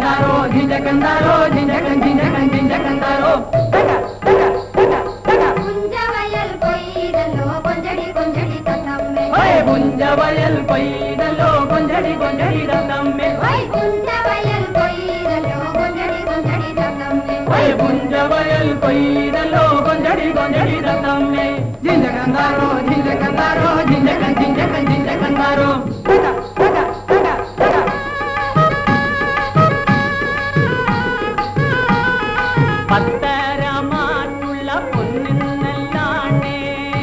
ജിഞ്ചകന്താരോ ജിഞ്ചകന്താരോ ജിഞ്ചകൻ ജിഞ്ചകൻ ജിഞ്ചകന്താരോ തക തക തക തക കുഞ്ചവയൽ കൊയ്തല്ലോ കൊഞ്ചടി കൊഞ്ചടി തത്തമ്മേ ഹേ പുഞ്ചവയൽ കൊയ്തല്ലോ കൊഞ്ചടി കൊഞ്ചടി തത്തമ്മേ വൈ കുഞ്ചവയൽ കൊയ്തല്ലോ കൊഞ്ചടി കൊഞ്ചടി തത്തമ്മേ ഹേ പുഞ്ചവയൽ കൊയ്തല്ലോ കൊഞ്ചടി കൊഞ്ചടി തത്തമ്മേ ജിഞ്ചകന്താരോ ജിഞ്ചകന്താരോ ജിഞ്ചകൻ ജിഞ്ചകൻ ജിഞ്ചകന്താരോ തക തക തക തക പത്തരമാറ്റുള്ള പൊന്നിന്നല്ലാണ്ടേ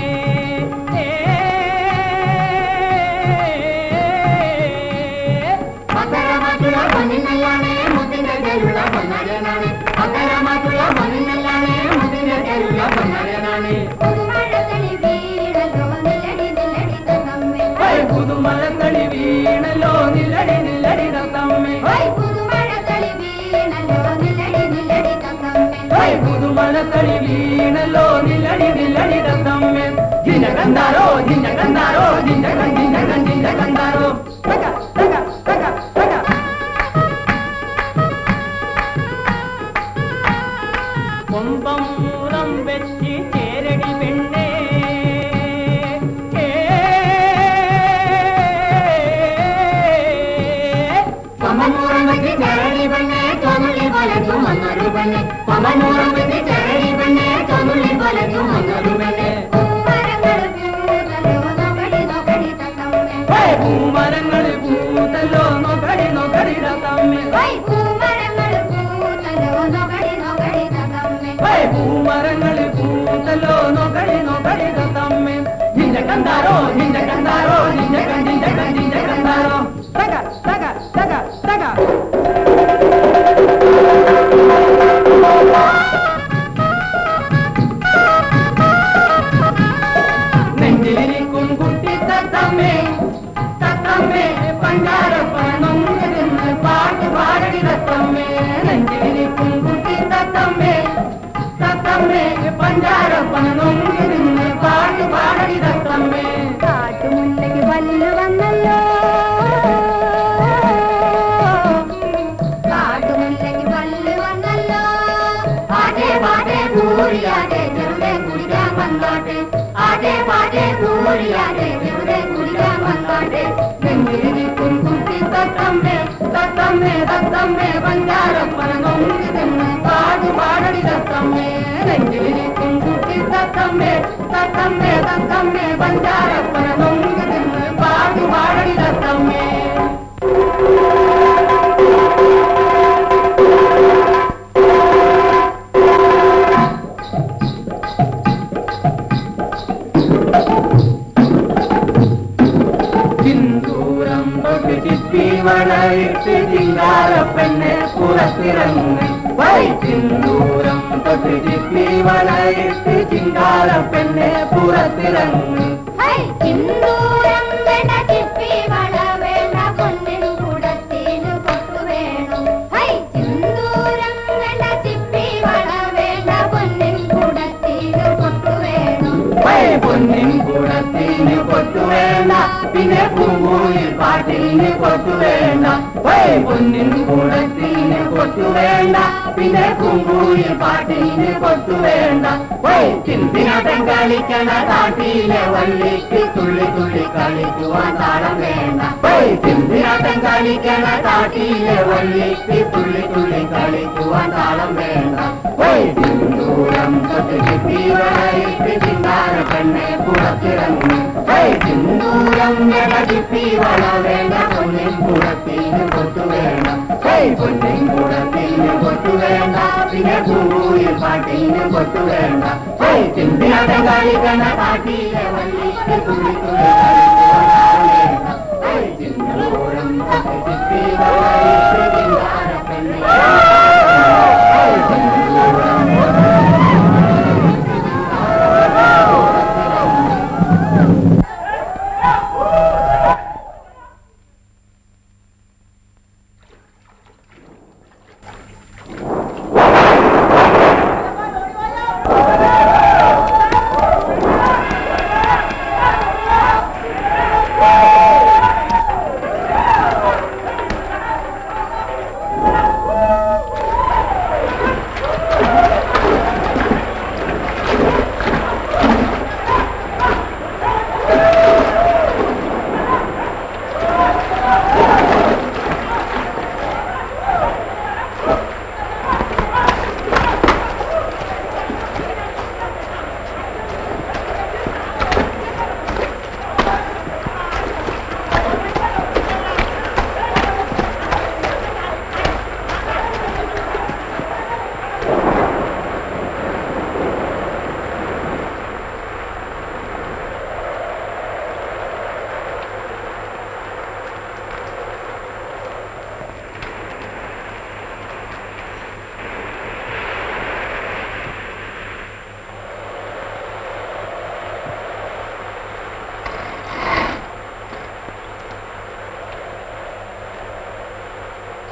പത്തരമാറ്റുള്ള പൊന്നിനല്ലാണേ മുത്തിന്റെ കയ്യിലുള്ള പൊന്നരനാണ് പത്തരമാറ്റുള്ള പൊന്നിനല്ലാണേ മുത്തിന്റെ കയ്യിലുള്ള പൊന്നരനാണ് പുതുമഴത്തളി വീടല്ലോ നിലടി നിലടി തത്തമ്മേ ഹേ പുതുമലത്തടി വീണല്ലോ നില്ലടി നില്ലടി തത്തമ്മേ വൈ പുതുമഴത്തളി വീണല്ലോ നിലടി നിലടി തത്തമ്മേ ഹേ പുതുമലത്തടി വീണല്ലോ നില്ലടി നില്ലടി തത്തമ്മേ ജിഞ്ചകന്താരോ ജിഞ്ചകന്താരോ ജിഞ്ചകൻ ജിഞ്ചകൻ ജിഞ്ചകന്താരോ തക തക തക തക കൊമ്പം മൂറം വെച്ച് ചേരടി പെണ്ണേ പമ്മൂറം വെച്ച് ചരടി പെണ്ണെ ചോന്നുള്ളി പോലെ ചുമന്നൊരു പെണ്ണെ പമ്മൂറം വെച്ച് ചരടി പെണ്ണെ ചോന്നുള്ളി പോലെ ചുമന്നൊരു പെണ്ണെ പൂമരങ്ങൾ പൂതല്ലോ നോക്കടി നോക്കടി തത്തമ്മേ ഹേ പൂമരങ്ങള് പൂത്തല്ലോ നോക്കടി നോക്കടി തത്തമ്മേ വൈ പൂമരങ്ങൾ പൂതല്ലോ നോക്കടി നോക്കടി തത്തമ്മേ ഹേ പൂമരങ്ങള് പൂത്തല്ലോ നോക്കടി നോക്കടി തത്തമ്മേ ജിഞ്ചകന്താരോ ജിഞ്ചകന്താരോ ജിഞ്ചകൻ ജിഞ്ചകൻ ജിഞ്ചകന്താരോ തക തക തക തക നെഞ്ചിലിരിക്കും കുട്ടി തത്തമ്മേ തത്തമ്മേ പണ്ടാരപ്പണം നിന്ന് പാട്ട് പാടടി തത്തമ്മേ നെഞ്ചിലിരിക്കും കുട്ടി തത്തമ്മേ തത്തമ്മേ പണ്ടാരപ്പണം നിന്ന് പാട്ട് പാടടി തത്തമ്മേ കാട്ടുമുല്ലയ്ക്ക് പല്ല് വന്നല്ലോ കാട്ടുമുല്ലയ്ക്ക് പല്ല് വന്നല്ലോ ആട്ടെ പാട്ടെ കൂടിയാട്ടെ ചെറുതെ കുടിക്കാൻ വന്നോട്ടെ ആട്ടെ പാട്ടെ കൂടിയാട്ടെ ചെറുതെ കുടിക്കാൻ വന്നോട്ടെ നെഞ്ചിലിരിക്കും കുട്ടി തത്തമ്മേ തത്തമ്മേ തത്തമ്മേ പഞ്ചാരപ്പണം നിന്ന് പാട്ട് പാടടി തത്തമ്മേ നെഞ്ചിലിരിക്കും കുട്ടി തത്തമ്മേ തത്തമ്മേ തത്തമ്മേ പഞ്ചാരപ്പണം നിന്ന് പാട്ട് പാടടി തത്തമ്മേ സിന്ദൂരം തൊട്ട് ചിപ്പി വളയിട്ട് ചിങ്കാരപ്പെണ്ണെ പുറത്തിറങ്ങ് വൈ സിന്ദൂരം തൊട്ട് ചിപ്പി വളയിട്ട് ചിങ്കാരപ്പെണ്ണെ പുറത്തിറങ്ങ് ഹൈ സിന്ദൂരം വേണ്ട ചിപ്പി വള വേണ്ട പൊന്നിനു കൂടത്തിനു കൊട്ടു വേണം ഹൈ സിന്ദൂരം വേണ്ട ചിപ്പി വള വേണ്ട പൊന്നിനു കൂടത്തിനു കൊട്ടു വേണം വൈ പൊന്നിൻ കുടത്തിന് കൊട്ടു വേണ്ട പിന്നെ പൂങ്കൂയിൽ പാട്ടിന് കൊട്ടു വേണ്ട വൈ പൊന്നിൻ കുടത്തിന് കൊട്ടു വേണ്ട പിന്നെ പൂങ്കൂയിൽ പാട്ടിന് കൊട്ടു വേണ്ട വൈ ചിന്തിനാട്ടം കളിക്കണ കാട്ടിലെ വള്ളിക്ക് തുള്ളി തുള്ളി കളിക്കുവാൻ താളം വേണ്ട വൈ ചിന്തിനാട്ടം കളിക്കണ കാട്ടിലെ വള്ളിക്ക് തുള്ളി തുള്ളി കളിക്കുവാൻ താളം വേണ്ട വൈ സിന്ദൂരം തൊട്ട് ചിപ്പി വളയിട്ട് ചിന്താര പെണ്ണെ പുറത്തിറങ്ങി വൈ സിന്ദൂരം വേണ്ട ചിപ്പി വള വേണ്ട പൊന്നിൻ കുടത്തിന് കൊട്ടു വേണ്ട വൈ പൊന്നിൻ കുടത്തിന് കൊട്ടു വേണ്ട പിന്നെ പൂങ്കൂയിൽ പാട്ടിന് കൊട്ടു വേണ്ട വൈ ചിന്തിനാട്ടം കളിക്കണ കാട്ടിലെ വള്ളിക്ക് തുള്ളി തുള്ളി കളിക്കുവാൻ താളം വേണ്ട വൈ സിന്ദൂരം തൊട്ട് ചിപ്പി വളയിട്ട് ചിന്താര പെണ്ണെ വൈ സിന്ദൂരം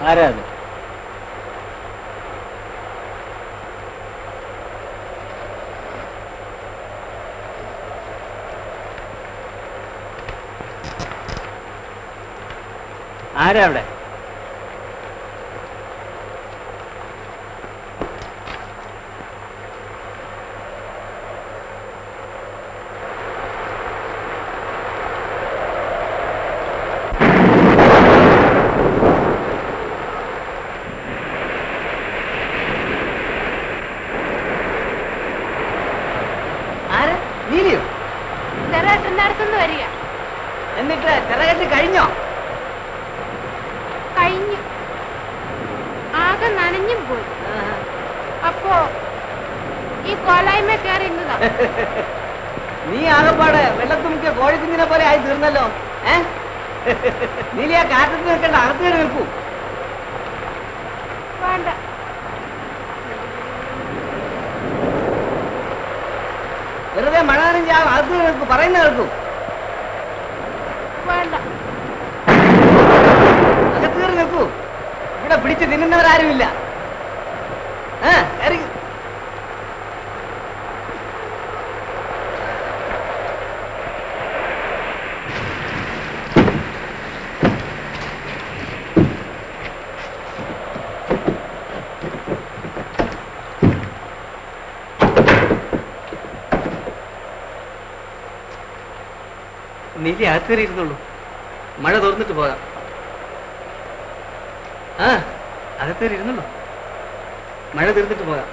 ആരാ അത് ആരാ അവിടെ ആര് നീലിയോ ചെറുകെട്ടുന്നിടത്തുനിന്ന് വരിക എന്നിട്ട് ചെറുകെട്ട് കഴിഞ്ഞോ കഴിഞ്ഞു ആകെ നനഞ്ഞും പോയി അപ്പോ ഈ കോലായ്മ കയറി ഇന്നതാ നീ ആകപ്പാട് വെള്ളത്തിൽ മുക്കിയ കോഴിക്കുഞ്ഞിനെ പോലെ ആയി തീർന്നല്ലോ ഏ നീലി ആ കാറ്റത്ത് നിൽക്കേണ്ട അകത്ത് കയറി നിൽക്കൂ വേണ്ട വെറുതെ മഴ നനഞ്ഞ് ആ അകത്ത് കയറി നിൽക്കൂ പറയുന്ന കേൾക്കൂ വേണ്ട അകത്ത് കയറി നിൽക്കൂ ഇവിടെ പിടിച്ച് തിന്നുന്നവരാരുമില്ല ആ കയറി നീലി അകത്ത് കയറി ഇരുന്നുള്ളൂ മഴ തുറന്നിട്ട് പോകാം ആ അകത്ത് കയറി ഇരുന്നുള്ളൂ മഴ തീർന്നിട്ട് പോകാം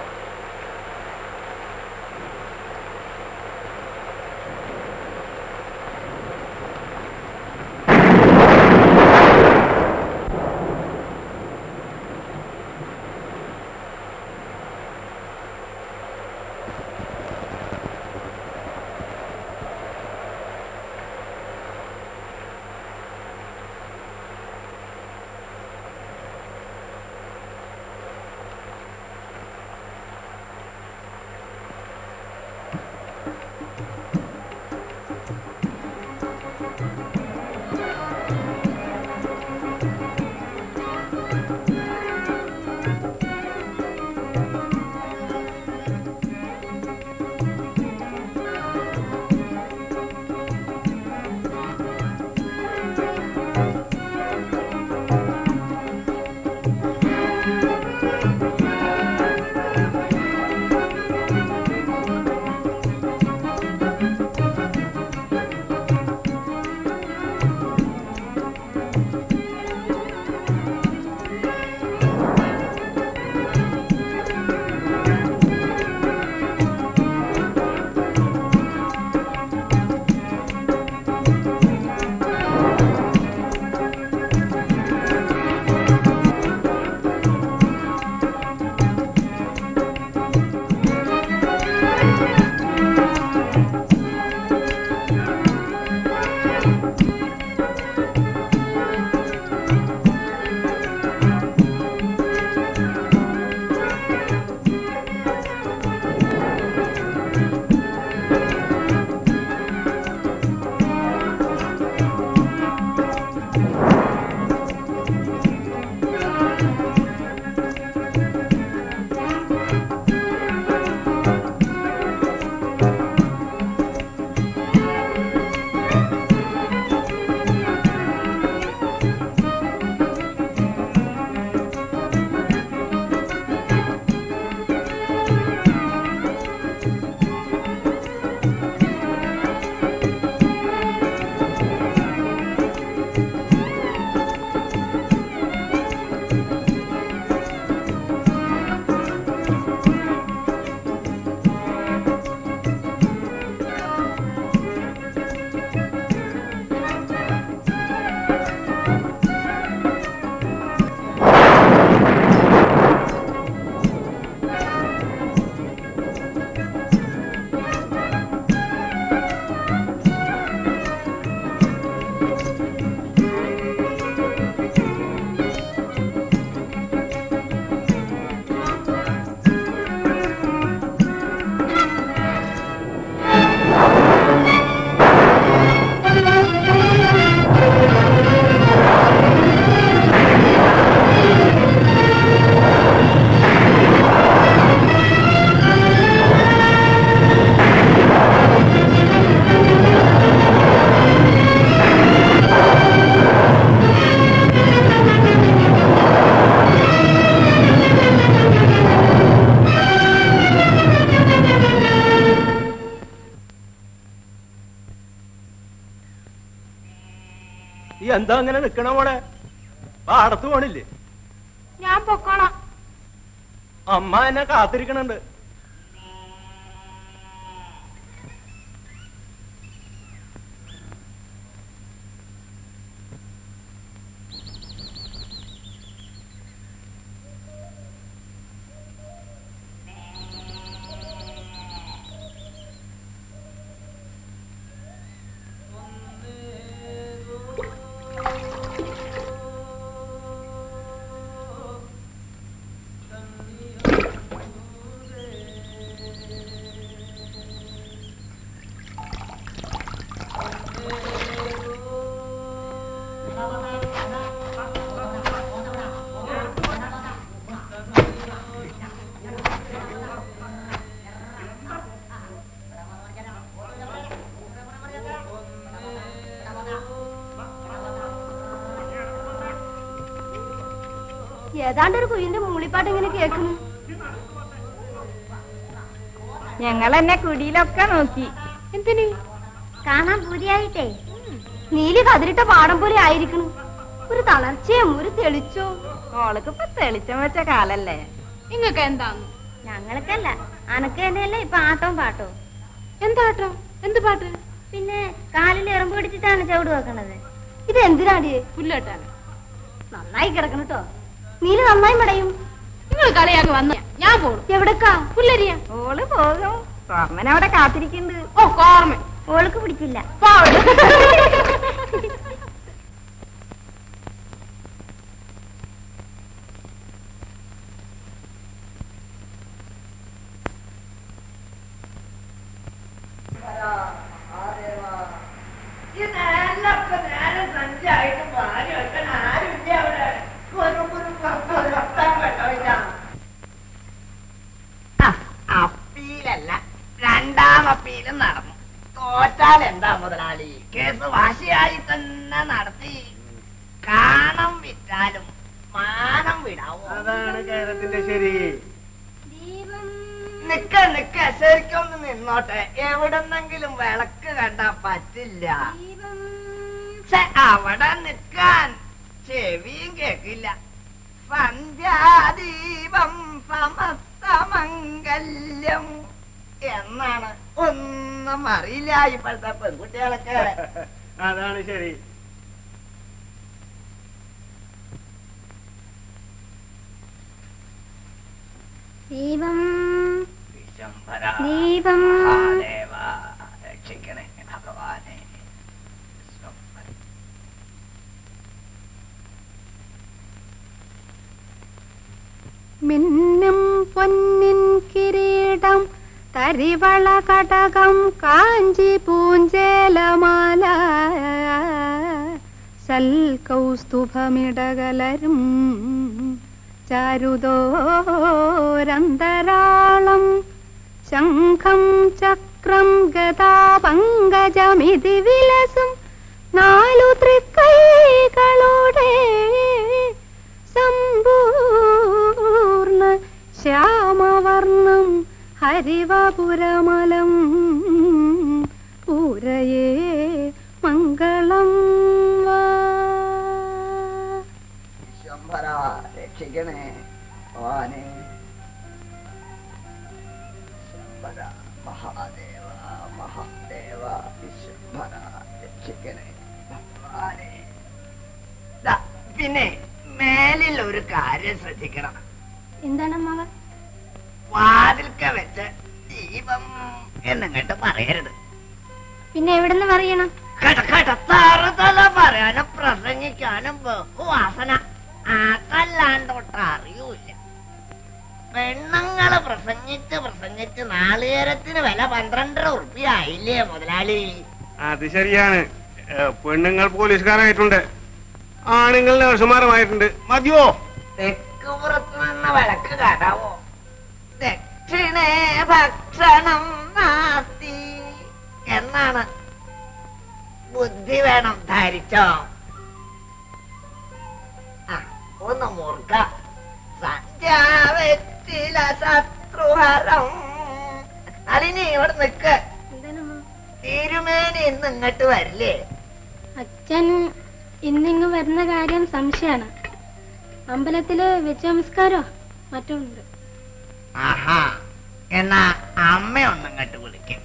എന്താ അങ്ങനെ നിക്കണ മോളെ പാടത്ത് പോണില്ലേ ഞാൻ പൊക്കോളാം അമ്മ എന്നെ കാത്തിരിക്കണുണ്ട് ഏതാണ്ട് ഒരു കുയിന്റെ മൂളിപ്പാട്ട് ഇങ്ങനെ കേൾക്കുന്നു ഞങ്ങൾ എന്നെ കുടിയിലൊക്കെ നോക്കി എന്തിന് കാണാൻ പൂതിയായിട്ടേ നീലി കതിരിട്ട പാടം പോലെ ആയിരിക്കണു ഒരു തളർച്ചയും ഒരു തെളിച്ചോ മോൾക്ക് ഇപ്പൊ തെളിച്ചം വെച്ച കാലല്ലേ നിങ്ങക്ക് എന്താന്ന് ഞങ്ങൾക്കല്ല അനക്ക് തന്നെയല്ലേ ഇപ്പൊ ആട്ടവും പാട്ടവും എന്താട്ടോ എന്ത് പാട്ട് പിന്നെ കാലിൽ എറുമ്പ് പിടിച്ചിട്ടാണ് ചവിട് വെക്കണത് ഇത് എന്തിനാടിയേ പുല്ലോട്ടാണ് നന്നായി കിടക്കണം കേട്ടോ നീല് നന്നായി മടയും നിങ്ങൾ കളിയാക്കി വന്ന ഞാൻ പോണു എവിടക്കാ പുല്ലരിയ ഓള് പോകും കോർമൻ അവിടെ കാത്തിരിക്കുന്നുണ്ട് ഓ കോർമ ഓൾക്ക് പിടിച്ചില്ല അപ്പീലല്ല രണ്ടാം അപ്പീലും നടന്നു തോറ്റാൽ എന്താ മുതലാളി കേസ് വാശിയായി തന്നെ നടത്തി കാണം വിറ്റാലും മാനം വിടാവോ അതാണ് കേരളത്തിന്റെ ശരി നിക്ക നിക്ക ശരിക്കൊന്ന് നിന്നോട്ടെ എവിടെന്നെങ്കിലും വിളക്ക് കണ്ടാ പറ്റില്ല ഛെ, അവിടെ നിക്കാൻ ചെവിയും കേക്കില്ല സന്ധ്യാദീപം സമസ്തമംഗല്യം എന്നാണ് ഒന്നും അറിയില്ല ഇപ്പോഴത്തെ പെൺകുട്ടികളൊക്കെ അതാണ് ശരി ദീപം വിശംഭര ദീപം മഹാദേവ രക്ഷിക്കണേ ഭഗവാനെ വിശ്വംഭര. മിന്നും പൊന്നിൻ കിരീടം തരിവള കടകം കാഞ്ചി പൂഞ്ചേലമാല സൽകൗസ്തുഭമിടകലരും ചാരുതോരന്തരാളം ശംഖം ചക്രം ഗതാപങ്കജമിതി വിലസും നാലു തൃക്കൈകളോടെ സമ്പൂർണ്ണ ശ്യാമവർണം ഹരിവപുരമലം പൂരയേ മംഗളം വാ വിശ്വംഭര രക്ഷിക്കണേ ഭഗവാനെ വിശ്വംഭര മഹാദേവ മഹാദേവ വിശ്വംഭര രക്ഷിക്കണേ ഭഗവാനെ ദാ, പിന്നെ മേലിൽ ഒരു കാര്യം ശ്രദ്ധിക്കണം എന്താണ് മക വാതിൽക്ക വെച്ച് ദീപം എന്നിങ്ങോട്ട് പറയരുത് പിന്നെ എവിടെന്ന് പറയണം കേട്ട കേട്ട തറുതല പറയാനും പ്രസംഗിക്കാനും ബഹുവാസന അതല്ലാണ്ടോട്ട് അറിയൂല പെണ്ണുങ്ങള് പ്രസംഗിച്ച് പ്രസംഗിച്ച് നാളികേരത്തിന് വില പന്ത്രണ്ടര ഉറുപ്പിക ആയില്ലേ മുതലാളി അത് ശരിയാണ് ഏ, പെണ്ണുങ്ങൾ പോലീസുകാരായിട്ടുണ്ട് ആണുങ്ങൾ നഴ്സുമാരുമായിട്ടുണ്ട് മതിയോ തെക്ക് പുറത്ത് നിന്ന് വിളക്ക് കാട്ടാവോ ദക്ഷിണേ ഭക്ഷണം നാസ്തി എന്നാണ് ബുദ്ധി വേണം ധരിച്ചോ ആ ഒന്ന് മുറുക്ക സന്ധ്യാവെറ്റില ശത്രുഹരം അലിനി ഇവിടെ നിക്ക് എന്താണ് തിരുമേനി ഇന്ന് ഇങ്ങോട്ട് വരില്ലേ അച്ഛൻ ഇന്നിങ്ങ് വരുന്ന കാര്യം സംശയമാണ് അമ്പലത്തില് വെച്ച് നമസ്കാരോ മറ്റോ ഉണ്ട് ആഹാ എന്നാ അമ്മ ഒന്നങ്ങോട്ട് വിളിക്കും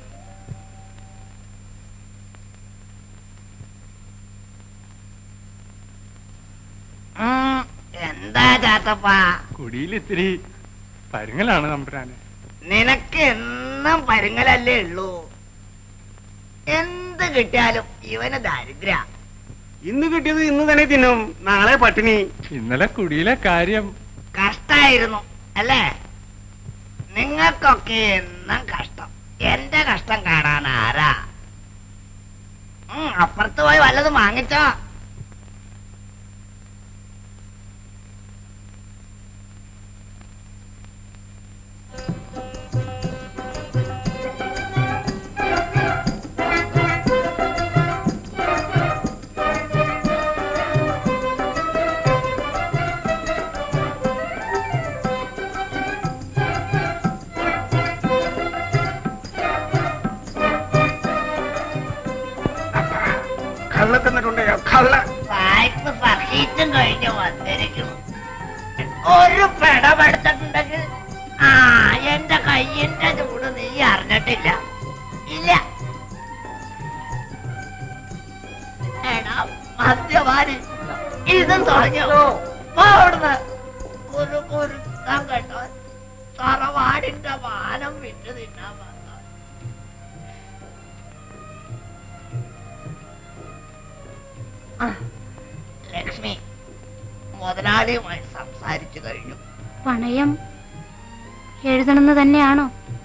ഉം, എന്താ ചാത്തപ്പാ കുടിയിൽ ഇത്തിരി പരുങ്ങലാണ് നമ്പുരാന് നിനക്ക് എന്നും പരുങ്ങലല്ലേ ഉള്ളൂ എന്ത് കിട്ടിയാലും ഇവന് ദരിദ്ര ഇന്ന് കിട്ടിയത് ഇന്ന് തന്നെ തിന്നും നാളെ പട്ടിണി ഇന്നലെ കുടിയിലെ കാര്യം കഷ്ടായിരുന്നു അല്ലേ നിങ്ങൾക്കൊക്കെ എന്നും കഷ്ടം എന്റെ കഷ്ടം കാണാൻ ആരാ ഉം, അപ്പുറത്ത് പോയി വല്ലതും വാങ്ങിച്ചോ കള്ള തന്നിട്ടുണ്ട് കള്ള വായ്പ സർഹീറ്റും കഴിഞ്ഞ് വന്നിരിക്കുന്നു ഒരു പെടമെടുത്തിട്ടുണ്ടെങ്കിൽ ആ എന്റെ കയ്യിന്റെ ചൂട് നീ അറിഞ്ഞിട്ടില്ല ഇല്ല എടാ മദ്യപാനി ഇതും തുടങ്ങി പോ അവിടുന്ന് ഒരു കുരുത്തം കേട്ടോ തറവാടിന്റെ മാനം വിറ്റ് തിന്നാൻ വന്ന ലക്ഷ്മി മുതലാളിയുമായി സംസാരിച്ചു കഴിഞ്ഞു പണയം എഴുതണമെന്ന് തന്നെയാണോ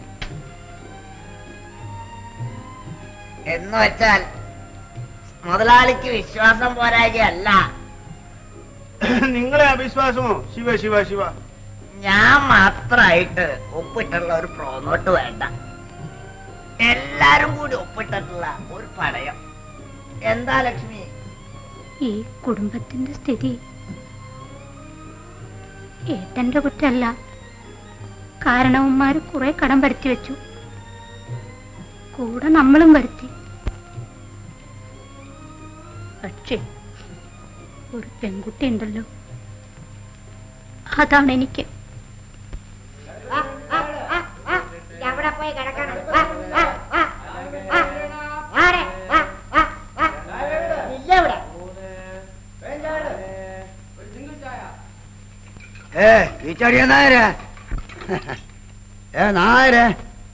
എന്ന് വെച്ചാൽ മുതലാളിക്ക് വിശ്വാസം പോരായ്കയല്ല നിങ്ങളെ അവിശ്വാസമോ ശിവ ശിവ ശിവ ഞാൻ മാത്രമായിട്ട് ഒപ്പിട്ടുള്ള ഒരു പ്രോനോട്ട് വേണ്ട എല്ലാരും കൂടി ഒപ്പിട്ടിട്ടുള്ള ഒരു പടയം എന്താ ലക്ഷ്മി ഈ കുടുംബത്തിന്റെ സ്ഥിതി ഏട്ടന്റെ കുറ്റല്ല കാരണവന്മാര് കുറെ കടം വരുത്തി വെച്ചു കൂടെ നമ്മളും വരുത്തി പക്ഷേ ഒരു പെൺകുട്ടി ഉണ്ടല്ലോ അതാണ് എനിക്ക് എവിടെ പോയി കിടക്കണം വാ, വാ, വാ, വാ. വാരെ, വാ, വാ, വാ. ഇല്ല ഇവിടെ. ഏ ഈ ചടിയ നായരെ ഏ നായരെ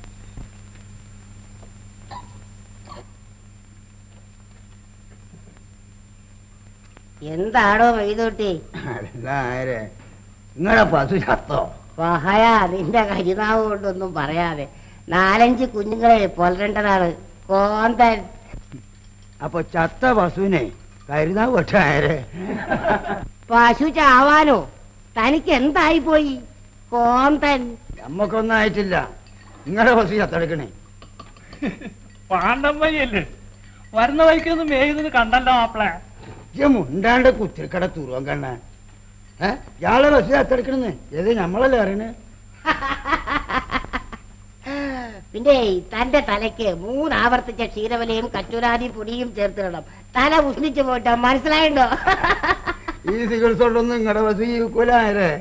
എന്താണോ മെയ്തൂട്ടി നായരെ നിങ്ങളുടെ പശു ചത്തോ പഹയ നിന്റെ കരിനാവ് കൊണ്ടൊന്നും പറയാതെ നാലഞ്ച് കുഞ്ഞുങ്ങളെ പൊലരേണ്ടതാണ് കോന്തൻ അപ്പൊ ചത്ത പശുവിനെ കരുതാ പക്ഷെ നായരെ പശു ചാവാനോ തനിക്ക് എന്തായി പോയി കോന്തൻ നമ്മക്കൊന്നും ആയിട്ടില്ല നിങ്ങളുടെ പശു ചത്തെടുക്കണേ പാണ്ടമ്മയല്ലേ വരുന്ന വഴിക്കൊന്നും മേയുന്നത് കണ്ടല്ലോ മാപ്പിളെ ഈ മുണ്ടാണ്ട് കുത്തിരിക്കട തുറുവൻ കണ്ണ ഏ ഇയാളെ പശു ചത്തെടുക്കണെന്ന് ഏത് നമ്മളല്ലേ അറിയണേ പിന്നെ തന്റെ തലയ്ക്ക് മൂന്നാവർത്തിച്ച ക്ഷീരവലയും കച്ചൂരാതി പൊടിയും ചേർത്തിടണം തല ഉഷ്ണിച്ചു പോയിട്ടോ മനസ്സിലായണ്ടോ ഈ ചികിത്സ കൊണ്ടൊന്നും നിങ്ങളുടെ പശു ജീവിക്കൂലായരെ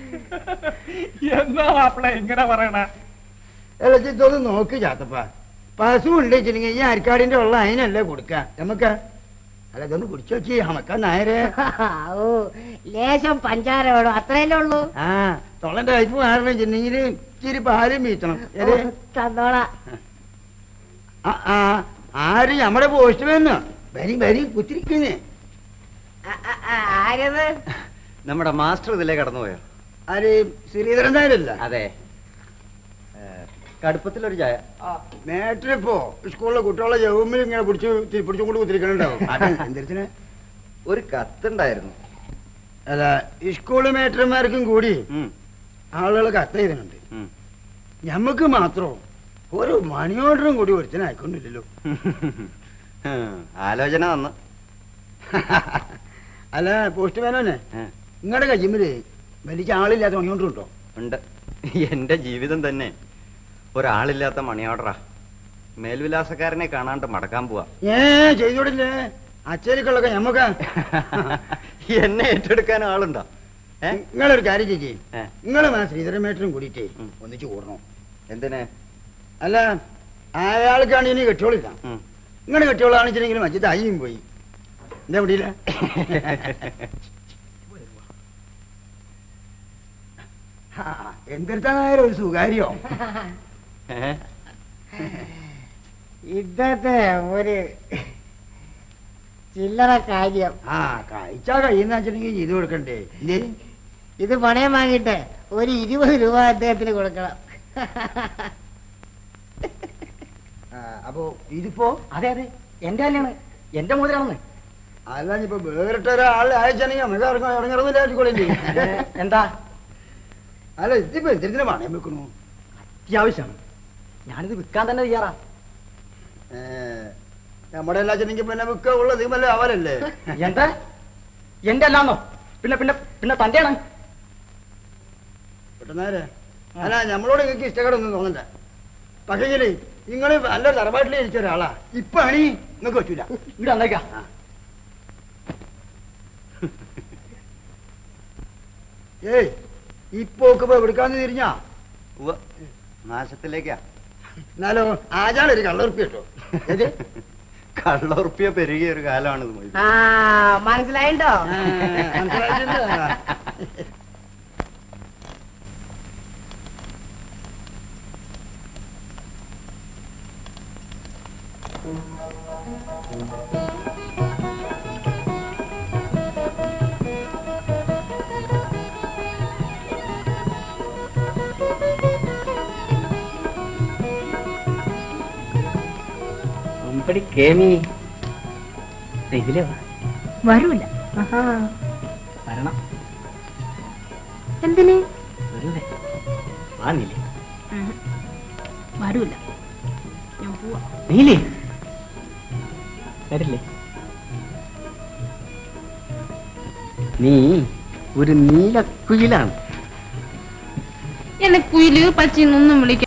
എന്താ മാപ്പിളെ ഇങ്ങനെ പറയണ ഇതൊന്ന് നോക്ക് ചാത്തപ്പ പശു ഉണ്ട് വെച്ചിട്ടുണ്ടെങ്കിൽ ഈ അരിക്കാടിന്റെ ഉള്ള അതിനല്ലേ കൊടുക്ക നമുക്ക് അല്ല ഇതൊന്ന് കുടിച്ചു വെച്ച് ഹമക്ക നായരെ ഓ ലേശം പഞ്ചാര വേണം അത്രയല്ലേ ഉള്ളൂ ആ തൊള്ളന്റെ കയ്പ് മാറണം വെച്ചിട്ടുണ്ടെങ്കിൽ ഇച്ചിരി പാലും വീത്തണം ഏത്? തന്നോളാ ആ, ആ, ആര് നമ്മുടെ പോസ്റ്റ് വന്നോ വരി വരി കുത്തിരിക്കുന്നേ ആരത് നമ്മുടെ മാസ്റ്റർ ഇതിലേ കടന്നുപോയോ ആര് ശ്രീധരൻ നായരല്ല അതെ കടുപ്പത്തിലൊരു ചായ മേട്ടറിപ്പോ സ്കൂളിലെ കുട്ടികളെ ജവുമ്മിൽ ഇങ്ങനെ പിടിച്ചു പിടിച്ചും കൊണ്ട് കുത്തിരിക്കണുണ്ടാവും എന്തിനു ഒരു കത്തുണ്ടായിരുന്നു അല്ല ഈ സ്കൂള് മേട്ടർമാർക്കും കൂടി ഉം, ആളുകൾ കത്ത് ചെയ്തിട്ടുണ്ട് ഉം. ഞമ്മക്ക് മാത്രം ഒരു മണി ഓർഡറും കൂടി ഒരുത്തിന് അയക്കൊണ്ടില്ലല്ലോ ഉം, ആലോചന വന്ന് അല്ല പോസ്റ്റ് മാനോനെ ഏ, നിങ്ങളുടെ കയ്യുമ്മില് വലിയ ആളില്ലാത്ത മണി ഓർഡർ ഉണ്ടോ ഉണ്ട് എന്റെ ജീവിതം തന്നെ ഒരാളില്ലാത്ത മണി ഓർഡറാ മേൽവിലാസക്കാരനെ കാണാണ്ട് മടക്കാൻ പോവാ ഏ ചെയ്തോടില്ലേ അച്ചേരിക്കുള്ളൊക്കെ ഞമ്മക്ക് എന്നെ ഏറ്റെടുക്കാൻ ആളുണ്ടോ ഏ നിങ്ങളൊരു കാര്യം ചെയ്യേ ഏ. നിങ്ങളും ആ ശ്രീധരമേട്ടനും കൂടിയിട്ടേ ഉം. ഒന്നിച്ച് കൂടണം എന്തിന് അല്ല അയാൾക്കാണ് ഇനി കെട്ടിയോളില്ല ഉം. നിങ്ങളുടെ കെട്ടിയോളാണെന്ന് വെച്ചിട്ടുണ്ടെങ്കിൽ മറ്റേ അയ്യും പോയി എന്താ പിടിയില്ല എന്തെടുത്താനായാലും ഒരു സുകാര്യോ ഏ? ഇന്നത്തെ ഒരു ചില്ലറ കാര്യം ആ കഴിച്ചാ കഴിയുന്ന വെച്ചിട്ടുണ്ടെങ്കിൽ ചെയ്തു കൊടുക്കണ്ടേ ഇല്ലേ ഇത് പണയം വാങ്ങിയിട്ട് ഒരു ഇരുപത് രൂപ അദ്ദേഹത്തിന് കൊടുക്കണം ആ, അപ്പൊ ഇതിപ്പോ അതെ അതെ എന്റെ തന്നെയാണ് എന്റെ മുതലാണെന്ന് അല്ല ഇപ്പൊ വേറിട്ട ഒരാൾ അയച്ചാണെങ്കിൽ നമുക്ക് ഇറങ്ങാൻ ഇറങ്ങുന്നില്ല എന്താ അല്ല ഇതിപ്പോ എന്തിനാ പണയം വെക്കണു അത്യാവശ്യമാണ് ഞാനിത് വിൽക്കാൻ തന്നെ തയ്യാറാ ഏ, നമ്മുടെ എല്ലാ ചെന്നെങ്കിൽ പിന്നെ വിൽക്ക ഉള്ളത് വല്ല അവരല്ലേ എന്താ എന്റെ അല്ലാന്നോ പിന്നെ പിന്നെ പിന്നെ തന്റെയാണ് പെട്ടെന്നേരെ അല്ല നമ്മളോട് നിങ്ങൾക്ക് ഇഷ്ടക്കേടൊന്നും തോന്നണ്ട പക്ഷേങ്കില് നിങ്ങൾ നല്ലൊരു തറവാട്ടിൽ ഇരിച്ച ഒരാളാ ഇപ്പൊ അണി നിങ്ങൾക്ക് പറ്റൂല ഇവിടെ വന്നേക്കാ ഏയ് ഈ പോക്ക് ഇപ്പൊ എടുക്കാന്ന് തിരിഞ്ഞാ ഉവ്വ്. നാശത്തിലേക്കാ എന്നാലോ ആചാരം കള്ളുറപ്പി കേട്ടോ ഏത് കള്ളുറുപ്പിയ പെരുകിയ ഒരു കാലമാണിത് മൊയ്തു ആ മനസ്സിലായിട്ടോ ആ, മനസ്സിലായിട്ടുണ്ട്. അമ്പടി കേമി ഇതിലേ വാ. വരൂല വരണം എന്തിന് വെറുതെ വാ നീലേ വരൂല ഞാൻ പോവാ നീലേ വരില്ലേ നീ ഒരു നീലക്കുയിലാണ് എന്നെ കുയില് പച്ചിന്നൊന്നും വിളിക്കാം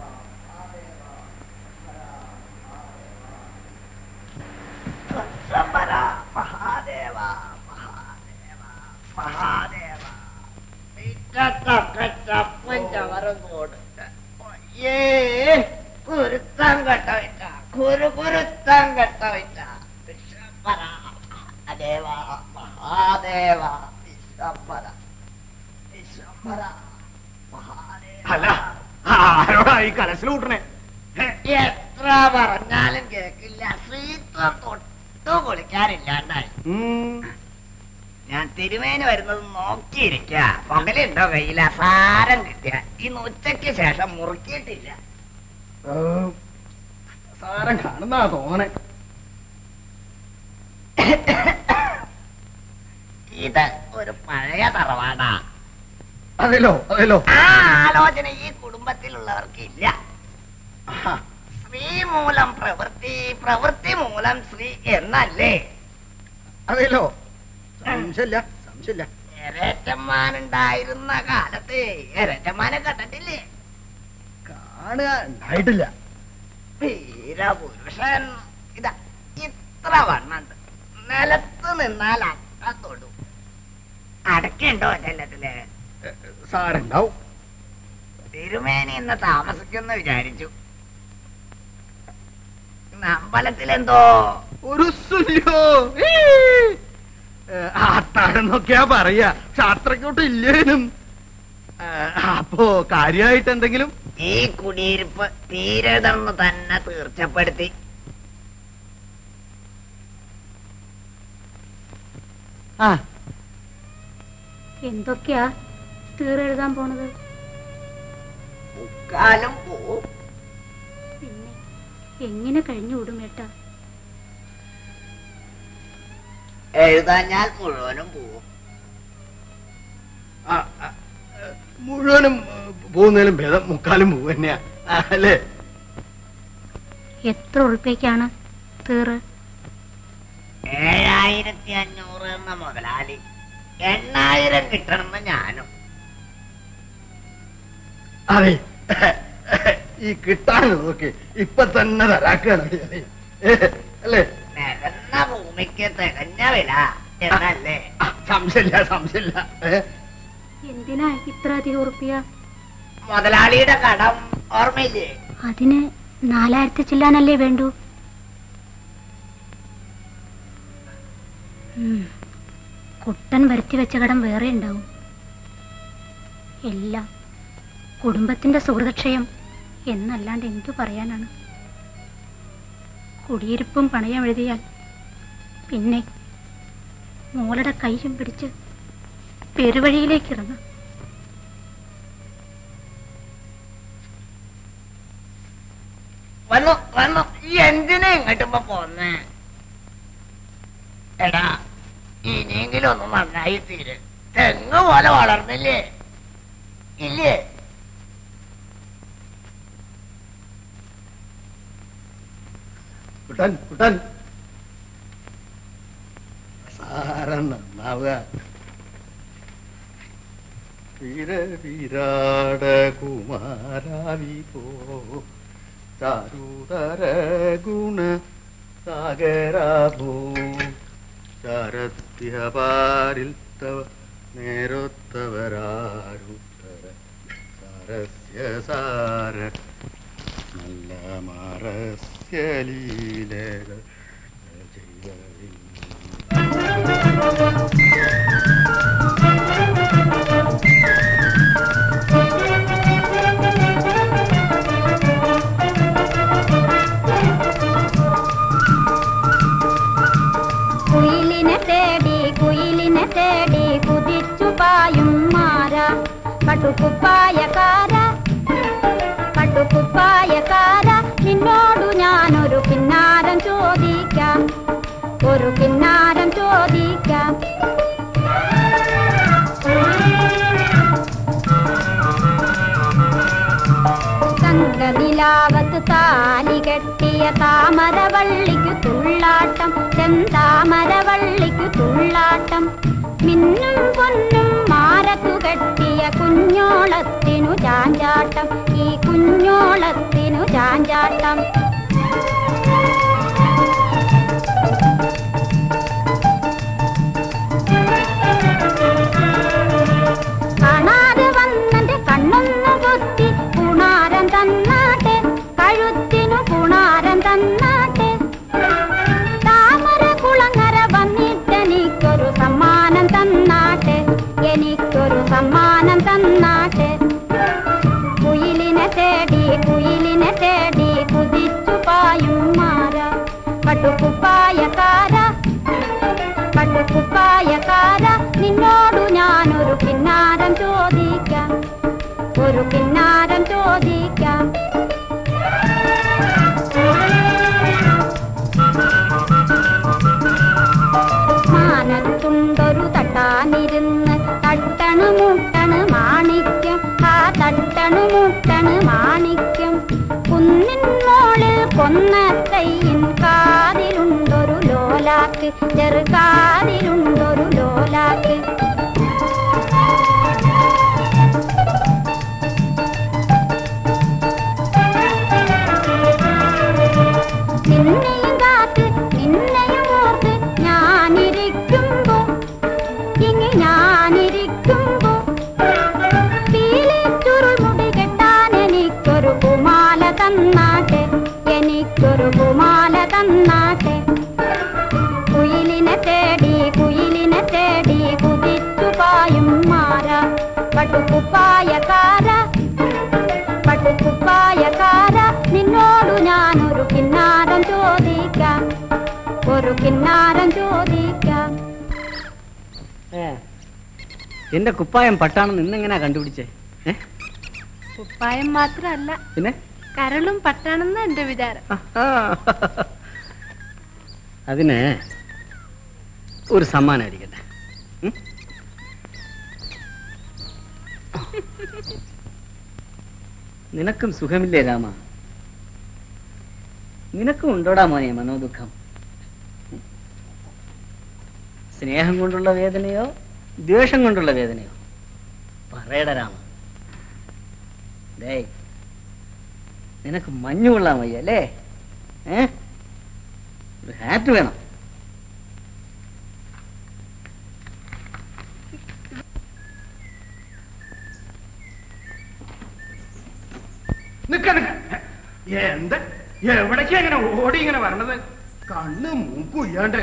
കുരുത്തം കെട്ടവിറ്റ കുരു കുരുത്തം കെട്ടവിറ്റ വിശ്വംഭര ദേവ മഹാദേവ വിശ്വംഭര വിശ്വംഭര അല്ല ആരോടാ ഈ കലശൽ കൂട്ടണേ എത്ര പറഞ്ഞാലും കേക്കില്ല ശ്രീത്വം തൊട്ടു കുളിക്കാനില്ലാണ്ടായി ഞാൻ തിരുമേന് വരുന്നത് നോക്കിയിരിക്ക പകലുണ്ടോ കയ്യിൽ അസാരം കിട്ടിയ ഇന്ന് ഉച്ചയ്ക്ക് ശേഷം മുറുക്കിയിട്ടില്ല സാരം കാണുന്നാ തോന്നണേ ഇത് ഒരു പഴയ തറവാടാ അതെല്ലോ അതെല്ലോ ആ ആലോചന ഈ കുടുംബത്തിലുള്ളവർക്ക് ഇല്ല സ്ത്രീ മൂലം പ്രവൃത്തി പ്രവൃത്തി മൂലം സ്ത്രീ എന്നല്ലേ അതെല്ലോ സംശയമില്ല സംശയമില്ല എരേറ്റമ്മാനുണ്ടായിരുന്ന കാലത്ത് എരേറ്റമ്മാനെ കണ്ടിട്ടില്ലേ കാണുക ഉണ്ടായിട്ടില്ല വീരപുരുഷൻ ഇതാ ഇത്ര വണ്ണുണ്ട് നിലത്ത് നിന്നാൽ അക്ക തൊടും അടക്കുണ്ടോ ചെല്ലത്തില് സാറുണ്ടാവും തിരുമേനി ഇന്ന് താമസിക്കുമെന്ന് വിചാരിച്ചു ഇന്ന് അമ്പലത്തിലെന്തോ ഒരു സുല്യോ അത്താഴെന്നൊക്കെയാ പറയാ പക്ഷെ അത്രയ്ക്കോട്ട് ഇല്ലേനും ഏ, അപ്പോ കാര്യമായിട്ട് എന്തെങ്കിലും ഈ കുടിയിരിപ്പ് തീരതെന്ന് തന്നെ തീർച്ചപ്പെടുത്തി ആ എന്തൊക്കെയാ തീറെഴുതാൻ പോണത് മുക്കാലും പോവും പിന്നെ എങ്ങനെ കഴിഞ്ഞു വിടുമേട്ടാ എഴുതാഞ്ഞാൽ മുഴുവനും പോവും ആ, ആ, ഏ, മുഴുവനും ഏ, പോകുന്നതിലും ഭേദം മുക്കാലും പോകും തന്നെയാ ആ, അല്ലേ എത്ര ഉറുപ്പ്യക്കാണ് തീറ് ഏഴായിരത്തി അഞ്ഞൂറ് എന്ന മുതലാളി എണ്ണായിരം കിട്ടണമെന്ന് ഞാനും അതെ ഈ കിട്ടാൻ നോക്കി ഇപ്പൊ തന്നെ തരാക്കാണ് അല്ലേ നിരന്ന ഭൂമിക്ക് എനിക്ക് തികഞ്ഞ വില എന്നല്ലേ ആ, സംശയമില്ല സംശയമില്ല ഏ? എന്തിനാ ഇത്ര അധികം ഉറുപ്പിയ മുതലാളിയുടെ കടം ഓർമ്മയില്ലേ അതിന് നാലായിരത്തി ചില്ലാനല്ലേ വേണ്ടു ഉം. കുട്ടൻ വരുത്തി വെച്ച കടം വേറെ ഉണ്ടാവും എല്ലാം കുടുംബത്തിന്റെ സുഹൃതക്ഷയം എന്നല്ലാണ്ട് എന്തു പറയാനാണ് കുടിയിരിപ്പും പണയം എഴുതിയാൽ പിന്നെ മോളുടെ കൈയും പിടിച്ച് പെരുവഴിയിലേക്ക് ഇറങ്ങാം വന്നു വന്നു ഈ എന്തിനാ ഇങ്ങോട്ട് ഇപ്പൊ പോന്നേ എടാ ഇനിയെങ്കിലും ഒന്ന് നന്നായി തീര് തെങ്ങ് പോലെ വളർന്നില്ലേ ഇല്ലേ കുട്ടൻ കുട്ടൻ സാരം നന്നാവുക വീര വിരാട കുമാരാവി പോ ചാരുതര ഗുണ സാഗരാഭൂ ചാരത്യപാരിൽ തവ നേരൊത്തവരാരുത്തര സാരസ്യ സാര നല്ല മറസ്യ ലീലകൾ ചെയ്തതിൻ കുയിലിനെ തേടി കുയിലിനെ തേടി കുതിച്ചു പായും മാര പട്ടുകുപ്പായക്കാര പട്ടുകുപ്പായക്കാര നിന്നോടു ഞാനൊരു കിന്നാരം ചോദിക്കാം ഒരു കിന്നാരം ചോദിക്കാം സംഘനിലാവത്ത് താലി കെട്ടിയ താമരവള്ളിക്കു തുള്ളാട്ടം ചെന്താമരവള്ളിക്കു തുള്ളാട്ടം മിന്നും പൊന്നും മാരത്തു കെട്ടിയ കുഞ്ഞോളത്തിനു ചാഞ്ചാട്ടം ഈ കുഞ്ഞോളത്തിനു ചാഞ്ചാട്ടം കാണാതെ വന്നെന്റെ കണ്ണൊന്നു പൊത്തി പുണാരം തന്നാട്ടെ കഴുത്തിനു പുണാരം തന്നാട്ടെ താമര കുളങ്ങര വന്നിട്ടെനിക്കൊരു സമ്മാനം തന്നാട്ടെ എനിക്കൊരു സമ്മാനം തന്നാട്ടെ കുയിലിനെ തേടി കുയിലിനെ തേടി കുതിച്ചു പായും മാര പട്ടുകുപ്പായക്കാര പട്ടുകുപ്പായക്കാര നിന്നോടു ഞാനൊരു കിന്നാരം ചോദിക്കാം ഒരു കിന്നാരം ചോദിക്കാം മാനത്തുണ്ടൊരു തട്ടാനിരുന്ന് തട്ടണു മുട്ടണ് മാണിക്യം ആ തട്ടണു മുട്ടണ് മാണിക്യം കുന്നിൻ മോളിൽ കൊന്നത്തയ്യൻ കാതിലുണ്ടൊരു ലോലാക്ക് ചെറുകാതിലുണ്ടൊരു ലോലാക്ക് നിന്നെയും കാത്ത് നിന്നെയും ഓർത്ത് ഞാനിരിക്കുമ്പോ ഇങ്ങി ഞാനിരിക്കുമ്പോ പീലിച്ചുരുൾ മുടി കെട്ടാൻ എനിക്കൊരു കുമാല തന്നാട്ടെ എനിക്കൊരു കുമാല തന്നാട്ടെ കുയിലിനെ തേടി കുയിലിനെ തേടി കുതിച്ചു പായും മാര പട്ടുകുപ്പായക്കാര പട്ടുകുപ്പായക്കാര നിന്നോടു ഞാനൊരു കിന്നാരം ചോദിക്കാം ഒരു കിന്നാരം ചോദിക്കാം ഏ, എന്റെ കുപ്പായം പട്ടാണെന്ന് ഇന്നെങ്ങനെയാ കണ്ടുപിടിച്ചേ ഏ കുപ്പായം മാത്രല്ല പിന്നെ കരളും പട്ടാണെന്ന് എന്റെ വിചാരം അതിന് ഒരു സമ്മാനം ഇരിക്കട്ടെ ഉം? നിനക്കും സുഖമില്ലേ രാമ നിനക്കും ഉണ്ടോടാ മോനെ മനോദുഃഖം ഉം? സ്നേഹം കൊണ്ടുള്ള വേദനയോ ദ്വേഷം കൊണ്ടുള്ള വേദനയോ പറയട രാമ ദേ നിനക്ക് മഞ്ഞു കൊള്ളാൻ വയ്യ അല്ലേ ഏ ഒരു ഹാറ്റ് വേണം നിക്ക നിക്ക എന്ത് എവിടേക്കാ ഇങ്ങനെ ഓടി ഇങ്ങനെ വരണത് കണ്ണ് മൂക്കും ഇല്ലാണ്ട്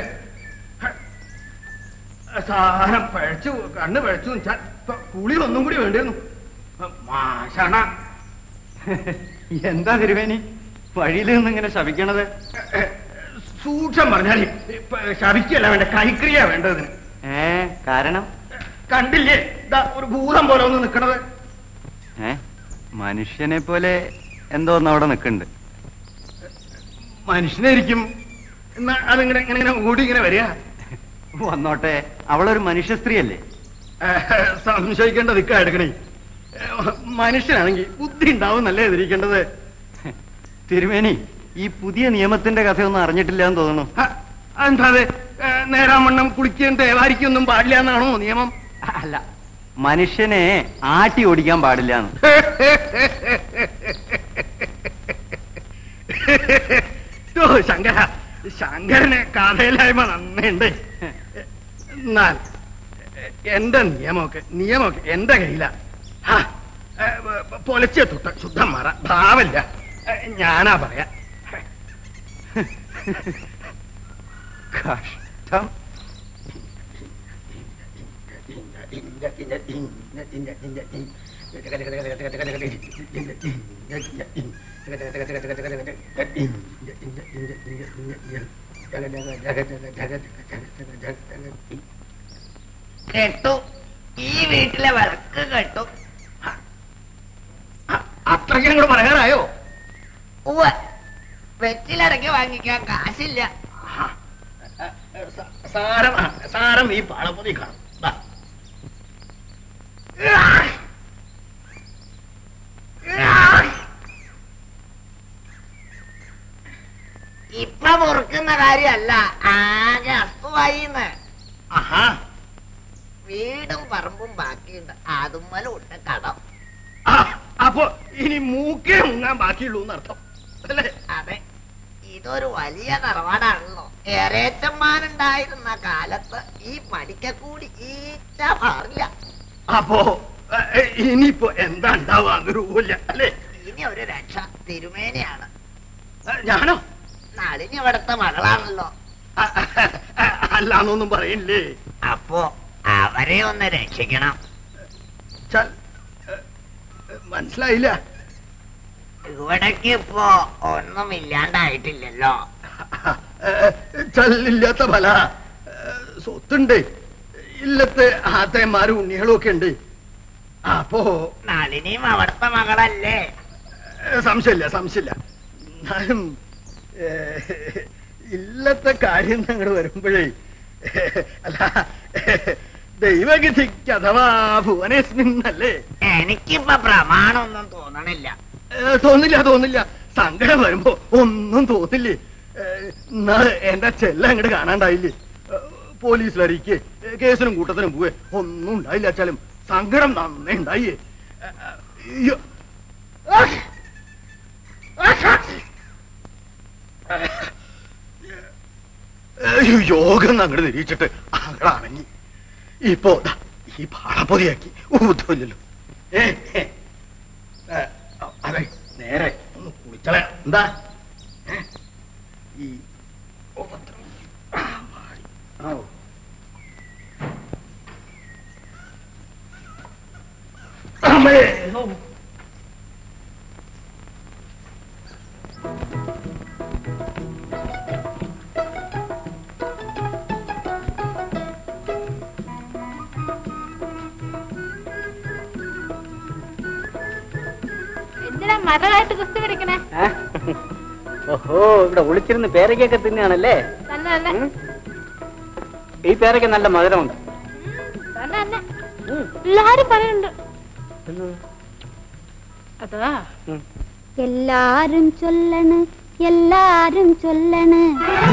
സാധനം പഴച്ചു കണ്ണ് പഴച്ചു വെച്ചാൽ ഇപ്പൊ കുളി ഒന്നും കൂടി വേണ്ടിയിരുന്നു മാഷണ എന്താ തിരുവേനി വഴിയിൽ നിന്ന് ഇങ്ങനെ ശപിക്കണത് സൂക്ഷം പറഞ്ഞാൽ ശവിക്കല്ല വേണ്ട കൈക്രിയ വേണ്ടതിന് ഏ കാരണം കണ്ടില്ലേ ഇതാ ഒരു ഭൂതം പോലെ ഒന്ന് നിക്കണത് ഏ മനുഷ്യനെ പോലെ എന്തോ ഒന്ന് അവിടെ നിൽക്കുന്നുണ്ട് മനുഷ്യനായിരിക്കും എന്നാ അതിങ്ങനെ ഇങ്ങനെ ഇങ്ങനെ ഓടി ഇങ്ങനെ വരിക വന്നോട്ടെ അവളൊരു മനുഷ്യ സ്ത്രീയല്ലേ ഏഹ്, സംശയിക്കേണ്ട നിക്ക എടുക്കണേ ഏഹ്, മനുഷ്യനാണെങ്കിൽ ബുദ്ധി ഉണ്ടാവും നല്ലേ എതിരിക്കേണ്ടത് തിരുമേനി ഈ പുതിയ നിയമത്തിന്റെ കഥയൊന്നും അറിഞ്ഞിട്ടില്ല എന്ന് തോന്നുന്നു എന്താ അത് ഏഹ്, നേരാവണ്ണം കുളിക്കുകയും തേവാരിക്കൊന്നും പാടില്ല എന്നാണോ നിയമം അല്ല മനുഷ്യനെ ആട്ടി ഓടിക്കാൻ പാടില്ല ഓ ശങ്കര ശങ്കരന് കഥയിലായ്മ നന്നുണ്ട് എന്നാൽ എന്റെ നിയമമൊക്കെ നിയമമൊക്കെ എന്റെ കയ്യില പൊലച്ച തൊട്ട ശുദ്ധം മാറ ഭാവല്ല ഏ, ഞാനാ പറയാ കഷ്ടം കേട്ടു ഈ വീട്ടിലെ വിളക്ക് കേട്ടു അത്രയ്ക്ക് അങ്ങോട്ട് പറയാനായോ ഉവ്വ വെറ്റിലിറങ്ങി വാങ്ങിക്കാൻ കാശില്ല സാരം ആ, സാരം ഈ പാളപ്പൊതി കാണും ദാ. ഇപ്പൊ മുറുക്കുന്ന കാര്യല്ല ആകെ അസുവായിന്ന് ആഹാ വീടും പറമ്പും ബാക്കിയുണ്ട് അതുമ്മലും ഉണ്ട് കടം ആ, അപ്പൊ ഇനി മൂക്കേ മുങ്ങാൻ ബാക്കിയുള്ളൂ എന്നർത്ഥം അല്ലേ അതെ ഇതൊരു വലിയ തറവാടാണല്ലോ ഏറേറ്റന്മാരുണ്ടായിരുന്ന കാലത്ത് ഈ മടിക്കൂടി ഈറ്റ മാറില്ല അപ്പോ ഏ, ഇനിയിപ്പോ എന്താ ഉണ്ടാവാന്ന് രൂപമില്ല അല്ലേ ഇനി ഒരു രക്ഷ തിരുമേനിയാണ് ഏ, ഞാനോ നളിനി ഇവിടുത്തെ മകളാണല്ലോ ആ, ആ, അല്ലാന്നൊന്നും പറയില്ലേ അപ്പോ അവരെ ഒന്ന് രക്ഷിക്കണം ചൽ, ഏ, മനസ്സിലായില്ല ഇവിടേക്ക് ഇപ്പോ ഒന്നും ഇല്ലാണ്ടായിട്ടില്ലല്ലോ ഏ, ചല്ലില്ലാത്ത ഫല ഏ, സ്വത്തുണ്ട് ഇല്ലത്തെ ആത്തയന്മാരും ഉണ്ണികളും ഒക്കെ ഉണ്ട് അപ്പോ നളിനിയും അവിടുത്തെ മകളല്ലേ ഏ, സംശയമില്ല സംശയമില്ല എന്നാലും ഏ, ഇല്ലത്തെ കാര്യം അങ്ങോട്ട് വരുമ്പോഴേ അല്ല ദൈവഗതിക്ക് അഥവാ ഭുവനേസ്മിൻ അല്ലേ എനിക്കിപ്പോ പ്രമാണമൊന്നും തോന്നണില്ല ഏ, തോന്നില്ല തോന്നില്ല സങ്കടം വരുമ്പോ ഒന്നും തോന്നില്ലേ ഏ, എന്നാ എന്റെ ചെല്ല അങ്ങോട്ട് കാണാണ്ടായില്ലേ ഏ, പോലീസിൽ അറിയിക്കേ ഏ, കേസിനും കൂട്ടത്തിനും പോവേ ഒന്നും ഉണ്ടായില്ല വെച്ചാലും സങ്കടം നന്നേ ഉണ്ടായേ ഏ, അയ്യോ. ഏ, യോഗം അങ്ങോട്ട് നിരീക്ഷിച്ചിട്ട് അങ്ങടാണെങ്കിൽ ഇപ്പോ ദാ ഈ പാളപ്പൊതിയാക്കി ഊത്തുമില്ലല്ലോ ഏ ഏ ഏ, അതെ നേരെ ഒന്ന് കുളിച്ചളയാ എന്താ ഏ? ഈ ഉപദ്രവം. ആ, മാറി. ആ, ഓ. അമ്മേ, ഓ. എന്തിനാ മരമായിട്ട് കുസ്തി പിടിക്കണേ ഓഹോ ഇവിടെ ഒളിച്ചിരുന്ന് പേരയ്ക്കൊക്കെ തിന്നാണല്ലേ തന്നെ തന്നെ ഈ പേരയ്ക്ക് നല്ല മധുരമുണ്ട് തന്നെ തന്നെ എല്ലാരും പറയുന്നുണ്ട് അതാ എല്ലാരും ചൊല്ലണ് എല്ലാരും ചൊല്ലണ്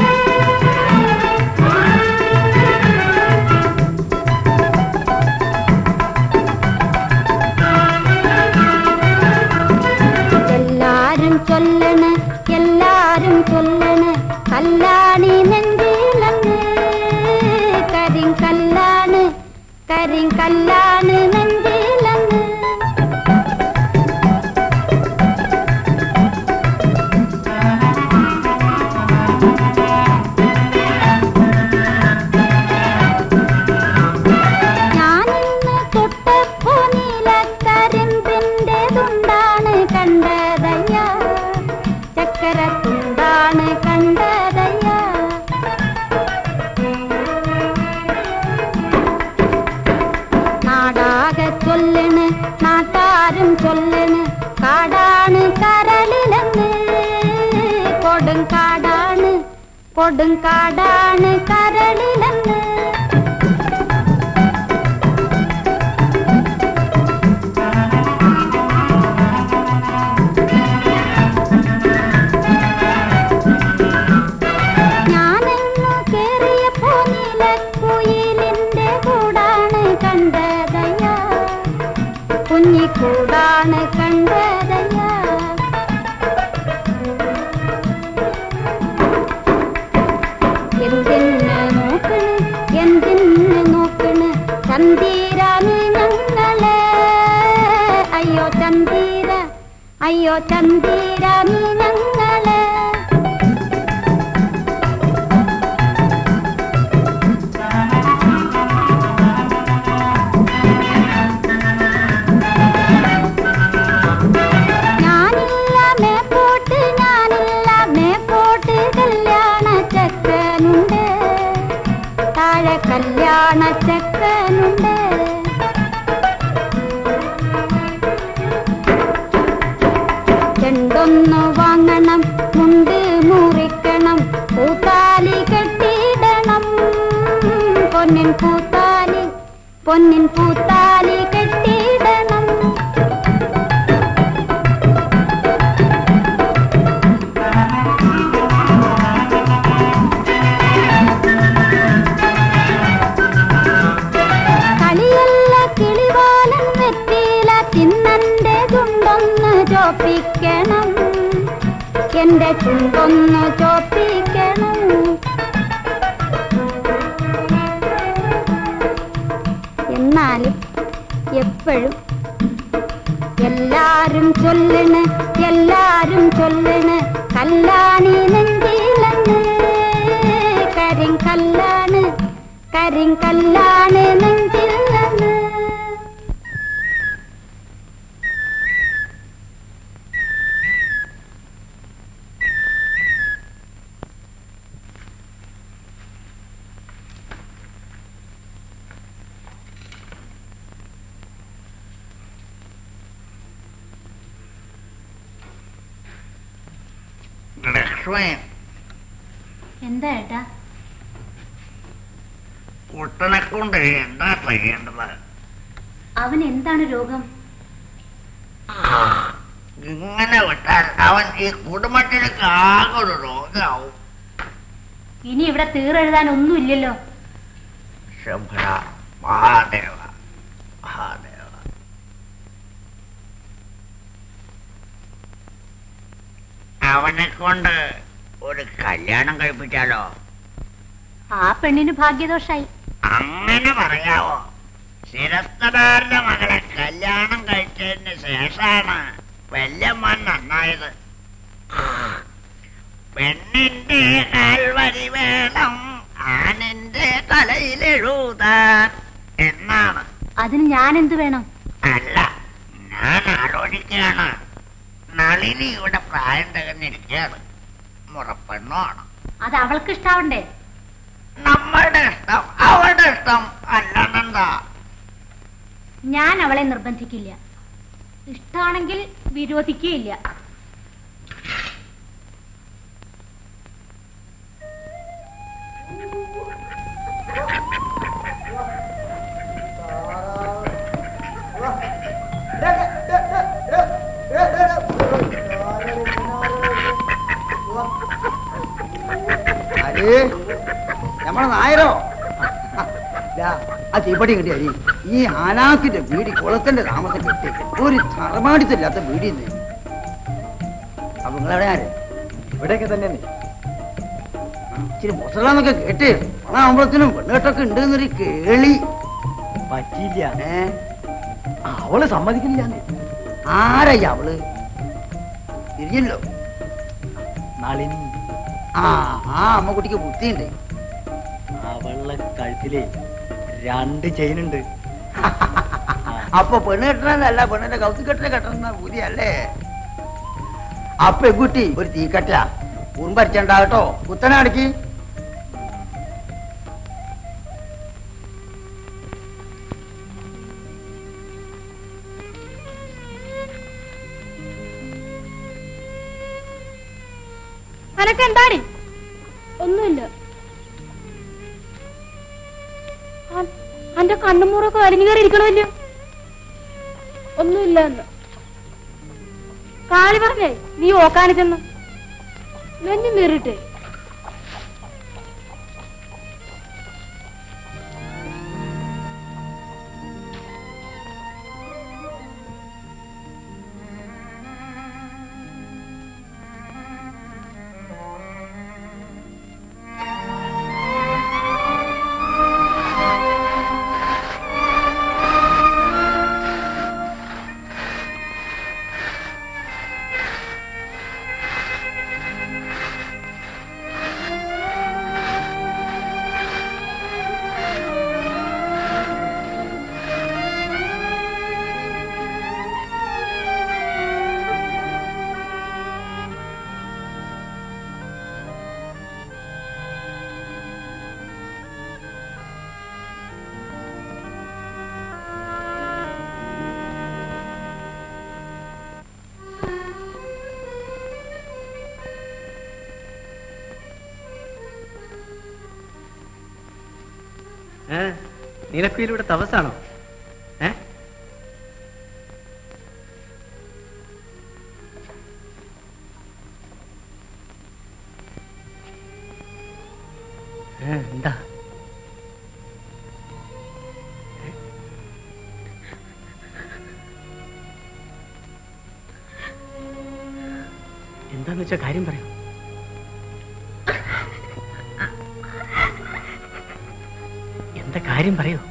എല്ലാരും ചൊല്ലണ് എല്ലാരും ചൊല്ലണ് കല്ലാണി നെഞ്ചിലങ്ങ് കരിങ്കല്ലാണ് കരിങ്കല്ലാണ് നെഞ്ചിലങ്ങ് കാടാണ് കരളിലെന്ന് കൊടുങ്കാടാണ് കൊടുങ്കാടാണ് കരളിലെന്ന് ഞാനെന്നു കേറിയപ്പോ നീലക്കുയിലിന്റെ കൂടാണ് കണ്ടതയ്യ കുഞ്ഞിക്കൂടാണ് കണ്ടതയ്യ എന്തിന് നോക്കണ് എന്തിന് നോക്കണ് ചന്തീരാണ് ഞങ്ങളെ അയ്യോ ചന്തീര അയ്യോ ചന്തീരാണ് ഞങ്ങളെ ഞാനില്ല മേപ്പോട്ട് ഞാനില്ല മേപ്പോട്ട് കല്യാണ ചക്കനുണ്ട് താഴെ കല്യാണ ചക്കനുണ്ട് ചെണ്ടൊന്നു വാങ്ങണം മുണ്ട് മുറിക്കണം പൂത്താലി കെട്ടിയിടണം പൊന്നിൻ പൂത്താലി പൊന്നിൻ പൂത്താലി കെട്ടിയിടണം കളിയല്ല കിളിവാലൻ വെറ്റില തിന്നന്റെ ചുണ്ടൊന്ന് ചോപ്പിക്കണം എന്റെ ചുണ്ടൊന്ന് ചോപ്പിക്കണം എന്നാലും എപ്പോഴും എല്ലാരും ചൊല്ലണ് എല്ലാരും ചൊല്ലണ് കല്ലാണി നെഞ്ചിലെന്ന് കരിങ്കല്ലാണ് കരിങ്കല്ലാണ് നെഞ്ചിലെന്ന് ലക്ഷ്മി എന്താ ഏട്ടാ കുട്ടനെ കൊണ്ട് എന്താ ചെയ്യേണ്ടത് അവൻ എന്താണ് രോഗം ഇങ്ങനെ വിട്ടാൽ അവൻ ഈ കുടുംബത്തിലേക്ക് ആകെ ഒരു രോഗാവും ഇനി ഇവിടെ തീറെഴുതാൻ ഒന്നുമില്ലല്ലോ ശുഭ്ര മഹാദേവ മഹാദേവ അവനെ കൊണ്ട് ഒരു കല്യാണം കഴിപ്പിച്ചാലോ ആ പെണ്ണിന് ഭാഗ്യദോഷായി അങ്ങനെ പറയാവോ ശിരസ്തനാരുടെ മകളെ കല്യാണം കഴിച്ചതിന് ശേഷാണ് വല്യമ്മൻ നന്നായത് പെണ്ണിന്റെ കാൽവരി വേണം ആണിന്റെ തലയിലെഴുതാൻ എന്നാണ് അതിന് ഞാൻ എന്ത് വേണം അല്ല ഞാൻ ആലോചിക്കുകയാണ് നളിനിയുടെ പ്രായം തികഞ്ഞിരിക്കുകയാണ് മുറപ്പെണ്ണുമാണ് അത് അവൾക്ക് ഇഷ്ടാവണ്ടേ നമ്മളുടെ ഇഷ്ടം അവളുടെ ഇഷ്ടം അല്ലാണ്ടെന്താ ഞാൻ അവളെ നിർബന്ധിക്കില്ല ഇഷ്ടാണെങ്കിൽ വിരോധിക്കുകയില്ല അരേ നമ്മളെ നായരോ ദാ, ആ തീപ്പടി കിട്ടിയ അരി ഈ ആനാക്കിന്റെ വീടി കുളത്തിന്റെ താമസം കിട്ടി ഒരു തറമാടിത്തില്ലാത്ത വീടി അപ്പൊ നിങ്ങളെവിടെ ആര് ഇവിടെയൊക്കെ തന്നെ ഇച്ചിരി മുസലാന്നൊക്കെ കേട്ട് പണാകുമ്പളത്തിനും പെണ്ണുകെട്ടൊക്കെ ഉണ്ട് എന്നൊരു കേളി പറ്റിയില്ല ഏ അവള് സമ്മതിക്കില്ല ആരായി അവള് തിരിഞ്ഞല്ലോ നളിനി ആ ആ അമ്മക്കുട്ടിക്ക് ബുദ്ധിയുണ്ട് അവളുടെ കഴുത്തിലെ രണ്ട് ചെയിനുണ്ട് അപ്പൊ പെണ്ണ് കെട്ടണല്ല പെണ്ണിന്റെ കൗത്തിക്കെട്ടിനെ കെട്ടണ ബുദ്ധിയല്ലേ ആ പെൺകുട്ടി ഒരു തീക്കട്ട ഉറുമ്പരിച്ചുണ്ടാകട്ടോ കുത്തനടക്കി അനക്ക് എന്താടി ഒന്നുമില്ല അന്റെ കണ്ണുമൂറൊക്കെ വലിഞ്ഞു കയറി ഇരിക്കണമല്ലോ ഒന്നുമില്ല എന്ന് കാളി പറഞ്ഞേ നീ ഓക്കാനി ചെന്ന് നെഞ്ഞു നേറിട്ടെ ഏ നിനക്കും ഇതിലൂടെ തപസാണോ ഏ ഏ, എന്താ എന്താന്ന് വെച്ചാ കാര്യം പറയൂ എന്താ കാര്യം പറയൂ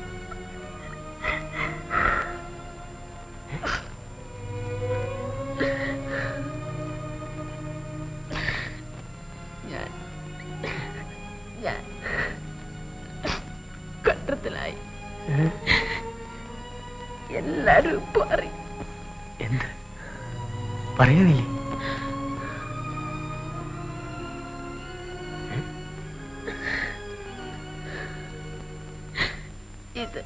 ഞാൻ ഞാൻ കട്ടത്തിലായി എല്ലാരും ഇപ്പൊ അറിയും എന്ത് പറയുന്നില്ലേ ഇത്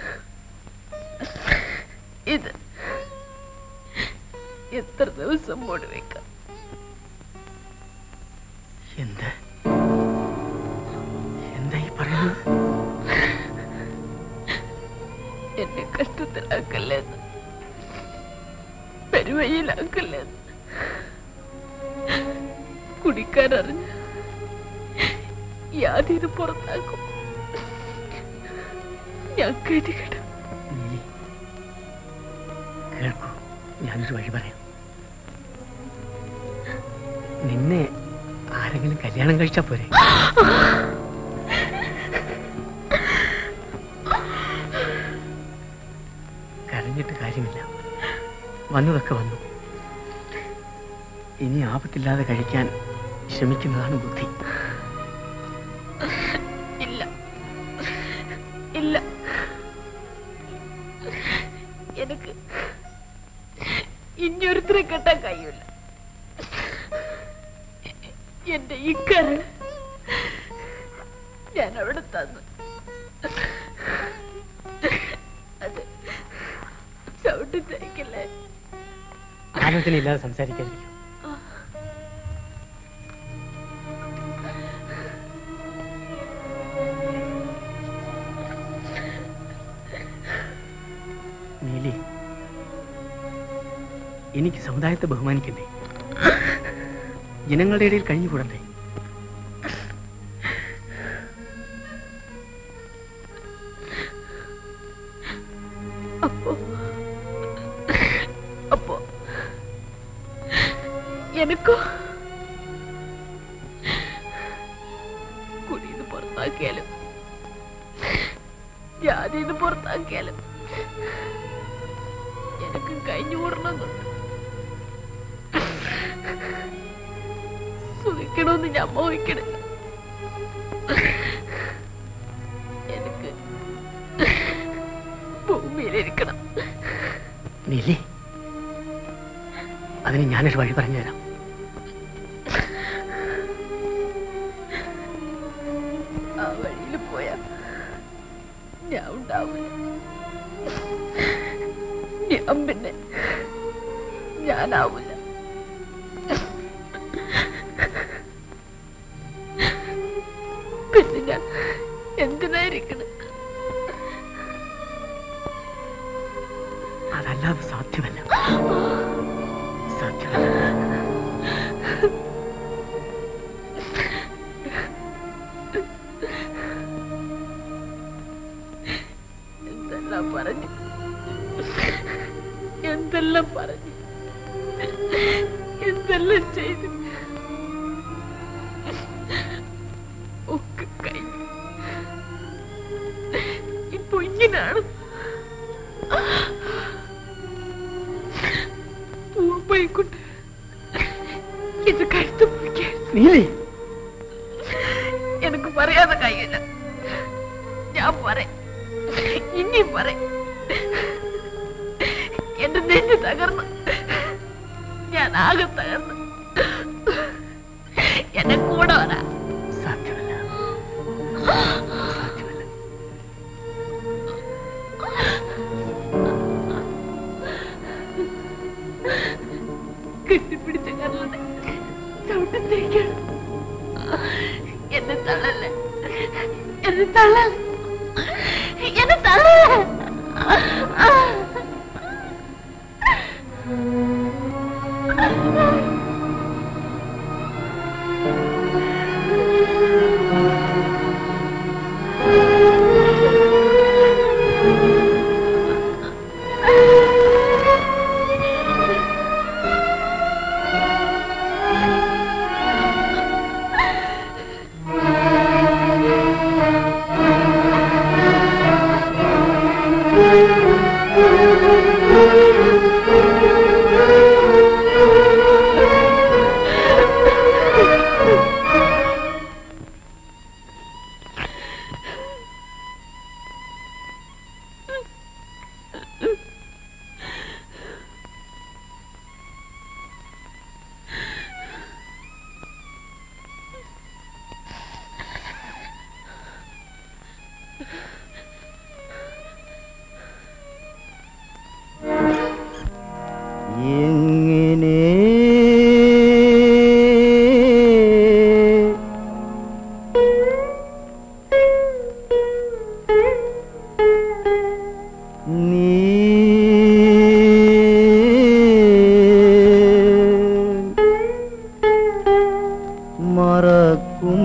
ഇത് എത്ര ദിവസം മൂടി വെക്കാം എന്ത് എന്താ ഈ പറയുന്നത് എന്നെ കഷ്ടത്തിലാക്കല്ലെന്ന് പെരുവഴിയിലാക്കല്ലെന്ന് കുടിക്കാനറിഞ്ഞ യാതൊരു പുറത്താക്കും ഞാൻ ഗതികെടും നീലി കേൾക്കൂ ഞാനൊരു വഴി പറയാം നിന്നെ ആരെങ്കിലും കല്യാണം കഴിച്ചാ പോരെ കരഞ്ഞിട്ട് കാര്യമില്ല വന്നതൊക്കെ വന്നു ഇനി ആപത്തില്ലാതെ കഴിക്കാൻ ശ്രമിക്കുന്നതാണ് ബുദ്ധി ഇല്ല ഇല്ല എനിക്ക് ഇനിയൊരുത്തരെ കെട്ടാൻ കഴിയില്ല എന്റെ ഈ കരൾ ഞാൻ അവിടെ തന്നു അത് ചവിട്ടി തയ്ക്കല്ലേ ആലോചന ഇല്ലാതെ സംസാരിക്കാതിരിക്കും നീലി എനിക്ക് സമുദായത്തെ ബഹുമാനിക്കണ്ടേ ജനങ്ങളുടെ ഇടയിൽ കഴിഞ്ഞുകൂടണ്ടേ അപ്പോ അപ്പോ എനക്കോ കുടിന്ന് പുറത്താക്കിയാലും ജാതിന്ന് പുറത്താക്കിയാലും എനക്ക് കഴിഞ്ഞുകൂടണമെന്നുണ്ട് സുഖിക്കണമെന്ന് ഞാൻ മോഹിക്കണില്ല എനിക്ക് ഭൂമിയിലിരിക്കണം നീലി അതിന് ഞാനൊരു വഴി പറഞ്ഞുതരാം ആ വഴിയിൽ പോയാ ഞാൻ ഉണ്ടാവില്ല ഞാൻ പിന്നെ ഞാനാവില്ല ഇരിക്കണം അതല്ലാതെ സാധ്യമല്ല സാധ്യമല്ല എന്തെല്ലാം പറഞ്ഞു എന്തെല്ലാം പറഞ്ഞു എന്തെല്ലാം ചെയ്തു ഒക്കെ കഴിഞ്ഞു ഇപ്പൊ ഇങ്ങനാണ് പോയിക്കൊണ്ട് ഇത് കഴുത്ത് പിടിക്കാൻ നീലി എനിക്ക് പറയാതെ കഴിയില്ല ഞാൻ പറയാം ഇനിയും പറയാം എന്റെ നെഞ്ച് തകർന്നു ഞാൻ ആകെ തകർന്നു എന്നെ കൂടെ വരാ സാധ്യമല്ല സാധ്യമല്ല കെട്ടിപ്പിടിച്ച കരളുടെ ചവിട്ടത്തേക്കാണ് എന്നെ തള്ളല്ലേ എന്നെ തള്ളല്ലേ എന്നെ തള്ളല്ലേ എങ്ങനെ നീ മറക്കും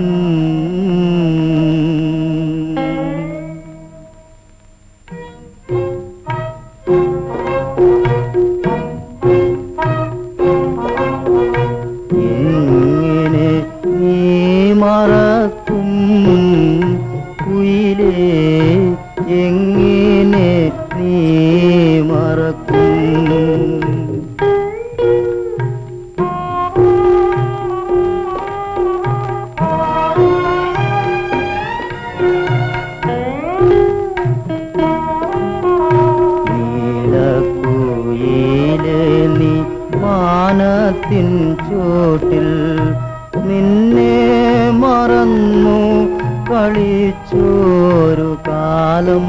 എങ്ങനെ നീ മറക്കും കുയിലേ എങ്ങനെ നീ മറക്കും നീലക്കുയിലേ നീ മാനത്തിൻ ചോട്ടിൽ നിന്നെ മറന്നു കളിച്ചോരു കാലം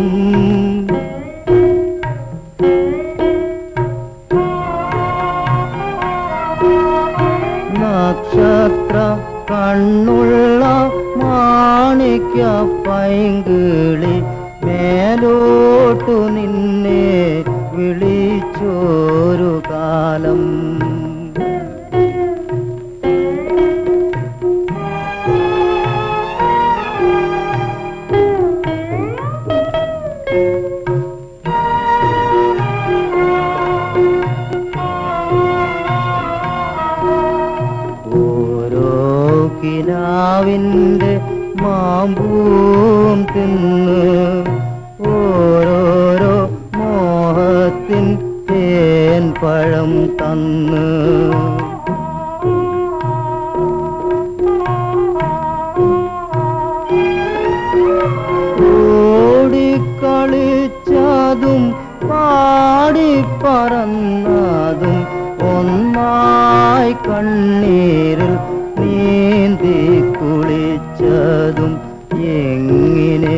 നക്ഷത്ര കണ്ണുള്ള മാണിക്യ പൈങ്കിളി മേലോട്ടു നിന്നെ വിളിച്ചോരു കാലം ഓരോ കിനാവിൻ്റെ മാമ്പൂം തിന്ന് ഓരോരോ മോഹത്തിൻ തേൻ പഴം തന്ന് ഓടിക്കളിച്ചതും പാടിപ്പറന്നതും ഒന്നായി കണ്ണീരിൽ നീന്തി കുളിച്ചതും എങ്ങനെ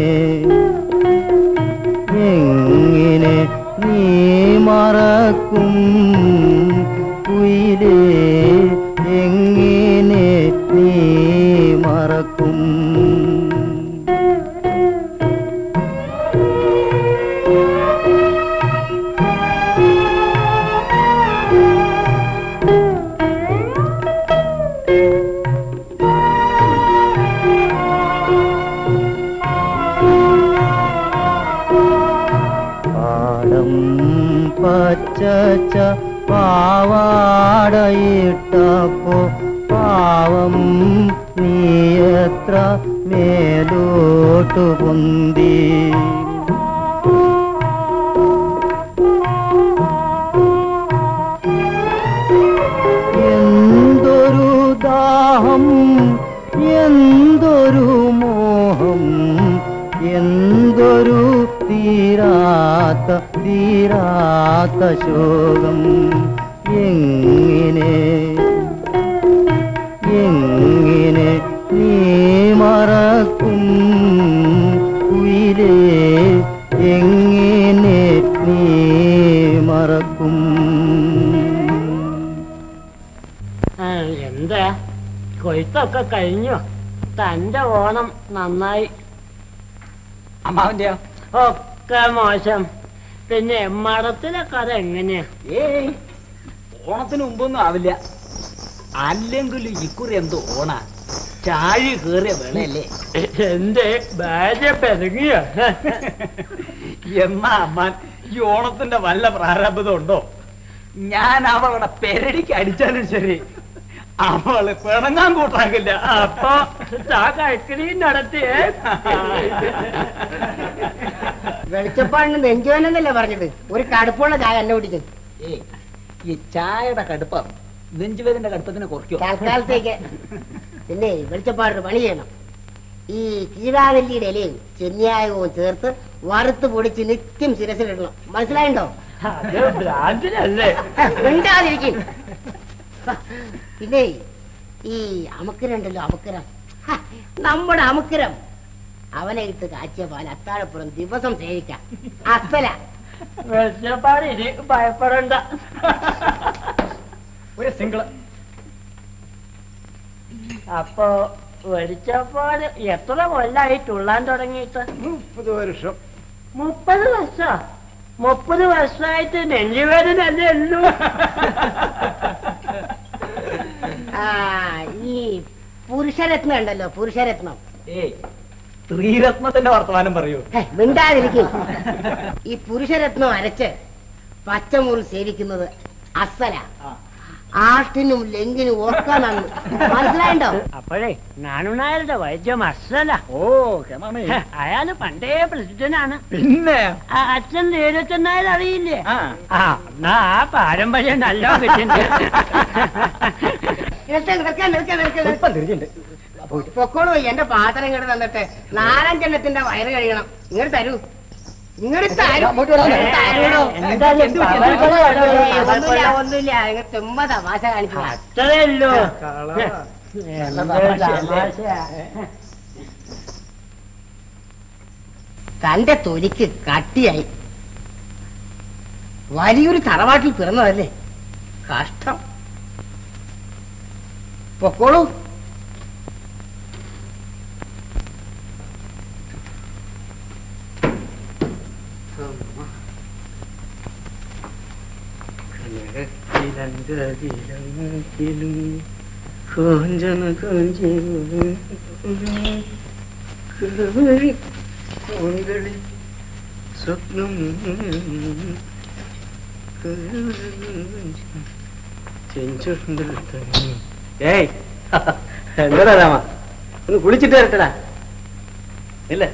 എങ്ങനെ നീ മറക്കും കുയിലേ എങ്ങനെ നീ മറക്കും വിട്ടപ്പോ പാവം നീ എത്ര മേലോട്ടു പൊന്തി എന്തൊരു ദാഹം എന്തൊരു മോഹം എന്തൊരു തീരാത്ത തീരാത്ത ശോകം എങ്ങനെ എങ്ങനെ നീ മറക്കും കുയിലേ എങ്ങനെ നീ മറക്കും ആ, എന്താ കൊയ്ത്തൊക്കെ കഴിഞ്ഞു തന്റെ ഓണം നന്നായി അമ്മാവന്റെയോ ഒക്കെ മോശം പിന്നെ മഠത്തിലെ കഥ എങ്ങനെയാ ഏയ് ഓണത്തിന് മുമ്പൊന്നും ആവില്ല അല്ലെങ്കിൽ ഇക്കുറി എന്തോ ഓണ ചാഴി കേറിയ വേളയല്ലേ എന്റെ ഭാര്യ പെരുങ്ങിയ എന്നാ അമ്മാൻ ഈ ഓണത്തിന്റെ വല്ല പ്രാരംഭതം ഉണ്ടോ ഞാൻ അവളുടെ പെരടിക്ക് അടിച്ചാലും ശരി അവള് പിണങ്ങാൻ കൂട്ടാക്കില്ല അപ്പൊ താ കഴിക്കണീ നടത്തിയേ വെളിച്ചപ്പാടിന് നെഞ്ചുവനെന്നല്ലേ പറഞ്ഞത് ഒരു കടുപ്പുള്ള ചായ എന്നെ കുടിച്ചു ഏയ് ഈ ചായയുടെ കടുപ്പം നെഞ്ചുവേദന്റെ കടുപ്പത്തിനെ കുറയ്ക്കോ തൽക്കാലത്തേക്ക് പിന്നെ വെളിച്ചപ്പാടിന് പണി ചെയ്യണം ഈ കീഴാനെല്ലിയുടെ ഇലയും ചെന്നിയായവും ചേർത്ത് വറുത്ത് പൊടിച്ച് നിത്യം ശിരസിലിടണം മനസ്സിലായിണ്ടോ അത് ഭ്രാന്തിനല്ലേ മിണ്ടാതിരിക്കും പിന്നെ ഈ അമുക്കരുണ്ടല്ലോ അമുക്കരം ഹ, നമ്മുടെ അമുക്കരം അവനെ ഇട്ട് കാച്ചിയ പാൽ അത്താഴപ്പുറം ദിവസം സേവിക്കാം അസല വെച്ചപ്പാട് ഇനി ഭയപ്പെടണ്ട ഒരു സിംഗിള് അപ്പൊ വെളിച്ചപ്പാട് എത്ര കൊല്ലായി തുള്ളാൻ തുടങ്ങിയിട്ട് മുപ്പത് വർഷം മുപ്പത് വർഷം മുപ്പത് വർഷമായിട്ട് നെഞ്ചുവേദന അല്ലേ ഉള്ളൂ ആ ഈ പുരുഷരത്നം ഉണ്ടല്ലോ പുരുഷരത്നം ഏയ് സ്ത്രീരത്നത്തിന്റെ വർത്തമാനം പറയൂ ഹേ, മിണ്ടാതിരിക്കും ഈ പുരുഷരത്നം അരച്ച് പച്ചമുറി സേവിക്കുന്നത് അസല ആട്ടിനും ലെങ്കിനും ഒക്കെ നന്ന് മനസ്സിലായിണ്ടോ അപ്പോഴേ നാണുനായരുടെ വൈദ്യം അസല ഓ ക്ഷമമേ അയാള് പണ്ടേ പ്രസിദ്ധനാണ് പിന്നെ ആ, അച്ഛൻ ദേവച്ചൻ നായർ അറിയില്ലേ ആ ആ എന്നാ ആ പാരമ്പര്യം നല്ല കിട്ടുന്നുണ്ട് നിർത്ത്, നിർത്ത്, നിർത്ത്, നിർത്ത്, നിർത്ത്. ഇപ്പം തിരിച്ചുണ്ട് പൊക്കോളൂ എന്റെ പാത്രം ഇങ്ങോട്ട് തന്നിട്ട് നാലഞ്ചെണ്ണത്തിന്റെ വയറ് കഴിയണം ഇങ്ങോട്ട് തരൂ ഇങ്ങോട്ട് തരൂ തരൂടോ. എന്താ ഇത് പവർപ്പുള്ള കേട്ടോ? ഏയ്, ഒന്നുമില്ല ഒന്നുമില്ല നിങ്ങൾ ചുമ്മാ തമാശ കാണിക്കുക അത്രേ ഉള്ളൂ തന്റെ തൊലിക്ക് കട്ടിയായി വലിയൊരു തറവാട്ടിൽ പിറന്നതല്ലേ കഷ്ടം പൊക്കോളൂ കോഞ്ചന കോങ്കളി സ്വപ്നം ഏയ് എന്താ രാമ ഒന്ന് കുളിച്ചിട്ട് വരട്ടടാ ഇല്ല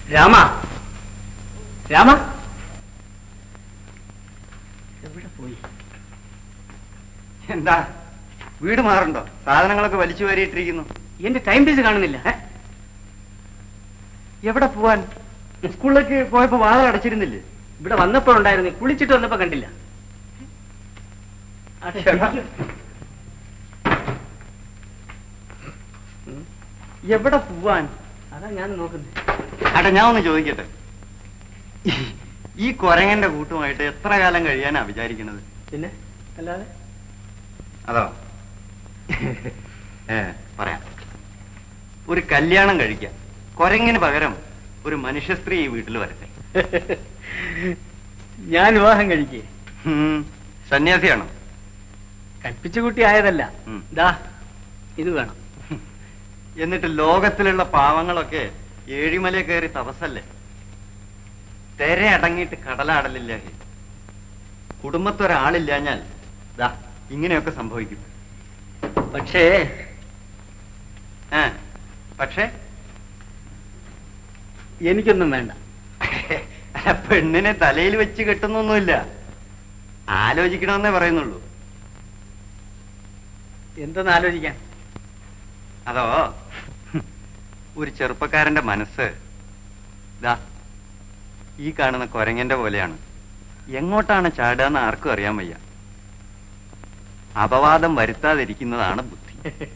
രാമ രാമ എവിടെ പോയി എന്താ വീട് മാറുണ്ടോ സാധനങ്ങളൊക്കെ വലിച്ചു വാരിയിട്ടിരിക്കുന്നു എന്റെ ടൈം പീസ് കാണുന്നില്ല ഏ? എവിടെ പോവാൻ സ്കൂളിലേക്ക് പോയപ്പോ വാതിൽ അടച്ചിരുന്നില്ലേ ഇവിടെ വന്നപ്പോഴുണ്ടായിരുന്നു കുളിച്ചിട്ട് വന്നപ്പോ കണ്ടില്ല അതെ. ചേട്ടാ. എവിടെ പോവാൻ അതാ ഞാൻ നോക്കുന്നത് ആട്ടെ ഞാൻ ഒന്ന് ചോദിക്കട്ടെ ഈ- ഈ കൊരങ്ങന്റെ കൂട്ടുമായിട്ട് എത്ര കാലം കഴിയാനാ വിചാരിക്കുന്നത് പിന്നെ അല്ലാതെ അതോ ഏ പറയാം ഒരു കല്യാണം കഴിക്കാം കൊരങ്ങിന് പകരം ഒരു മനുഷ്യ സ്ത്രീ ഈ വീട്ടിൽ വരട്ടെ ഞാൻ വിവാഹം കഴിക്കേ ഉം, സന്യാസിയാണോ കൽപ്പിച്ച കുട്ടി ആയതല്ല ഉം. ദാ ഇത് വേണം എന്നിട്ട് ലോകത്തിലുള്ള പാവങ്ങളൊക്കെ ഏഴിമല കയറി തപസല്ലേ തെര അടങ്ങിയിട്ട് കടലാടലില്ല കുടുംബത്തൊരാളില്ലാഞ്ഞാൽ ദാ ഇങ്ങനെയൊക്കെ സംഭവിക്കും പക്ഷേ ആ പക്ഷേ എനിക്കൊന്നും വേണ്ട പെണ്ണിനെ തലയിൽ വെച്ച് കെട്ടുന്നൊന്നുമില്ല ആലോചിക്കണമെന്നേ പറയുന്നുള്ളൂ എന്തെന്ന് ആലോചിക്കാൻ അതോ ഒരു ചെറുപ്പക്കാരന്റെ മനസ്സ് ദാ ഈ കാണുന്ന കൊരങ്ങന്റെ പോലെയാണ് എങ്ങോട്ടാണ് ചാടുകയെന്ന് ആർക്കും അറിയാൻ വയ്യ അപവാദം വരുത്താതിരിക്കുന്നതാണ് ബുദ്ധി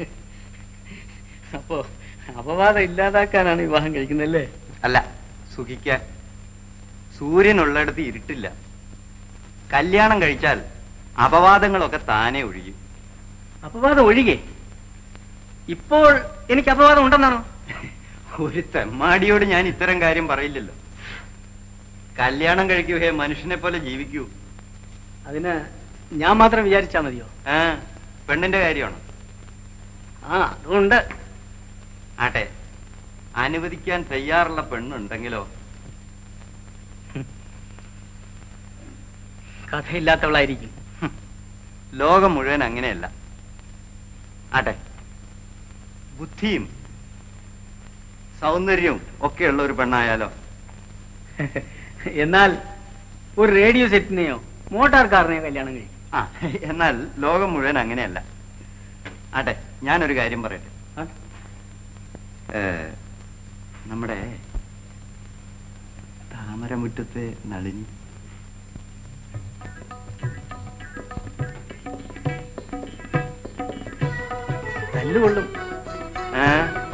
അപ്പോ അപവാദം ഇല്ലാതാക്കാനാണ് വിവാഹം കഴിക്കുന്നല്ലേ അല്ല സുഖിക്കാൻ സൂര്യനുള്ളിടത്ത് ഇരുട്ടില്ല കല്യാണം കഴിച്ചാൽ അപവാദങ്ങളൊക്കെ താനെ ഒഴിയും അപവാദം ഒഴികെ ഇപ്പോൾ എനിക്ക് അപവാദം ഉണ്ടെന്നാണോ ഒരു തെമ്മാടിയോട് ഞാൻ ഇത്തരം കാര്യം പറയില്ലല്ലോ കല്യാണം കഴിക്കുകയെ മനുഷ്യനെ പോലെ ജീവിക്കൂ അതിന് ഞാൻ മാത്രം വിചാരിച്ചാ മതിയോ ആ പെണ്ണിന്റെ കാര്യമാണ് ആ അതുകൊണ്ട് ആട്ടെ അനുവദിക്കാൻ തയ്യാറുള്ള പെണ്ണുണ്ടെങ്കിലോ കഥയില്ലാത്തവളായിരിക്കും ലോകം മുഴുവൻ അങ്ങനെയല്ല ആട്ടെ ബുദ്ധിയും സൗന്ദര്യവും ഒക്കെയുള്ള ഒരു പെണ്ണായാലോ എന്നാൽ ഒരു റേഡിയോ സെറ്റിനെയോ മോട്ടാർ കാറിനെയോ കല്യാണം കഴിക്കും ആ എന്നാൽ ലോകം മുഴുവൻ അങ്ങനെയല്ല ആട്ടെ ഞാനൊരു കാര്യം പറയട്ടെ ആ? ഏ, നമ്മുടെ താമരമുറ്റത്തെ നളിനി തല്ലുകൊള്ളും ആ?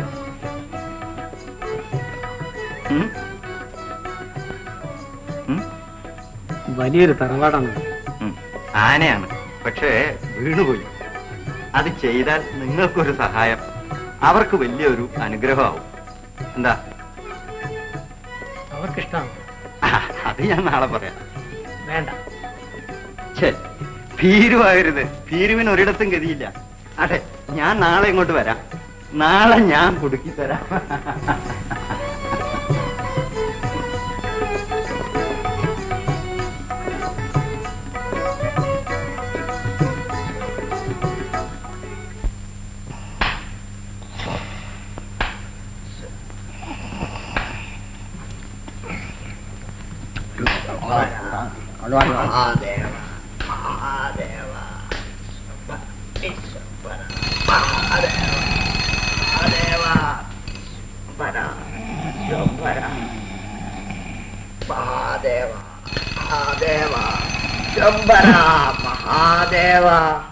ഉം? ഉം? വലിയൊരു തറവാടാണ് ഉം. ആനയാണ് പക്ഷേ വീണുപോയി അത് ചെയ്താൽ നിങ്ങൾക്കൊരു സഹായം അവർക്ക് വലിയൊരു അനുഗ്രഹമാവും എന്താ അവർക്കിഷ്ടമാണ് ആ, അത് ഞാൻ നാളെ പറയാം വേണ്ട ഛേ ഭീരുവാകരുത് ഭീരുവിന് ഒരിടത്തും ഗതിയില്ല അതെ ഞാൻ നാളെ ഇങ്ങോട്ട് വരാം നാളെ ഞാൻ കുടുക്കി തരാം മഹാദേവ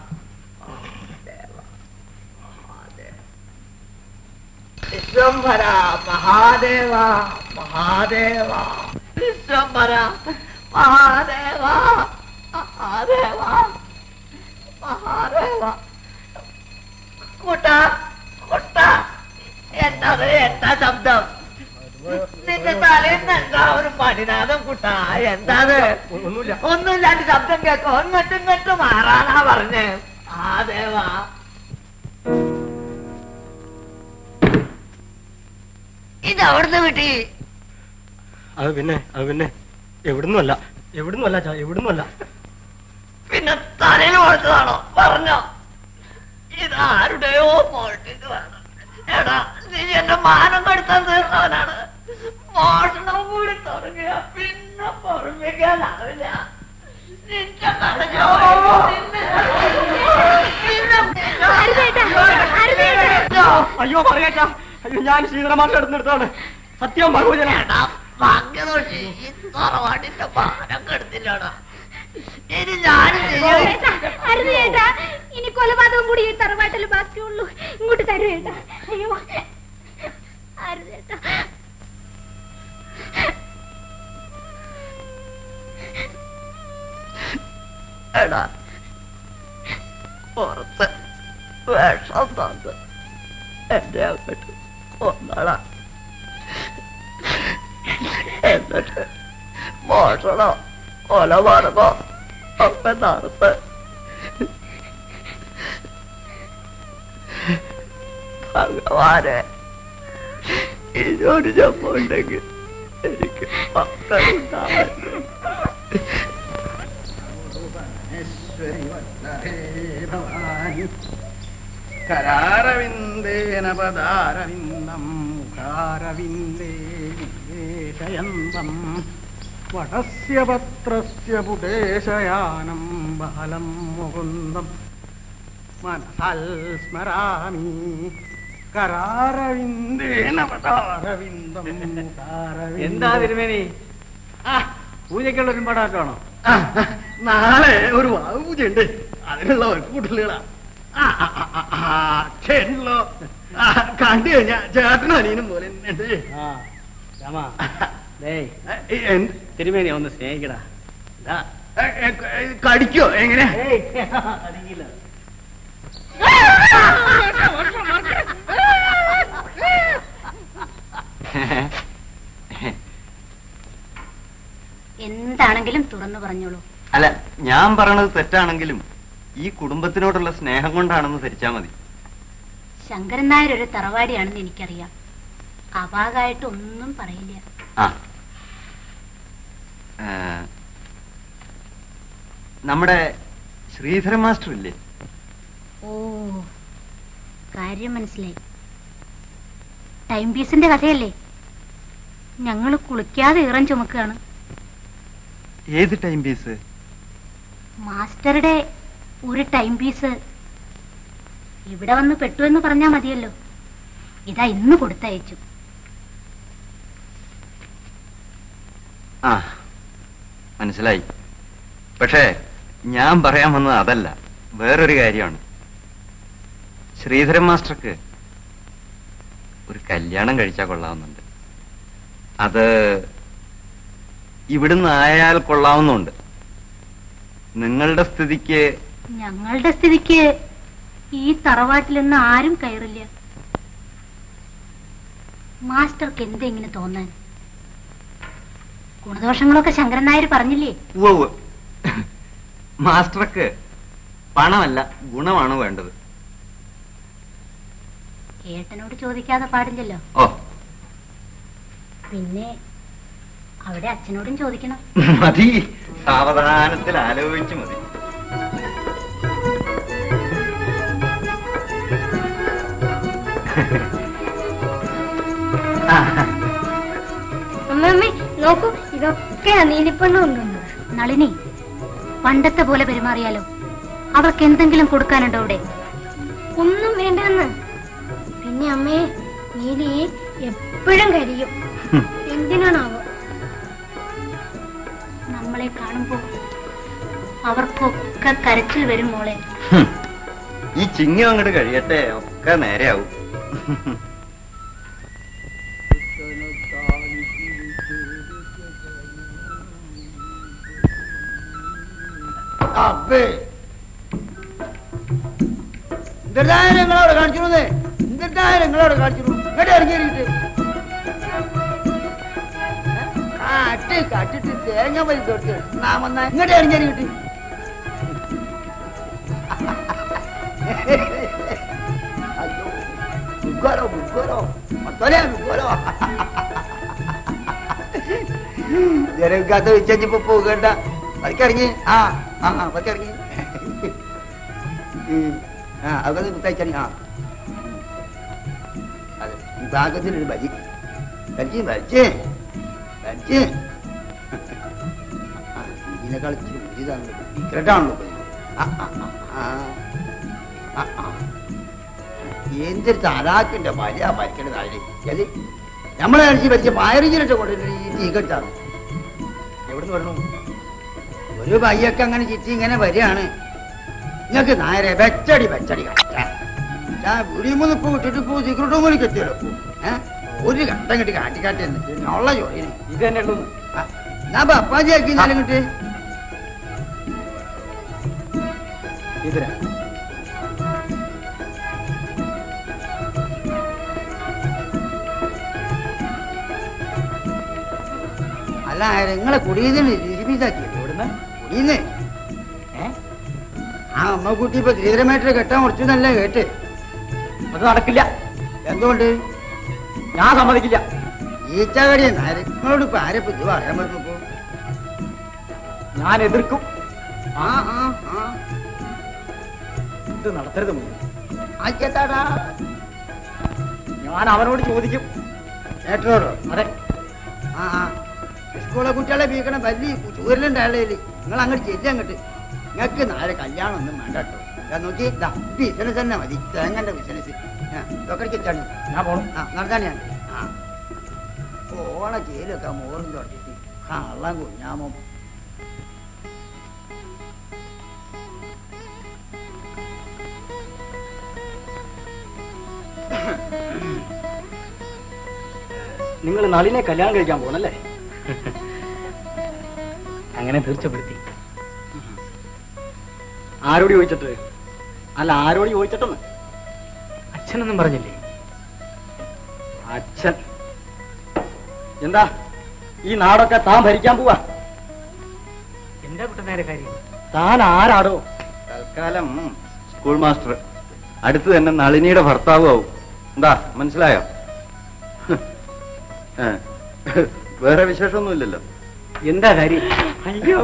വിശ്വംഭര മഹാദേവ മഹാദേവ വിശ്വംഭര മഹാദേവ മഹാദേവ മഹാദേവ കുട്ട കുട്ട എന്നത് എന്താ ശബ്ദം നിന്റെ തലയിൽ എന്താ ഒരു പടിനാഥം കുട്ട എന്താത് ഒന്നുമില്ല ഒന്നുമില്ലാണ്ട് ശബ്ദം കേൾക്കോ ഇങ്ങോട്ടും ഇങ്ങോട്ടും മാറാനാ പറഞ്ഞ് ആ ദേവാ ഇത് അവിടുന്ന് കിട്ടി അത് പിന്നെ അത് പിന്നെ എവിടുന്നുമല്ല എവിടുന്നുമല്ല ചാ എവിടുന്നുമല്ല പിന്നെ തലയിൽ കൊടുത്തതാണോ പറഞ്ഞോ ഇത് ആരുടെയോ പോട്ടിട്ട് വേണം എടാ നീ എന്റെ മാനം കെടുത്താൻ തീർന്നവനാണ് മോഷണം കൂടി തുടങ്ങിയ പിന്നെ പൊറപ്പിക്കാനാവില്ല നിന്റെ കടഞ്ഞോ അയ്യോ പറയേട്ടാ അയ്യോ ഞാൻ ശ്രീധരമാരുടെ അടുത്തെടുത്താണ് സത്യം ഭഗവജന ഭാഗ്യദോഷി ഈ തറവാട്ടിന്റെ പാനം കെടുത്തില്ലടാ ഇനി ഞാൻ അരുത് ചേട്ടാ ഇനി കൊലപാതകം കൂടി ഈ തറവാട്ടിൽ ബാക്കിയുള്ളൂ ഇങ്ങോട്ട് തരൂ ചേട്ടാ അയ്യോ അരുത് ചേട്ടാ എടാ പുറത്ത് വിഷം തന്ന് എന്റെ അങ്ങോട്ട് ഒന്നടാ എന്നിട്ട് മോഷണോ കൊലപാതകോ ഒക്കെ നടത്ത് ഭഗവാനെ ഇതൊരു ജപ്പുണ്ടെങ്കിൽ എനിക്ക് മക്കളുണ്ടാവട്ടെ കരാരവിന്ദേന പദാരവിന്ദം മുഖാരവിന്ദേ വിദേശയന്തം വടസ്യ പത്രസ്യ പുടേശയാനം ബാലം മുകുന്ദം മനസൽ സ്മരാമി കരാരവിന്ദേന പദാരവിന്ദം മുഖാരവിന്ദേ എന്താ തിരുമേനി ആ പൂജയ്ക്കുള്ള ഒരു പടാക്കാണോ ആ, നാളെ ഒരു വാവുപൂജയുണ്ട് അതിനുള്ള കൂട്ടലുകളാ ആ, ആ, ആ, ആ, ആ, ക്ഷേണല്ലോ ആ, കണ്ടു കഴിഞ്ഞാ ചേട്ടനും അനിയനും പോലെ ഉണ്ട് ആ രാമാ ഡേയ് തിരുമേനി ഒന്ന് സ്നേഹിക്കടാ ഇതാ. കടിക്കോ എങ്ങനെ അറിയില്ല എന്താണെങ്കിലും തുറന്നു പറഞ്ഞോളൂ അല്ല ഞാൻ പറയണത് തെറ്റാണെങ്കിലും ഈ കുടുംബത്തിനോടുള്ള സ്നേഹം കൊണ്ടാണെന്ന് ധരിച്ചാ മതി ശങ്കരൻ നായർ ഒരു തറവാടിയാണെന്ന് എനിക്കറിയാം അപാകായിട്ട് ഒന്നും പറയില്ല ആ ആ, നമ്മുടെ ശ്രീധരൻ മാസ്റ്റർ ഇല്ലേ ഓ കാര്യം മനസ്സിലായി ടൈം പീസിന്റെ കഥയല്ലേ ഞങ്ങൾ കുളിക്കാതെ ഇറം ചുമക്കുകയാണ് ഏത് ടൈം പീസ് മാസ്റ്ററുടെ ഒരു ടൈം പീസ് ഇവിടെ വന്ന് പെട്ടു എന്ന് പറഞ്ഞാ മതിയല്ലോ ഇതാ ഇന്ന് കൊടുത്തയച്ചു ആ മനസ്സിലായി പക്ഷേ ഞാൻ പറയാൻ വന്നത് അതല്ല വേറൊരു കാര്യമാണ് ശ്രീധരൻ മാസ്റ്റർക്ക് ഒരു കല്യാണം കഴിച്ചാൽ കൊള്ളാവുന്നുണ്ട് അത് ഇവിടുന്ന് ആയാൽ കൊള്ളാവുന്നുണ്ട് നിങ്ങളുടെ സ്ഥിതിക്ക് ഞങ്ങളുടെ സ്ഥിതിക്ക് ഈ തറവാട്ടിൽ നിന്ന് ആരും കയറില്ല മാസ്റ്റർക്ക് എന്തെങ്ങനെ തോന്നാൻ ഗുണദോഷങ്ങളൊക്കെ ശങ്കരൻ നായർ പറഞ്ഞില്ലേ ഉവ്വ് ഉവ്വ്. മാസ്റ്റർക്ക് പണമല്ല ഗുണമാണ് വേണ്ടത് ഏട്ടനോട് ചോദിക്കാതെ പാടില്ലല്ലോ ഓ പിന്നെ അവിടെ അച്ഛനോടും ചോദിക്കണം മതി സാവധാനത്തിൽ ആലോചിച്ച് മതി അമ്മമ്മേ നോക്കൂ ഇതൊക്കെ നീലിപ്പെണ്ണ് കൊണ്ടുവന്നത് നളിനി പണ്ടത്തെ പോലെ പെരുമാറിയാലോ അവൾക്ക് എന്തെങ്കിലും കൊടുക്കാനുണ്ടോ ഇവിടെ ഒന്നും വേണ്ടെന്ന് പിന്നെ അമ്മേ നീലി എപ്പോഴും കരിയും എന്തിനാണാവോ നമ്മളെ കാണുമ്പോ അവർക്കൊക്കെ കരച്ചിൽ വരും മോളെ ഹും. ഈ ചിങ്ങം അങ്ങോട്ട് കഴിയട്ടെ ഒക്കെ നേരെയാവും അപ്പേ എന്തെല്ലാം നിങ്ങളവിടെ കാണിച്ചിരുന്നേ എന്തെല്ലാം നിങ്ങളവിടെ കാണിച്ചിരുന്നു ഇങ്ങോട്ട് ഇറങ്ങിയിട്ട് കാട്ടി കാട്ടിട്ട് തേങ്ങ പരി തൊട്ട് നാ വന്നാ ഇങ്ങോട്ട് ഇറങ്ങിയിട്ട് അയ്യോ മുക്കോലോ മുക്കോലോ മൊത്തലേ മുക്കോലോ ജനക്കാത്ത വെച്ചപ്പോ പോകണ്ട പതിക്കിറങ്ങി ആ ആ ആ പതിക്കിറങ്ങി ഉം. ആ അതൊക്കെ കുത്തയച്ചറി ആ അതെ ഈ ഭാഗത്തിനൊരു ബലി വലിച്ച് വലിച്ച് അടിച്ച്. ആ, ഇതിനേക്കാൾ ഇച്ചിരി ഇതാണല്ലോ സീക്രട്ടാണല്ലോ ഇപ്പൊ ഇത്. ആ, ആ, ആ, ആ, ആ, ആ. എന്തൊരു തലാക്കിന്റെ ഭാര്യ ഭരിക്കേണ്ട താഴെ അത് നമ്മളെ അടിച്ച് ഭരിച്ച പയറിഞ്ഞിട്ട് കൊണ്ടിട്ട് ഈ തീ കെട്ടാണ് എവിടുന്ന് വരണു ഒരു പയ്യൊക്കെ അങ്ങനെ ചിറ്റി ഇങ്ങനെ വരികയാണ് നിങ്ങൾക്ക് നേരെ വെച്ചടി വെച്ചടി കട്ടാ ഞാൻ വീടിമൂന്ന് പൂ ഇട്ടിട്ട് പൂ സീക്രട്ട് റൂമിലേക്ക് എത്തിയല്ലോ പൂ ഏഹ് ഒരു ഘട്ടം കിട്ടി കാട്ടിക്കാട്ടി ഉള്ള ജോലിന് ഇത് തന്നെ ഉള്ളൂ ഞാൻ അപ്പാജി ആക്കി എന്നാലും കിട്ടി ഇതിനാ അല്ല നിങ്ങളെ കുടിയതിന് രുചിപ്പിതാക്കി എവിടുന്ന് കുടിയുന്നേ ഏ ആ അമ്മ കുട്ടി ഇപ്പൊ ശ്രീധരമായിട്ട് കെട്ടാൻ കുറച്ചെന്നല്ലേ കേട്ട് അത് നടക്കില്ല എന്തുകൊണ്ട് ഞാൻ സമ്മതിക്കില്ല ഈച്ചാകടി നിങ്ങളോട് ഇപ്പൊ ആരെ ഇപ്പൊ ഇത് പറയാൻ പറ്റുമ്പോ ഞാൻ എതിർക്കും ആ ആ ആ ഇത് നടത്തരുത് മോനെ. ആയിക്കോട്ടാടാ ഞാൻ അവനോട് ചോദിക്കും ഏട്ടനോടോ അതെ ആ ആ സ്കൂളിലെ കുട്ടികളെ വീക്കണ വലിയ ചൂരലുണ്ടായാലേ നിങ്ങൾ അങ്ങോട്ട് ചെല്ലി അങ്ങോട്ട് നിങ്ങൾക്ക് നാളെ കല്യാണം ഒന്നും വേണ്ട കേട്ടോ ഞാൻ നോക്കി ഇതാ ബിസിനസ് തന്നെ മതി തേങ്ങന്റെ ബിസിനസ് ഇതൊക്കെ ചെറ്റാണ് ഞാൻ പോണു ആ നടത്താൻ ഞാൻ ആ ഓണ ചേലൊക്കെ മോറും തൊട്ടിട്ട് കള്ളം കുഞ്ഞാമോ നിങ്ങൾ നളിനെ കല്യാണം കഴിക്കാൻ പോകണല്ലേ അങ്ങനെ തീർച്ചപ്പെടുത്തി ആരോട് ചോദിച്ചിട്ട് അല്ല ആരോട് ചോദിച്ചിട്ടെന്ന് അച്ഛനൊന്നും പറഞ്ഞില്ലേ അച്ഛൻ എന്താ ഈ നാടൊക്കെ താൻ ഭരിക്കാൻ പോവാ എന്താ കുട്ടനേരെ കാര്യം താൻ ആരാടോ തൽക്കാലം സ്കൂൾ മാസ്റ്റർ അടുത്ത് തന്നെ നളിനിയുടെ ഭർത്താവും ആവും എന്താ മനസ്സിലായോ ഏ, വേറെ വിശേഷമൊന്നുമില്ലല്ലോ എന്താ കാര്യം അയ്യോ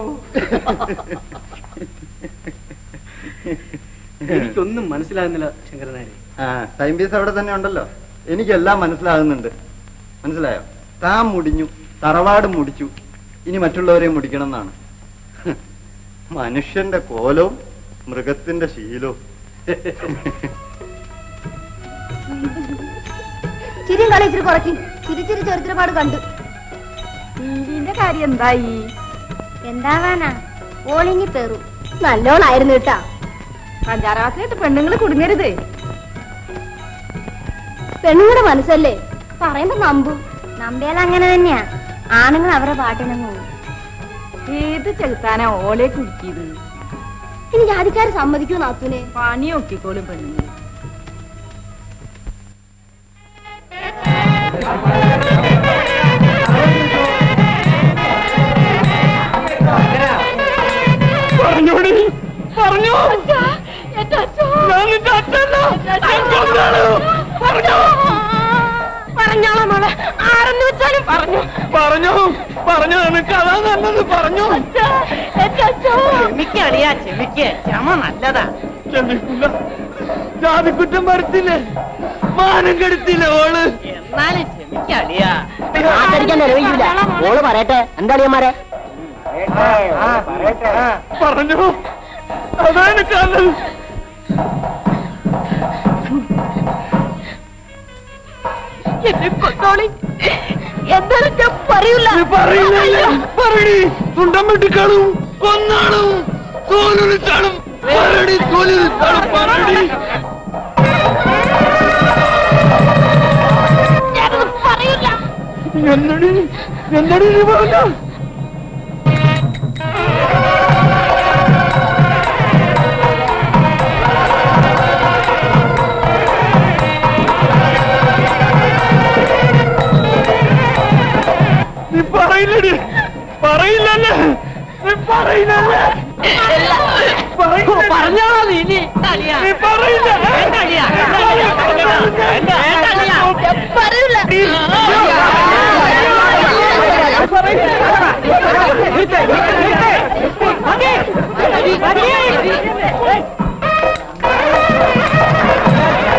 എനിക്കൊന്നും മനസ്സിലാകുന്നില്ല ശങ്കരനാരെ ആ ടൈം പീസ് അവിടെ തന്നെ ഉണ്ടല്ലോ എനിക്കെല്ലാം മനസ്സിലാകുന്നുണ്ട് മനസ്സിലായോ താൻ മുടിഞ്ഞു തറവാട് മുടിച്ചു ഇനി മറ്റുള്ളവരെ മുടിക്കണം എന്നാണ് മനുഷ്യന്റെ കോലവും മൃഗത്തിന്റെ ശീലവും ചിരിയും കളി ഇച്ചിരി കുറയ്ക്കും ചിരിച്ചിരി ചരിത്രപാട് കണ്ടു ഇതിന്റെ കാര്യം എന്തായി എന്താവാനാ ഓളിങ്ങി പേറു നല്ലോണായിരുന്നു കേട്ടാ പഞ്ചാറാസിലിട്ട് പെണ്ണുങ്ങൾ കുടുങ്ങരുത് പെണ്ണുങ്ങളുടെ മനസ്സല്ലേ പറയുമ്പോ നമ്പും നമ്പിയാൽ അങ്ങനെ തന്നെയാ ആണുങ്ങൾ അവരെ പാട്ടിനങ്ങ് പോകും ഏത് ചെലുത്താനാ ഓളെ കുടുക്കിയത് ഇനി ജാതിക്കാര് സമ്മതിക്കൂ നാത്തൂനെ പണി നോക്കിക്കോളും പെണ്ണുങ്ങൾ പറഞ്ഞോടി പറഞ്ഞു ഞാൻ നിന്റെ അച്ഛനല്ല ഞാൻ കൊന്നാണ് പറഞ്ഞു പറഞ്ഞോളാം മോളെ ആരെന്ന് വെച്ചാലും പറഞ്ഞു പറഞ്ഞു പറഞ്ഞു എനിക്ക് അതാ നല്ലത് പറഞ്ഞു ക്ഷമിക്കറിയാ ക്ഷമിക്ക് ക്ഷമ നല്ലതാ ക്ഷമിക്കില്ല ജാതിക്കുറ്റം വരുത്തില്ലേ മാനം കെടുത്തില്ല ഓള് എന്നാലും ക്ഷമിക്കറിയാ ആചരിക്കാൻ നിലവില്ല ഓള് പറയട്ടെ എന്താ അളിയന്മാരെ പറഞ്ഞു അതാ എനിക്ക് നല്ലത് എന്നെ കൊണ്ടോളി എന്തായാലും ഞാൻ പറയൂല നീ പറയില്ലല്ലേ പറയടി തുണ്ടം വെട്ടിക്കാളും കൊന്നാളും തോലുളിച്ചാളും പറയടി തോലുളിച്ചാളും പറയടി ഞാനത് പറയൂല എന്നടി എന്നടി നീ പറഞ്ഞ നീ പറയില്ലടി പറയില്ലല്ലേ നീ പറയില്ലല്ലേ പറഞ്ഞോളാ നീ ഇനി. നീ പറയില്ല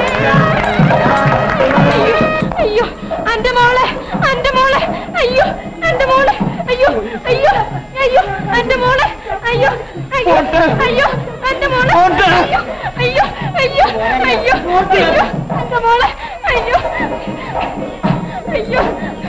അയ്യോ അന്റെ മോളെ അന്റെ മോളെ അയ്യോ അയ്യോ അയ്യോ എന്റെ മോളെ അയ്യോ അയ്യോ അയ്യോ എന്റെ മോളെ അയ്യോ അയ്യോ അയ്യോ അയ്യോ അയ്യോ എന്റെ മോളെ അയ്യോ അയ്യോ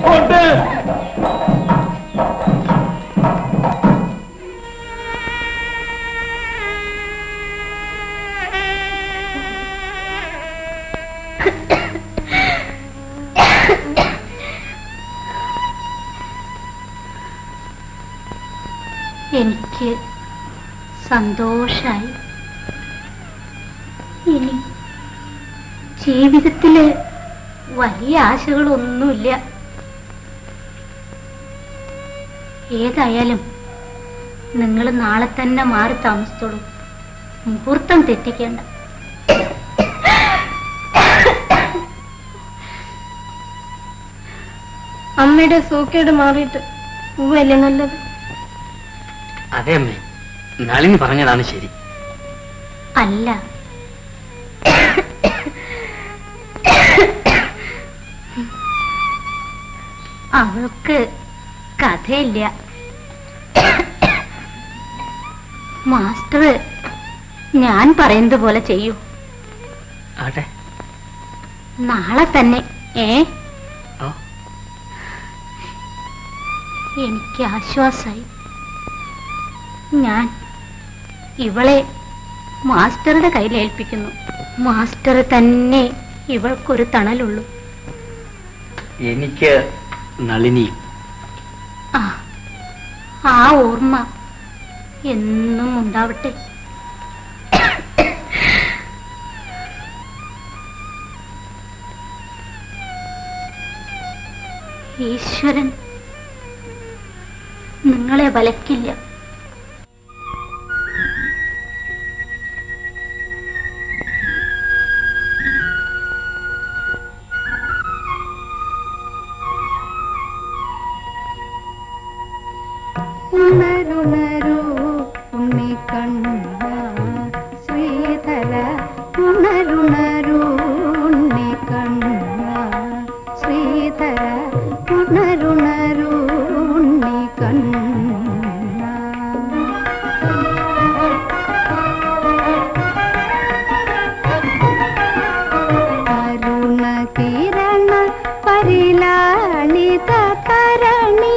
എനിക്ക് സന്തോഷായി ഇനി ജീവിതത്തില് വലിയ ആശകളൊന്നുമില്ല ഏതായാലും നിങ്ങൾ നാളെ തന്നെ മാറി താമസിച്ചോളൂ മുഹൂർത്തം തെറ്റിക്കേണ്ട അമ്മയുടെ സൂക്കേട് മാറിയിട്ട് പോവല്ലേ നല്ലത് അതെ അമ്മേ നളിനി പറഞ്ഞതാണ് ശരി അല്ല അവൾക്ക് കഥയില്ല മാസ്റ്റർ ഞാൻ പറയുന്നത് പോലെ ചെയ്യൂ ആട്ടെ നാളെ തന്നെ ഏ ആ. എനിക്ക് ആശ്വാസായി ഞാൻ ഇവളെ മാസ്റ്ററുടെ കയ്യിൽ ഏൽപ്പിക്കുന്നു മാസ്റ്റർ തന്നെ ഇവൾക്കൊരു തണലുള്ളൂ എനിക്ക് നളിനിയും ആ ആ ഓർമ്മ എന്നും ഉണ്ടാവട്ടെ ഈശ്വരൻ നിങ്ങളെ വലക്കില്ല ഉണരുണരൂ ഉണ്ണിക്കണ്ണ ശ്രീധര ഉണരുണരൂ ഉണ്ണിക്കണ്ണ ശ്രീധര ഉണരുണരൂ ഉണ്ണിക്കണ്ണ അരുണകിരണ പരിലാളിത കരണി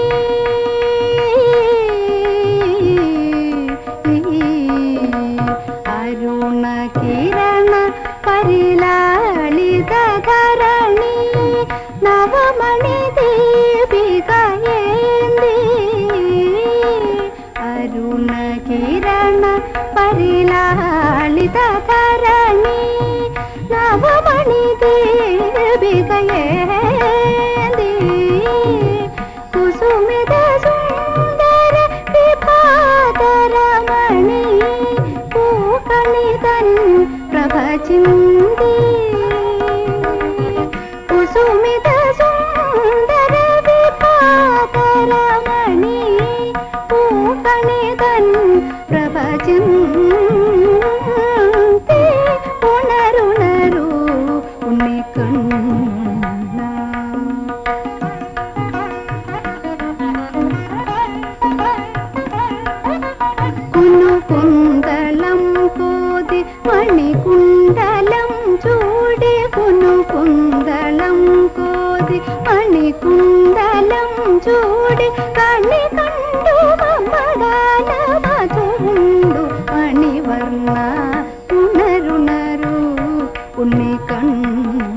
അരുണകിരണ പരിലാളിത ധരണി നവമണി ദീപികയേന്തി അരുണകിരണ പരിലാളിത ധരണി നവമണി ദേവികയേന്തി കുസുമിത സുന്ദര വിഭാതരമണി പൂക്കണിതൻ പ്രഭ ചിന്തി കുസുമിത സുന്ദര വിഭാതരമണി പൂക്കണിതൻ പ്രഭ ചിന്തി ഉണരുണരൂ ഉണ്ണിക്കണ്ണ കുന്നു കുന്തളം പോതി മണികുണ്ടലം ചൂടി കുന്നു കുന്തളം കോതി മണികുണ്ടലം ചൂടി കണി കണ്ടു മമ്മദാന മധുണ്ടു മണിവർണ്ണ ഉണരുണരു ഉണ്ണിക്കണ്ണ